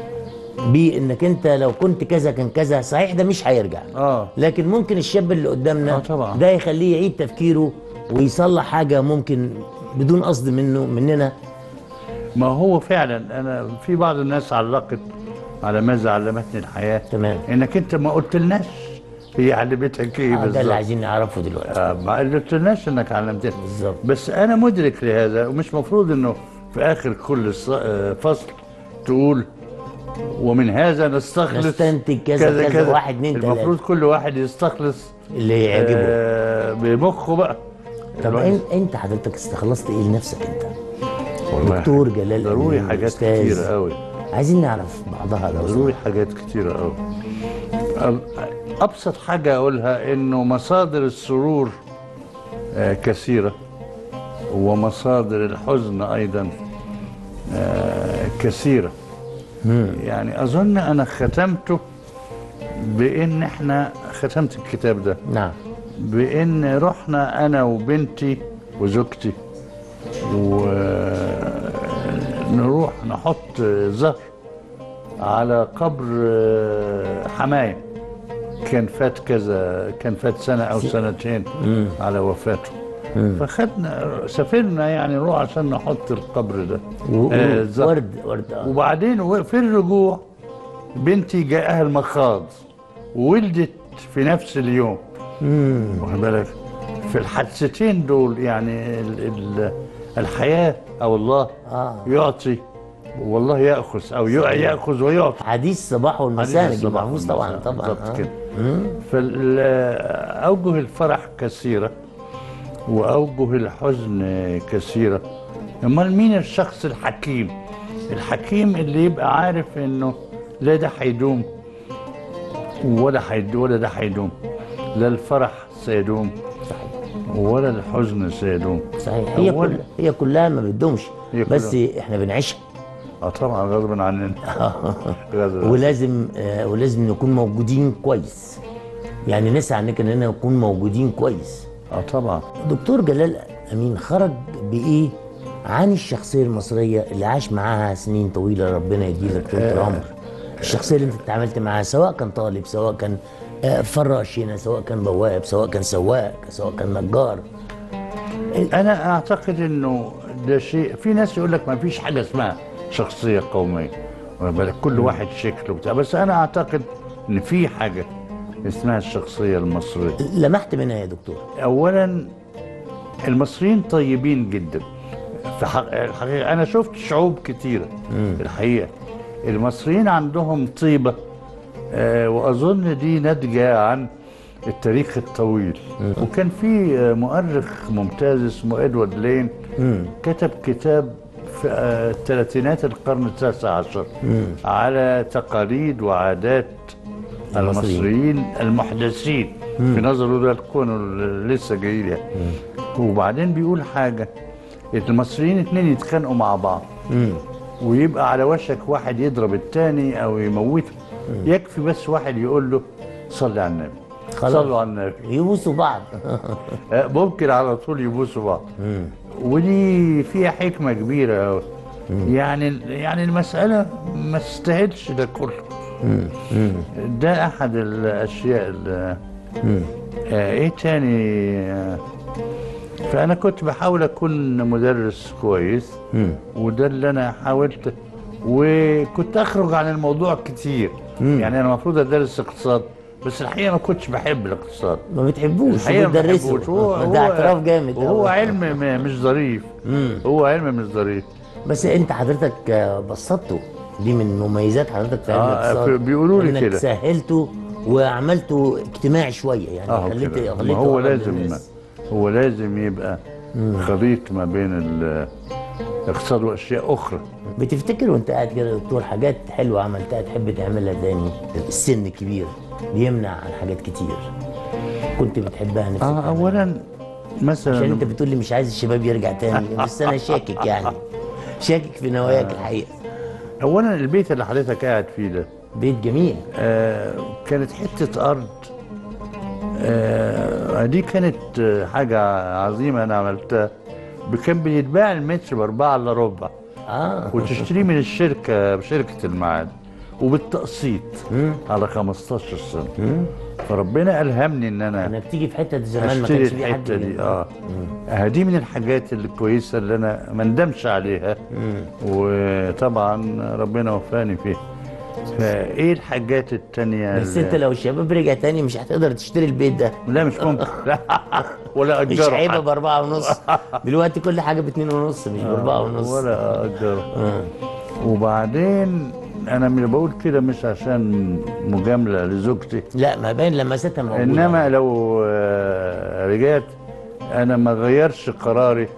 بانك انت لو كنت كذا كان كذا صحيح ده مش هيرجع اه لكن ممكن الشاب اللي قدامنا آه طبعا. ده يخليه يعيد تفكيره ويصلح حاجه ممكن بدون قصد منه مننا ما هو فعلا انا في بعض الناس علقت على ماذا علمتني الحياه تمام انك انت ما قلتلناش هي علمتك ايه آه ده اللي بالظبط عايزين نعرفه دلوقتي آه، ما قلتلناش انك علمتني بالظبط بس انا مدرك لهذا ومش مفروض انه في اخر كل ص- آه، فصل تقول ومن هذا نستخلص نستنتج كذا كذا, واحد اتنين المفروض تلاته كل واحد يستخلص اللي يعجبه آه بمخه بقى طب الواحد- انت انت حضرتك استخلصت ايه لنفسك انت؟ والله دكتور جلال ضروري أمين، حاجات أستاذ. كتيرة قوي عايزين نعرف بعضها لو ضروري حاجات كتيرة قوي ال- ابسط حاجة اقولها انه مصادر السرور آه، كثيرة ومصادر الحزن ايضا آه، كثيرة يعني اظن انا ختمته بان احنا ختمت الكتاب ده نعم بان رحنا انا وبنتي وزوجتي ونروح نحط زهر على قبر حماية كان فات كذا كان فات سنة أو سنتين على وفاته فخدنا سافرنا يعني نروح عشان نحط القبر ده و- آه، و- الزهر. ورد ورد آه. وبعدين و- في الرجوع بنتي جاءها المخاض وولدت في نفس اليوم واخد بالك في الحادثتين دول يعني ال ال الحياة أو الله آه. يعطي والله يأخذ أو يع- يأخذ ويعطي حديث الصباح والمساء حديث نجيب الصباح محفوظ طبعا والمساء، طبعا بالظبط آه. كده فأوجه الفرح كثيرة وأوجه الحزن كثيرة أمال مين الشخص الحكيم الحكيم اللي يبقى عارف إنه لا ده هيدوم ولا حيد ولا ده هيدوم لا الفرح سيدوم ولا الحزن سيدوم صحيح هي أول- كل هي كلها ما بتدومش هي بس كلها. احنا بنعيشها اه طبعا غصبا عننا غصبا ولازم آه ولازم نكون موجودين كويس يعني نسعى انك اننا نكون موجودين كويس اه طبعا دكتور جلال امين خرج بايه عن الشخصيه المصريه اللي عاش معاها سنين طويله ربنا يديلك طول العمر الشخصيه اللي انت اتعاملت معاها سواء كان طالب سواء كان آه، فراش هنا سواء كان بواب سواء كان سواق سواء كان نجار انا اعتقد انه ده شيء في ناس يقول لك ما فيش حاجه اسمها شخصيه قوميه واخد بالك كل واحد شكله بتاع بس انا اعتقد ان في حاجه اسمها الشخصيه المصريه لمحت منها يا دكتور اولا المصريين طيبين جدا في حق- الحقيقه انا شفت شعوب كتيره الحقيقه المصريين عندهم طيبه آه، واظن دي ناتجه عن التاريخ الطويل وكان في آه، مؤرخ ممتاز اسمه ادوارد لين كتب كتاب في آه، ثلاثينات القرن التاسع عشر على تقاليد وعادات المصريين. المصريين المحدثين في نظره ده الكون اللي لسه جاي لي وبعدين بيقول حاجه المصريين اتنين يتخانقوا مع بعض ويبقى على وشك واحد يضرب التاني او يموته يكفي بس واحد يقول له صلي على النبي خلاص. صلوا على النبي يبوسوا بعض آه، ممكن على طول يبوسوا بعض ودي فيها حكمه كبيره قوي يعني يعني المساله ما تستاهلش ده كله ده احد الاشياء اللي آه ايه تاني آه فانا كنت بحاول اكون مدرس كويس وده اللي انا حاولت وكنت اخرج عن الموضوع كتير يعني انا المفروض ادرس اقتصاد بس الحقيقه ما كنتش بحب الاقتصاد ما بتحبوش الحقيقه ما وبتدرسه بحبوش. هو ده هو- اعتراف جامد هو أوي. علم م- مش ظريف هو علم مش ظريف بس انت حضرتك آه، بسطته دي من مميزات حضرتك في علم آه، الاقتصاد في- بيقولوا لي انك كده. سهلته وعملته اجتماعي شويه يعني اه خليت كده. ما خليته هو أقرب لازم للناس. هو لازم يبقى خليط ما بين ال- الاقتصاد واشياء اخرى بتفتكر وانت قاعد كده يا دكتور حاجات حلوه عملتها تحب تعملها تاني السن الكبير بيمنع عن حاجات كتير كنت بتحبها نفسك اه تعملها. اولا عشان مثلا انت بتقول لي مش عايز الشباب يرجع تاني بس انا شاكك يعني شاكك في نواياك الحقيقه اولا البيت اللي حضرتك قاعد فيه ده بيت جميل آه كانت حته ارض آه دي كانت آه، حاجه عظيمه انا عملتها كان بيتباع المتر باربعه الا ربع اه وتشتريه من الشركه شركه المعادن وبالتقسيط على 15 سنه فربنا الهمني ان انا انك تيجي في حته زمان ما اشتري كانش في حد الحته دي بي- اه آه، دي من الحاجات الكويسه اللي انا ما ندمش عليها وطبعا ربنا وفاني فيها فايه الحاجات التانية بس اللي- انت لو الشباب رجع تاني مش هتقدر تشتري البيت ده لا مش ممكن لا ولا مش اجره عيبه حتى. باربعه ونص دلوقتي كل حاجه باتنين ونص مش باربعه ونص ولا اجره آه. وبعدين انا من بقول كده مش عشان مجامله لزوجتي لا ما باين لمستها موجوده انما لو آه، رجعت انا ما غيرش قراري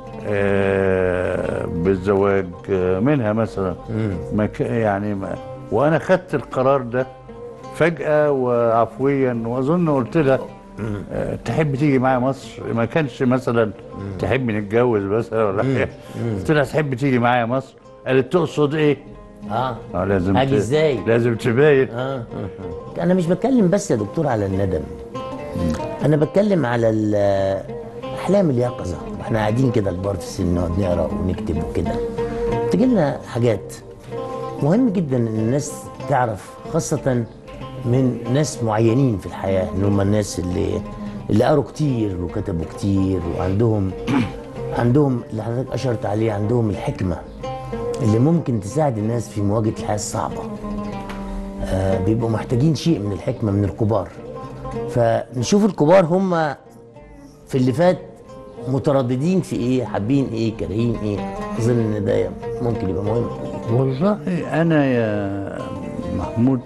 آه، بالزواج آه، منها مثلا ما ك- يعني ما وانا خدت القرار ده فجاه وعفويا واظن قلت لها آه، تحب تيجي معايا مصر ما كانش مثلا تحب نتجوز مثلا ولا حاجه قلت لها تحب تيجي معايا مصر قالت تقصد ايه؟ اه اه لازم هاجي ت- ازاي؟ لازم تبين اه انا مش بتكلم بس يا دكتور على الندم انا بتكلم على ال- احلام اليقظه واحنا قاعدين كده كبار في السن نقعد نقرا ونكتب وكده تجي لنا حاجات مهم جدا ان الناس تعرف خاصه من ناس معينين في الحياه ان هم الناس اللي اللي قروا كتير وكتبوا كتير وعندهم عندهم اللي حضرتك اشرت عليه عندهم الحكمه اللي ممكن تساعد الناس في مواجهه الحياه الصعبه آه، بيبقوا محتاجين شيء من الحكمه من الكبار فنشوف الكبار هم في اللي فات مترددين في ايه حابين ايه كارهين ايه اظن ان ده ممكن يبقى مهم والله انا يا محمود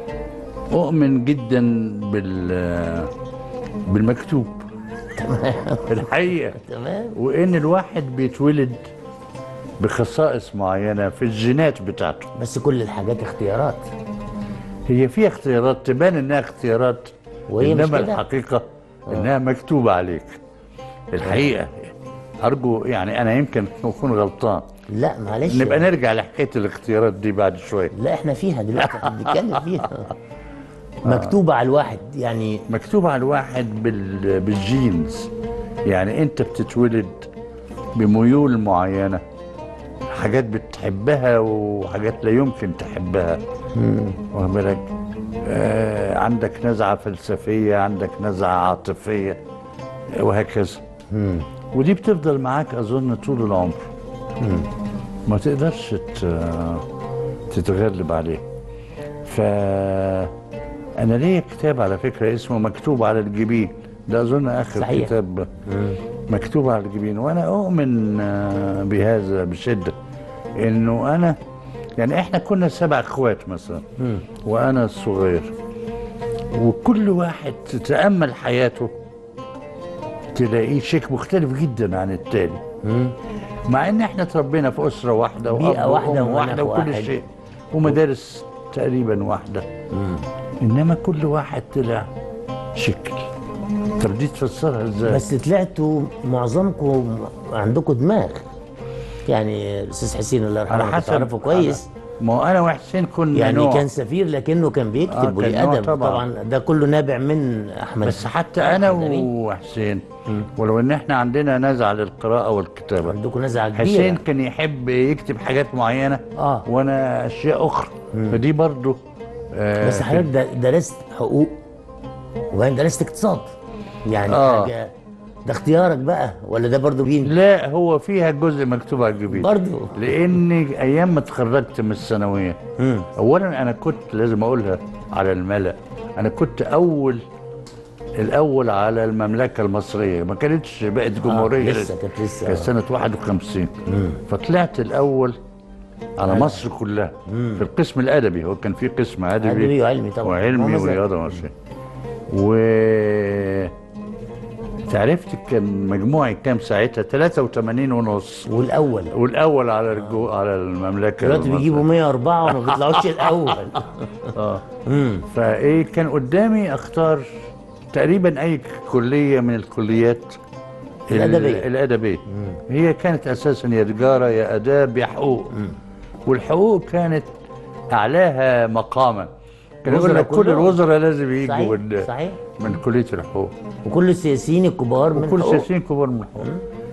اؤمن جدا بال بالمكتوب الحقيقه تمام وان الواحد بيتولد بخصائص معينه في الجينات بتاعته بس كل الحاجات اختيارات هي فيها اختيارات تبان انها اختيارات وهي مش انما كده. الحقيقه انها مكتوبه عليك الحقيقه ارجو يعني انا يمكن اكون غلطان لا معلش نبقى نرجع لحكايه الاختيارات دي بعد شويه لا احنا فيها دلوقتي احنا بنتكلم فيها مكتوبه على الواحد يعني مكتوب على الواحد بال... بالجينز يعني انت بتتولد بميول معينه حاجات بتحبها وحاجات لا يمكن تحبها واخد بالك آه عندك نزعه فلسفيه عندك نزعه عاطفيه آه، وهكذا ودي بتفضل معاك اظن طول العمر ما تقدرش ت- تتغلب عليه ف انا ليا كتاب على فكره اسمه مكتوب على الجبين ده اظن اخر صحيح. كتاب مكتوب على الجبين وانا اؤمن آه، بهذا بشده انه انا يعني احنا كنا سبع اخوات مثلا وانا الصغير وكل واحد تتامل حياته تلاقيه شيء مختلف جدا عن التاني مع ان احنا اتربينا في اسره واحده بيئة وأب واحدة وأم واحده ومناخ وكل واحد. شيء ومدارس تقريبا واحده انما كل واحد طلع شكل طب دي تفسرها ازاي؟ بس طلعتوا معظمكم عندكم دماغ يعني الاستاذ حسين الله على يرحمه كنت حسب تعرفه كويس ما هو انا وحسين كنا يعني نوع. كان سفير لكنه كان آه، بيكتب كان وليه نوع ادب طبعاً. طبعا ده كله نابع من احمد بس حتى انا أحمد أمين. وحسين ولو ان احنا عندنا نزعه للقراءه والكتابه عندكم نزعه كبيره حسين كان يحب يكتب حاجات معينه اه وانا اشياء اخرى فدي برضو آه بس حضرتك د- درست حقوق وبعدين درست اقتصاد يعني آه. حاجه ده اختيارك بقى ولا ده برضو بين لا هو فيها جزء مكتوب على الجبين برضو لاني ايام ما اتخرجت من الثانويه مم. اولا انا كنت لازم اقولها على الملا انا كنت اول الاول على المملكه المصريه ما كانتش بقت جمهوريه لسه كانت لسه كانت آه. سنه 51 فطلعت الاول على مصر كلها في القسم الادبي هو كان في قسم ادبي أدبي وعلمي طبعا وعلمي ما زال. ورياضه مصريه و تعرفت كان مجموعي كام ساعتها 83 ونص والاول والاول على الجو على المملكه دلوقتي المصرية. بيجيبوا 104 وما بيطلعوش الاول اه امم فايه كان قدامي اختار تقريبا اي كليه من الكليات ال- الأدبية. الادبيه هي كانت اساسا يا تجاره يا اداب يا حقوق والحقوق كانت اعلاها مقاما كان يقول الوزراء لك كل كلهم. الوزراء لازم يجوا صحيح من, صحيح من كليه الحقوق وكل السياسيين الكبار من وكل حقوق. السياسيين كبار من الحقوق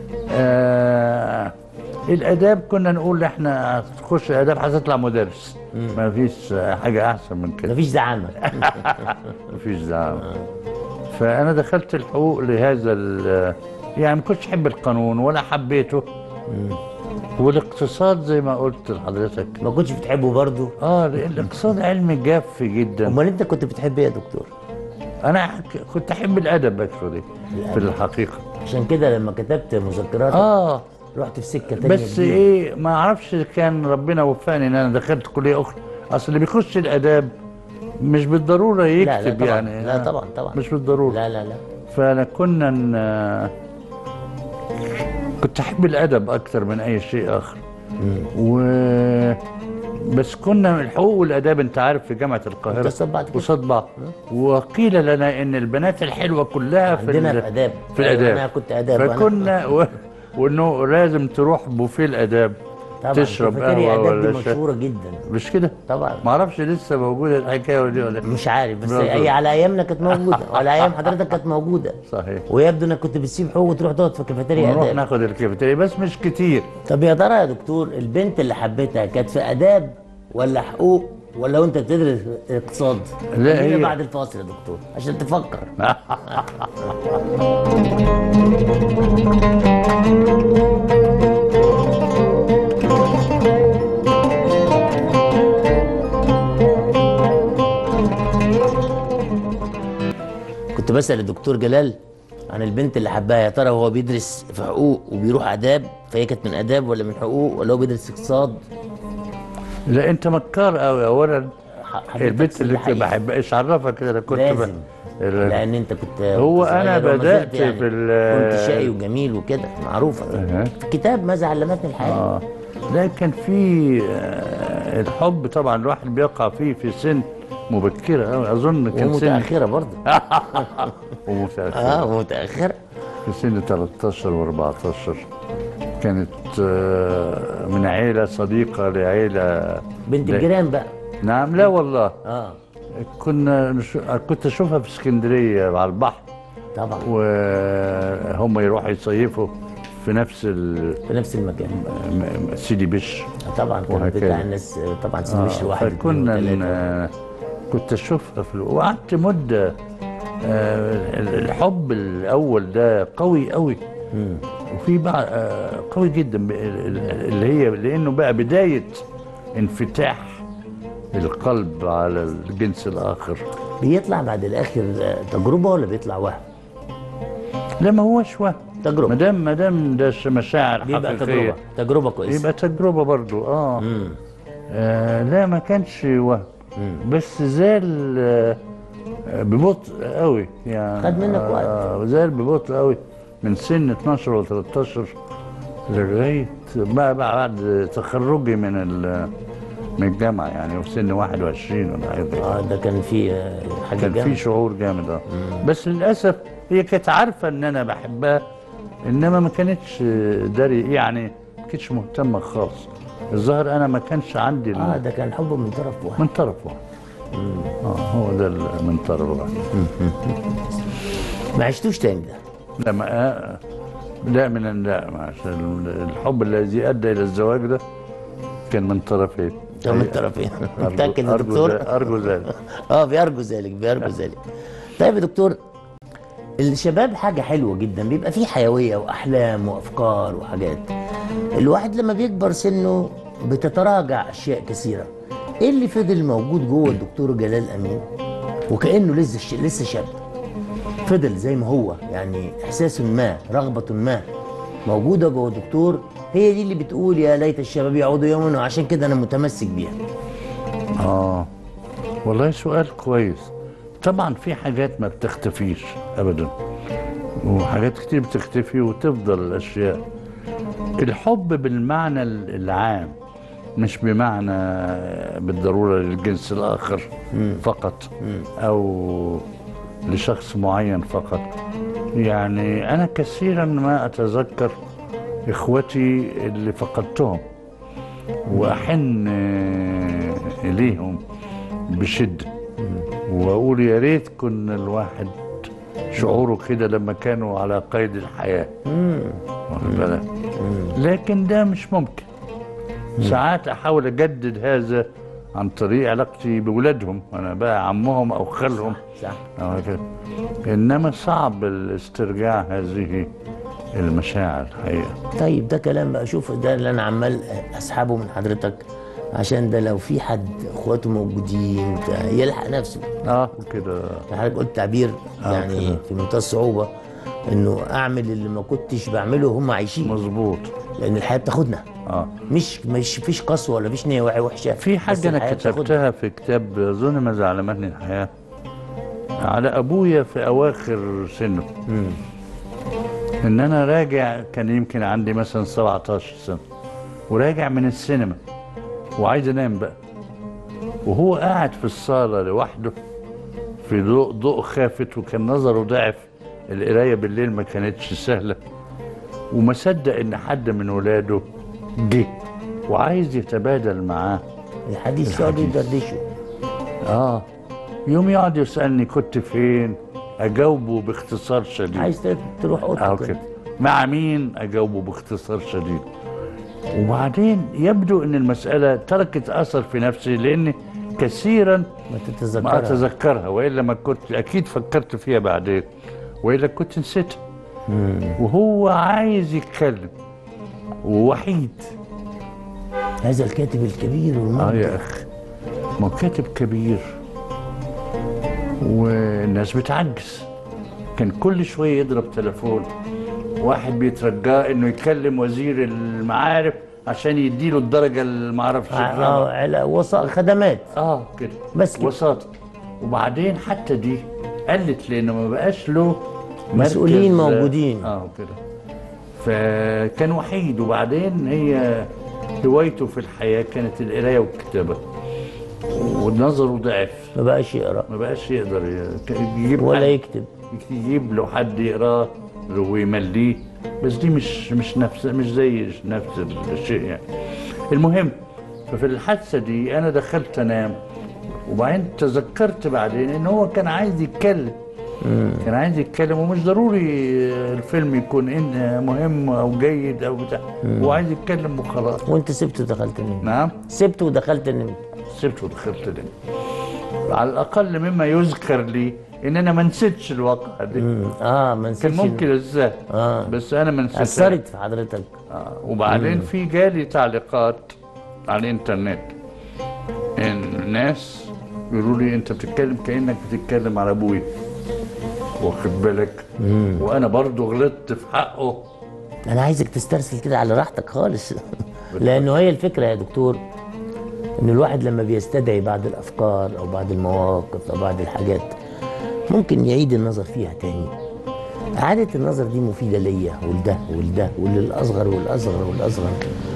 آه الاداب كنا نقول احنا تخش اداب هتطلع مدرس ما فيش حاجه احسن من كده مفيش زعامه مفيش دعوه فانا دخلت الحقوق لهذا ال- يعني ما كنتش احب القانون ولا حبيته والاقتصاد زي ما قلت لحضرتك ما كنتش بتحبه برضه اه لأن الاقتصاد علم جاف جدا امال انت كنت بتحب ايه يا دكتور انا ك- كنت احب الادب اكشولي في الحقيقه عشان كده لما كتبت مذكراتك اه رحت في سكه تانية بس جديدة. ايه ما اعرفش كان ربنا وفقني ان انا دخلت كليه اخرى اصل اللي بيخش الاداب مش بالضروره لا يكتب لا طبعا يعني لا طبعا طبعا مش بالضروره لا لا لا فانا كنا ن- كنت احب الادب اكثر من اي شيء اخر و بس كنا الحقوق والاداب انت عارف في جامعه القاهره قصاد بعض كده. قصاد بعض وقيل لنا ان البنات الحلوه كلها في عندنا ال- في اداب في أيوة، الاداب انا كنت اداب وأنا- فكنا و... وانه لازم تروح بوفيه الاداب طبعا تشرب كافيتيريا قهوه اداب دي ولا شاي مشهوره جدا مش كده طبعا ما اعرفش لسه موجوده الحكايه دي ولا مش عارف بس برافو. هي على ايامنا كانت موجوده وعلى ايام حضرتك كانت موجوده صحيح ويبدو انك كنت بتسيب حقوق وتروح تقعد في كافيتيريا نروح اداب ناخد الكافيتيريا بس مش كتير طب يا ترى يا دكتور البنت اللي حبيتها كانت في اداب ولا حقوق ولا وانت بتدرس اقتصاد؟ لا، خلينا هي- بعد الفاصل يا دكتور عشان تفكر كنت بسأل الدكتور جلال عن البنت اللي حبها يا ترى هو بيدرس في حقوق وبيروح آداب فهي كانت من آداب ولا من حقوق ولا هو بيدرس اقتصاد لا انت مكار قوي اولا ح- حبيت البنت أقصد اللي ده كنت حقيقي. بحبها ايش عرفك كده انا كنت لازم ال- لان انت كنت هو كنت أنا صغير وما بدأت زلت في ال- كنت شقي وجميل وكده معروفه دي. أها. في كتاب ماذا علمتني الحياه اه لا كان في آه، الحب طبعا الواحد بيقع فيه في سن مبكره قوي اظن كان سن ومتاخره برضه ومتاخره اه متاخره في سن 13 و14 كانت آه، من عيله صديقه لعيله بنت لا. الجيران بقى نعم لا والله اه كنا نشو... كنت اشوفها في اسكندريه على البحر طبعا وهم يروحوا يصيفوا في نفس ال... في نفس المكان م- م- سيدي بش طبعا كان وهكذا. بتاع الناس طبعا سميش واحد اتنين فكنا وتلاته. ن- كنت اشوفها في ال- وقعدت مده آه، ال- الحب الاول ده قوي قوي وفي بقى آه، قوي جدا ب- ال- ال- اللي هي لانه بقى بدايه انفتاح القلب على الجنس الاخر بيطلع بعد الاخر آه، تجربه ولا بيطلع وهم لا ما هوش وهم تجربه ما دام ما دام ده ش- مشاعر بيبقى حقيقيه تجربه تجربه كويسه يبقى تجربه برضو اه, مم. آه لا ما كانش وهم بس زال آه آه، ببطء قوي يعني خد منك وقت. آه زال ببطء قوي من سن 12 و 13 لغايه بقى بقى بعد تخرجي من ال- من الجامعه يعني في سن 21 ولا حاجه زي اه ده كان في آه، حاجه كان في جامده شعور جامد اه بس للاسف هي كانت عارفه ان انا بحبها انما ما كانتش داري يعني ما كانتش مهتمه خالص الظاهر انا ما كانش عندي ال- اه ده كان حب من طرف واحد من طرف واحد اه هو ده ال- من طرف واحد ما عشتوش تاني ده لا ما آه لا من لا ما عشان الحب الذي ادى الى الزواج ده كان من طرفين ده من طرفين أرجو- متاكد يا أرجو دكتور ذلك- ارجو ذلك اه بيرجو ذلك بيرجو ذلك طيب يا دكتور الشباب حاجة حلوة جدا بيبقى فيه حيوية وأحلام وأفكار وحاجات الواحد لما بيكبر سنه بتتراجع أشياء كثيرة إيه اللي فضل موجود جوه الدكتور جلال أمين وكأنه لسه لسه شاب فضل زي ما هو يعني إحساس ما رغبة ما موجودة جوه الدكتور هي دي اللي بتقول يا ليت الشباب يعودوا يوما وعشان كده أنا متمسك بيها اه والله سؤال كويس طبعا في حاجات ما بتختفيش ابدا وحاجات كتير بتختفي وتفضل الاشياء الحب بالمعنى ال- العام مش بمعنى بالضروره للجنس الاخر فقط او لشخص معين فقط يعني انا كثيرا ما اتذكر اخوتي اللي فقدتهم واحن آه، اليهم بشده واقول يا ريت كنا الواحد شعوره كده لما كانوا على قيد الحياه واخد بالك لكن ده مش ممكن ساعات احاول اجدد هذا عن طريق علاقتي بولادهم انا بقى عمهم او خالهم صح أو هكذا انما صعب الاسترجاع هذه المشاعر الحقيقه طيب ده كلام بقى شوف ده اللي انا عمال اسحبه من حضرتك عشان ده لو في حد اخواته موجودين بتاع يلحق نفسه اه كده حضرتك قلت تعبير آه يعني كده. في منتهى الصعوبه انه اعمل اللي ما كنتش بعمله هم عايشين مظبوط لان الحياه بتاخدنا اه مش مش فيش قسوه ولا فيش نيه وحشه في بس حاجة أنا الحياة بتاخدنا. كتبتها في كتاب أظن ما زعلمتني الحياة على أبويا في أواخر سنه إن أنا راجع كان يمكن عندي مثلا 17 سنة وراجع من السينما وعايز أنام بقى وهو قاعد في الصالة لوحده في ضوء ضوء خافت وكان نظره ضعف القراية بالليل ما كانتش سهلة وما صدق إن حد من ولاده جه وعايز يتبادل معاه الحديث يقعدوا يدردشوا اه يوم يقعد يسالني كنت فين اجاوبه باختصار شديد عايز تروح اه اوضتك كده مع مين اجاوبه باختصار شديد وبعدين يبدو ان المساله تركت اثر في نفسي لان كثيرا ما ما تتذكرها اتذكرها والا ما كنت اكيد فكرت فيها بعدين والا كنت نسيتها وهو عايز يتكلم ووحيد هذا الكاتب الكبير اه والمبدع يا اخي ما هو كاتب كبير والناس بتعجز كان كل شويه يضرب تليفون واحد بيترجاه انه يكلم وزير المعارف عشان يديله الدرجه اللي ما اعرفش آه، آه، وسائل خدمات اه كده بس كده. وساطه وبعدين حتى دي قلت لانه ما بقاش له مركز- مسؤولين موجودين. اه كده فكان وحيد وبعدين هي هوايته في الحياه كانت القرايه والكتابه ونظره ضعف ما بقاش يقرا ما بقاش يقدر ي- يجيب ولا حد- يكتب يجيب له حد يقراه له ويمليه بس دي مش مش نفس مش زي نفس الشيء يعني المهم ففي الحادثه دي انا دخلت انام وبعدين تذكرت بعدين ان هو كان عايز يتكلم كان عايز يتكلم ومش ضروري الفيلم يكون ان مهم او جيد او بتاع هو عايز يتكلم وخلاص وانت سبته ودخلت نمت نعم سبته ودخلت نمت سبت ودخلت ده على الاقل مما يذكر لي ان انا ما نسيتش الواقعه دي مم. اه ما كان نسيتش ممكن ازاي اه بس انا ما نسيتش اثرت في حضرتك آه. وبعدين في جالي تعليقات على الانترنت ان الناس يقولوا لي انت بتتكلم كانك بتتكلم على ابويا واخد بالك وانا برضو غلطت في حقه انا عايزك تسترسل كده على راحتك خالص لانه هي الفكره يا دكتور ان الواحد لما بيستدعي بعض الافكار او بعض المواقف او بعض الحاجات ممكن يعيد النظر فيها تاني إعادة النظر دي مفيدة ليا ولده ولده وللأصغر والأصغر والأصغر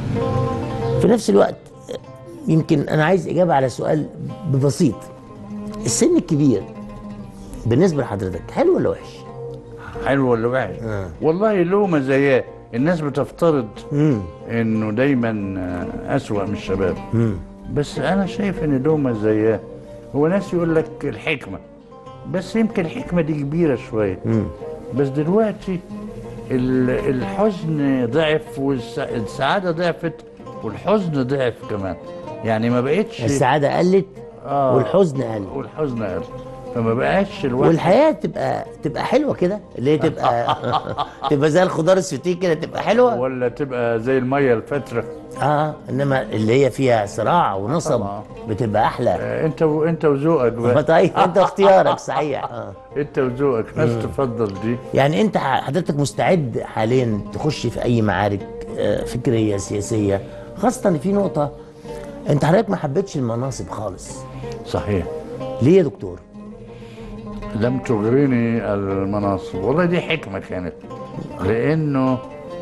في نفس الوقت يمكن أنا عايز إجابة على سؤال ببسيط السن الكبير بالنسبة لحضرتك حلو ولا وحش؟ حلو ولا وحش آه. والله له مزاياه الناس بتفترض امم انه دايما آه، اسوأ من الشباب امم بس انا شايف ان له مزاياه هو ناس يقول لك الحكمه بس يمكن الحكمه دي كبيره شويه امم بس دلوقتي ال- الحزن ضعف والسعاده ضعفت والحزن ضعف كمان يعني ما بقتش السعادة قلت آه. والحزن قل والحزن قل فما بقاش الواحد والحياه تبقى تبقى حلوه كده اللي هي تبقى تبقى زي الخضار السوتيه كده تبقى حلوه ولا تبقى زي الميه الفتره اه انما اللي هي فيها صراع ونصب طبعا. بتبقى احلى آه، انت و... انت وذوقك بقى طيب انت اختيارك صحيح آه. انت وذوقك ناس تفضل دي يعني انت ح- حضرتك مستعد حاليا تخش في اي معارك آه، فكريه سياسيه خاصه ان في نقطه انت حضرتك ما حبيتش المناصب خالص صحيح ليه يا دكتور لم تغرني المناصب والله دي حكمة كانت لأنه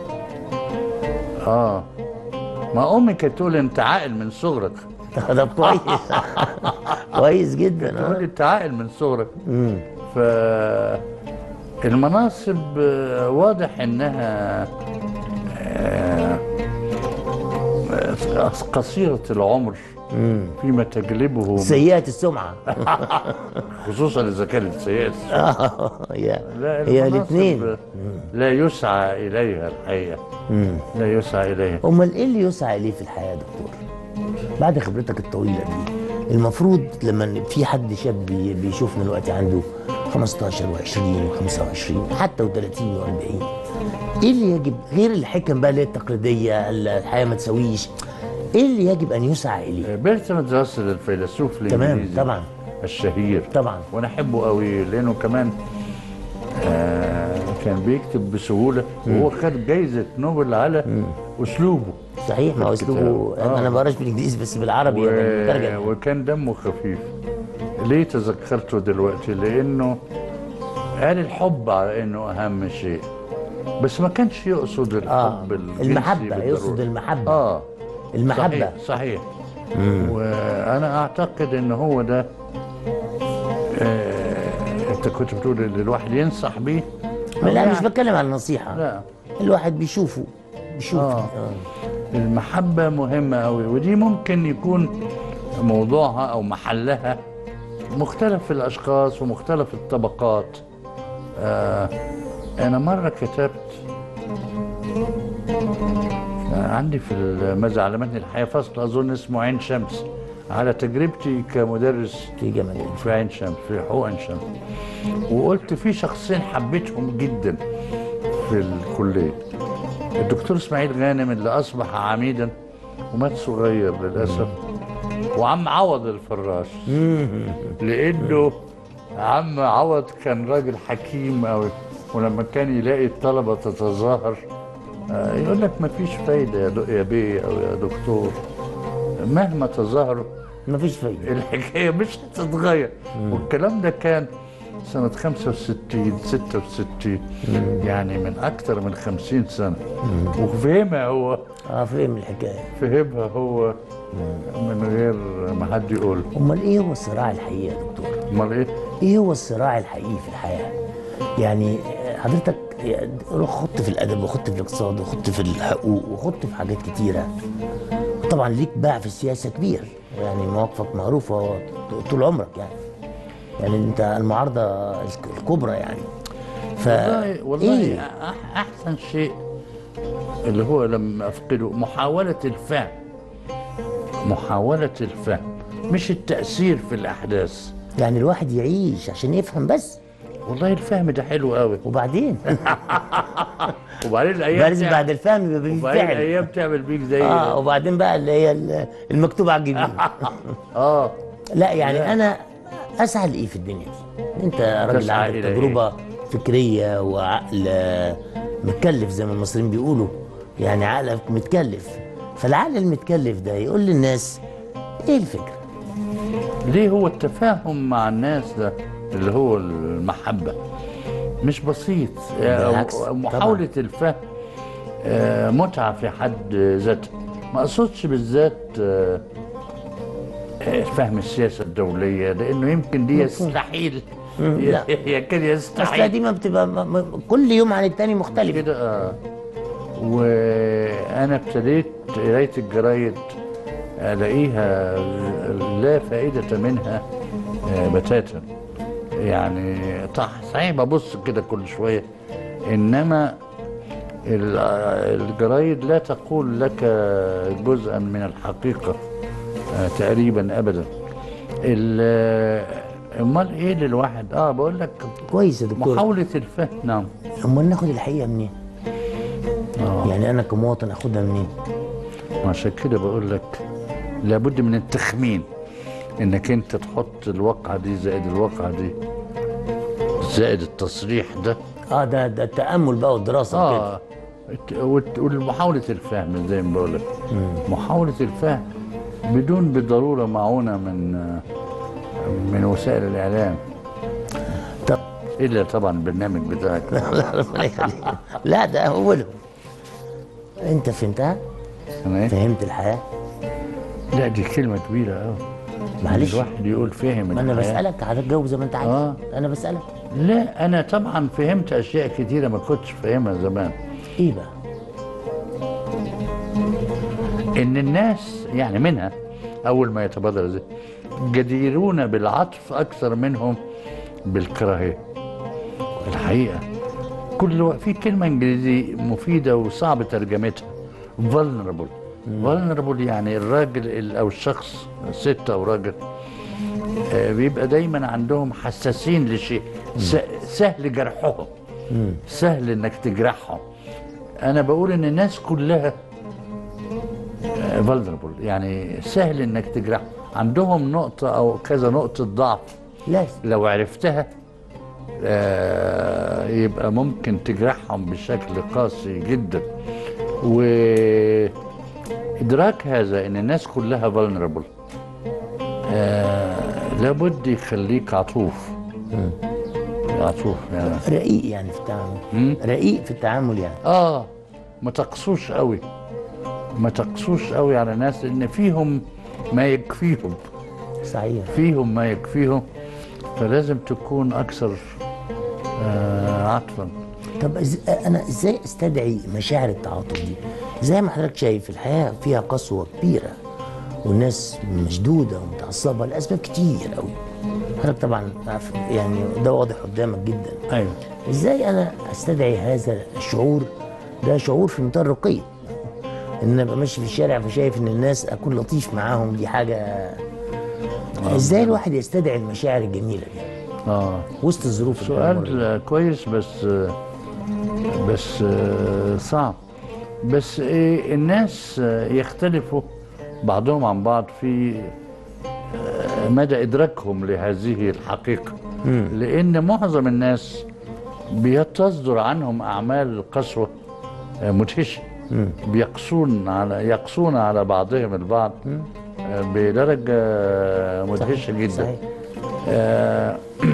آه ما أمي كانت تقول أنت عاقل من صغرك ده كويس كويس جدا تقول لي اه أنت عاقل من صغرك مم. ف المناصب آه، واضح إنها آه، آه، قصيرة العمر مم. فيما تجلبه من- سيئه السمعه خصوصا إذا كانت سيئة آه، هي لا هي المناصب الاثنين لا يسعى إليها الحقيقة لا يسعى إليها امال ايه اللي يسعى اليه في الحياه يا دكتور بعد خبرتك الطويله دي المفروض لما في حد شاب بي- بيشوفنا دلوقتي عنده 15 و20 و25 حتى و30 و40 ايه اللي يجب غير الحكم بقى اللي هي التقليديه الحياه ما تسويش ايه اللي يجب ان يسعى اليه بيرتراند راسل الفيلسوف تمام الانجليزي طبعا الشهير طبعا وانا احبه قوي لانه كمان آه كان بيكتب بسهوله وهو خد جايزه نوبل على اسلوبه صحيح ما هو الكتاب. اسلوبه آه. انا ما بقراش بالانجليزي بس بالعربي و... يعني مترجم وكان دمه خفيف ليه تذكرته دلوقتي لانه قال الحب على انه اهم شيء بس ما كانش يقصد الحب اه الجنسي المحبه بالضرورة. يقصد المحبه اه المحبه صحيح, صحيح. وانا اعتقد ان هو ده آه انت كنت بتقول اللي الواحد ينصح بيه لا يعني- مش بتكلم عن النصيحه لا الواحد بيشوفه بيشوف آه. المحبة مهمة أوي ودي ممكن يكون موضوعها أو محلها مختلف الأشخاص ومختلف الطبقات آه أنا مرة كتبت آه، عندي في الماذا علمتني الحياة فصل أظن اسمه عين شمس على تجربتي كمدرس في جمال في عين شمس في حقوق عين شمس وقلت في شخصين حبيتهم جدا في الكلية الدكتور اسماعيل غانم اللي اصبح عميدا ومات صغير للاسف وعم عوض الفراش لانه عم عوض كان راجل حكيم قوي ولما كان يلاقي الطلبه تتظاهر آه، يقول لك ما فيش فايده يا دو- يا بيه او يا دكتور مهما تظاهروا مفيش فايده الحكايه مش هتتغير والكلام ده كان سنة 65 66 يعني من أكثر من 50 سنة وفهمها هو اه فهم الحكايه فهمها هو من غير ما حد يقول امال ايه هو الصراع الحقيقي يا دكتور امال ايه؟ ايه هو الصراع الحقيقي في الحياه يعني آه، حضرتك يعني روح خط في الادب وخط في الاقتصاد وخط في الحقوق وخط في حاجات كتيره طبعا ليك باع في السياسه كبير يعني مواقفك معروفه طول عمرك يعني يعني انت المعارضه الكبرى يعني ف والله والله إيه؟ أح- أحسن شيء اللي هو لما أفقده محاولة الفهم محاولة الفهم مش التأثير في الأحداث يعني الواحد يعيش عشان يفهم بس والله الفهم ده حلو قوي وبعدين وبعدين الأيام لازم تعمل- بعد الفهم يبقى في وبعدين فعل الأيام تعمل بيك زي اه وبعدين بقى اللي هي ال- المكتوب على الجبين اه لا يعني لا. انا اسعى لايه في الدنيا دي انت راجل تسعى عندك إلى تجربه فكريه وعقل آه، متكلف زي ما المصريين بيقولوا يعني عقلك متكلف فالعقل المتكلف ده يقول للناس ايه الفكره ليه هو التفاهم مع الناس ده اللي هو المحبة مش بسيط بالعكس، أو- أو محاولة الفهم آه، متعة في حد ذاتها ما أقصدش بالذات آه، آه، فهم السياسة الدولية لأنه يمكن دي يستحيل مم، لا. هي كده اصل يستحيل دي ما بتبقى م- م- كل يوم عن التاني مختلف كده آه. وانا ابتديت قرايه الجرايد الاقيها لا فائده منها آه، بتاتا يعني طح صحيح ببص كده كل شويه انما ال- آه، الجرايد لا تقول لك جزءا من الحقيقه آه، تقريبا ابدا ال- امال ايه للواحد اه بقول لك كويس يا دكتور محاوله الفهم نعم امال ناخد الحقيقه منين اه يعني انا كمواطن اخدها منين عشان كده بقول لك لابد من التخمين انك انت تحط الواقعه دي زائد الواقعه دي زائد التصريح ده اه ده ده التامل بقى والدراسه وكده. اه الت- والت- ومحاوله الفهم زي ما بقول لك محاوله الفهم بدون بالضروره معونه من من وسائل الاعلام طب الا طبعا البرنامج بتاعك ربنا يخليك لا ده اوله انت فهمتها أنا إيه؟ فهمت الحياه لا دي كلمه كبيره قوي معلش. الواحد يقول فهم ما انا الحياة. بسالك هتجاوب زي ما انت عايز آه. انا بسالك لا انا طبعا فهمت اشياء كتيره ما كنتش فاهمها زمان ايه بقى ان الناس يعني منها اول ما يتبادر ذلك جديرون بالعطف اكثر منهم بالكراهيه الحقيقه كل و... في كلمه انجليزي مفيده وصعب ترجمتها vulnerable vulnerable يعني الراجل ال- او الشخص ست او راجل آه، بيبقى دايما عندهم حساسين لشيء س... سهل جرحهم سهل انك تجرحهم انا بقول ان الناس كلها فولنربل يعني سهل انك تجرح عندهم نقطة او كذا نقطة ضعف لازم لو عرفتها آه، يبقى ممكن تجرحهم بشكل قاسي جدا وإدراك هذا إن الناس كلها vulnerable آه لابد يخليك عطوف عطوف يعني رقيق يعني في التعامل مم. رقيق في التعامل يعني اه ما تقسوش قوي ما تقسوش قوي على ناس ان فيهم ما يكفيهم صحيح فيهم ما يكفيهم فلازم تكون اكثر آه عطفا طب إز... انا ازاي استدعي مشاعر التعاطف دي زي ما حضرتك شايف الحياه فيها قسوه كبيره والناس مشدوده ومتعصبه لاسباب كتير قوي حضرتك طبعا عارف يعني ده واضح قدامك جدا ايوه ازاي انا استدعي هذا الشعور ده شعور في منتهى الرقي ان أنا ابقى ماشي في الشارع فشايف ان الناس اكون لطيف معاهم دي حاجه ازاي الواحد يستدعي المشاعر الجميله دي اه وسط الظروف اللي بنمر بيها؟ سؤال آه، كويس بس آه، بس آه، صعب بس ايه الناس آه، يختلفوا بعضهم عن بعض في آه، مدى ادراكهم لهذه الحقيقه لان معظم الناس بيتصدر عنهم اعمال قسوه آه، مدهشه بيقسون على يقسون على بعضهم البعض آه، بدرجه مدهشه جدا صحيح آه،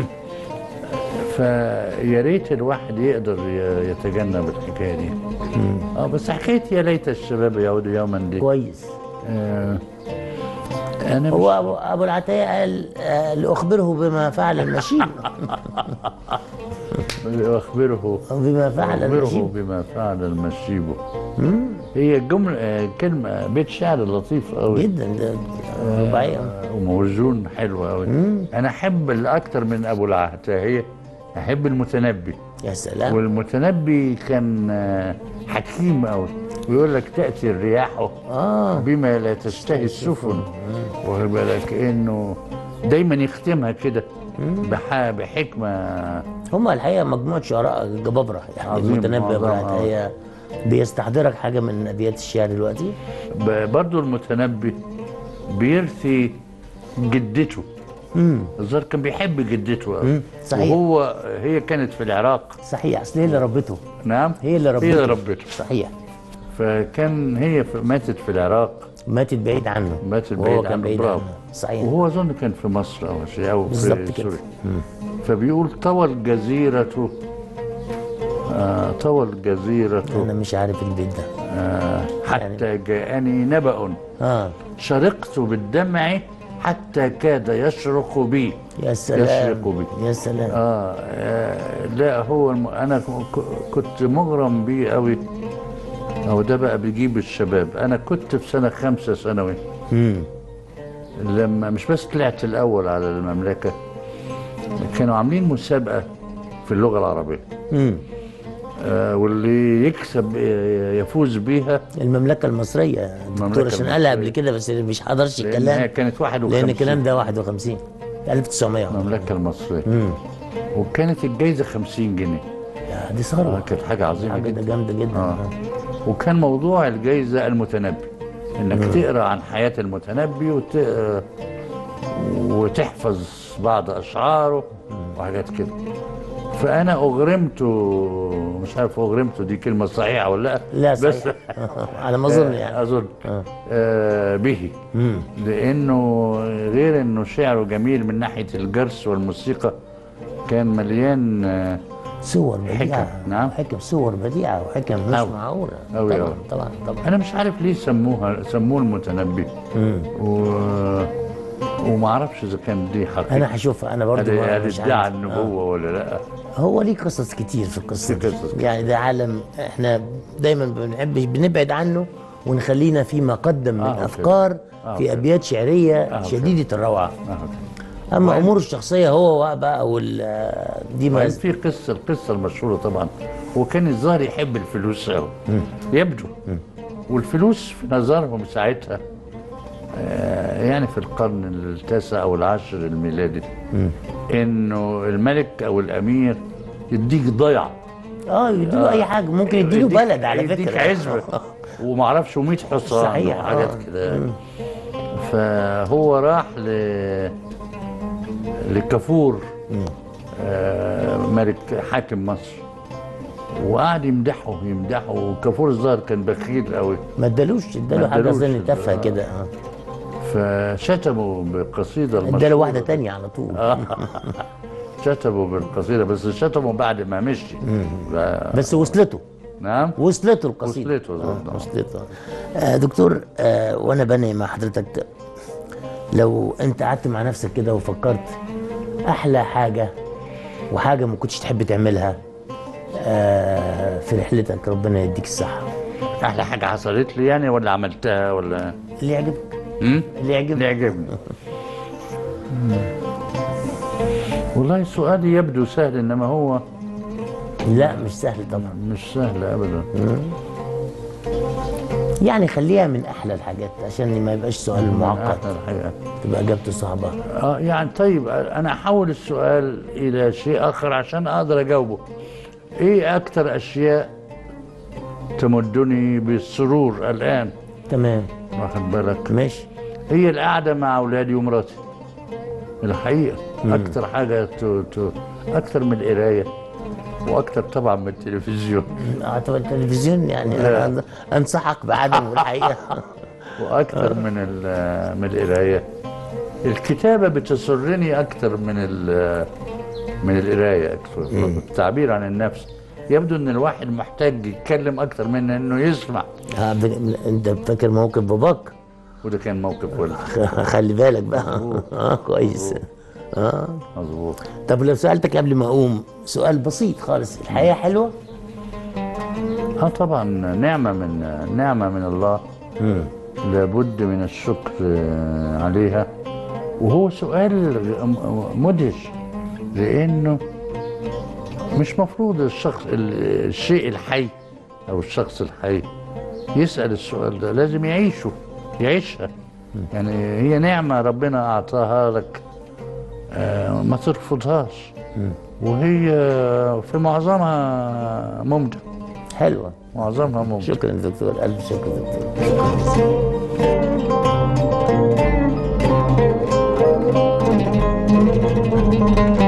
فيا ريت الواحد يقدر ي- يتجنب الحكايه دي اه بس حكايه يا ليت الشباب يعودوا يوما دي كويس آه انا هو مش ابو ابو العتايه قال آه، لاخبره بما فعل المشيب اخبره بما فعل اخبره المشيب بما فعل المشيب هي جمله آه، كلمه بيت شعر لطيف قوي جدا ده رباعيه وموزون حلو قوي انا احب الاكثر من ابو العتاهيه احب المتنبي يا سلام والمتنبي كان آه، حكيم قوي ويقول لك تاتي الرياح اه بما لا تشتهي السفن واخد بالك انه دايما يختمها كده بح- بحكمه هم الحقيقه مجموعه شعراء جبابره يعني عظيم، المتنبي ابو عظام، العتايه بيستحضرك حاجه من ابيات الشعر دلوقتي ب- برضو المتنبي بيرثي جدته الظاهر كان بيحب جدته قوي صحيح. وهو هي كانت في العراق صحيح اصل هي اللي ربته نعم هي اللي ربته هي اللي ربته صحيح فكان هي في ماتت في العراق ماتت بعيد عنه ماتت وهو بعيد كان عنه بعيد برافو عنه صحيح وهو اظن كان في مصر او شيء او بالظبط في كده. سوريا فبيقول طوى الجزيرة آه طوى الجزيرة انا مش عارف البيت ده آه حتى جاءني نبأ اه شرقت بالدمع حتى كاد يشرق بي يا سلام يشرق بي يا سلام آه, آه لا هو الم... انا ك- كنت مغرم بيه قوي او ده بقى بيجيب الشباب انا كنت في سنه خمسه ثانوي امم لما مش بس طلعت الاول على المملكه كانوا عاملين مسابقه في اللغه العربيه امم آه واللي يكسب آه، يفوز بيها المملكه المصريه الدكتور المملكة عشان قالها قبل المصرية. كده بس اللي مش حضرش لان هي الكلام كانت لان 51 الكلام ده 51 1900 المملكه المصريه وكانت الجايزه 50 جنيه يا دي آه، ثروه كانت حاجه عظيمه حاجه جدا ده جامده جدا آه. وكان موضوع الجايزة المتنبي انك تقرا عن حياة المتنبي وت... وتحفظ بعض اشعاره وحاجات كده فانا اغرمت مش عارف اغرمت دي كلمة صحيحة ولا لا لا بس صحيح على ما اظن يعني اظن آه. آه به مم. لانه غير انه شعره جميل من ناحية الجرس والموسيقى كان مليان آه، صور بديعه حكم، نعم. حكم صور بديعه وحكم مش أوي. معقوله أوي طبعا أوي. طبعا طبعا انا مش عارف ليه سموها سموه المتنبي مم. و... وما اعرفش اذا كان دي حقيقه انا هشوفها انا برضو هل ما- هل مش ادعى عارف. النبوه ولا لا آه. هو ليه قصص كتير في القصه في دي. قصص كتير. يعني ده عالم احنا دايما بنحبش بنبعد عنه ونخلينا فيما قدم من آه، أوكي. افكار آه، في أوكي. ابيات شعريه أوكي. شديده الروعه آه. اما اموره الشخصيه هو بقى وال دي ما وبعدين في قصه القصه المشهوره طبعا هو كان الظاهر يحب الفلوس قوي يبدو والفلوس في نظرهم ساعتها آه، يعني في القرن التاسع او العاشر الميلادي انه الملك او الامير يديك ضيعه اه يديله اي حاجه ممكن يديله يديك- بلد على يديك فكره عزبه وما اعرفش و100 حصان صحيح، وحاجات آه. كده فهو راح ل لكافور آه ملك حاكم مصر وقعد يمدحه يمدحه وكافور الظاهر كان بخيل قوي ما ادالوش اداله ما حاجه ادالوش، زي تافهه آه. كده اه فشتموا بالقصيده اداله المشهورة. واحده تانية على طول آه. شتموا بالقصيده بس شتموا بعد ما مشي لا. بس وصلته نعم وصلته القصيده وصلته أظن. آه، وصلته آه دكتور آه وانا بني مع حضرتك لو انت قعدت مع نفسك كده وفكرت احلى حاجه وحاجه ما كنتش تحب تعملها آه في رحلتك ربنا يديك الصحه احلى حاجه حصلت لي يعني ولا عملتها ولا اللي يعجبك هم؟ اللي يعجبك اللي يعجبني والله سؤالي يبدو سهل انما هو لا مش سهل طبعا مش سهل ابدا يعني خليها من احلى الحاجات عشان ما يبقاش سؤال معقد أحلى الحقيقه تبقى اجابته صعبه اه يعني طيب انا احول السؤال الى شيء اخر عشان اقدر اجاوبه ايه اكتر اشياء تمدني بالسرور الان تمام واخد بالك ماشي هي القعده مع اولادي ومراتي الحقيقه اكتر حاجه ت... ت... اكتر من القرايه واكتر طبعا من التلفزيون اه طبعا التلفزيون يعني لا. أنا انصحك بعدمه الحقيقه واكثر من ال- من القرايه الكتابه بتسرني اكثر من ال- من القرايه اكثر التعبير عن النفس يبدو ان الواحد محتاج يتكلم اكثر من انه يسمع آه ب- انت فاكر موقف باباك وده كان موقف والدي خلي بالك بقى اه كويس اه مظبوط طب لو سالتك قبل ما اقوم سؤال بسيط خالص الحياه حلوه اه طبعا نعمه من نعمه من الله لابد من الشكر آه، عليها وهو سؤال م- مدهش لانه مش مفروض الشخص ال- الشيء الحي او الشخص الحي يسال السؤال ده لازم يعيشه يعيشها يعني هي نعمه ربنا اعطاها لك آه، ما ترفضهاش وهي في معظمها ممتع حلوه معظمها ممتع شكرا دكتور الف شكر دكتور شكرا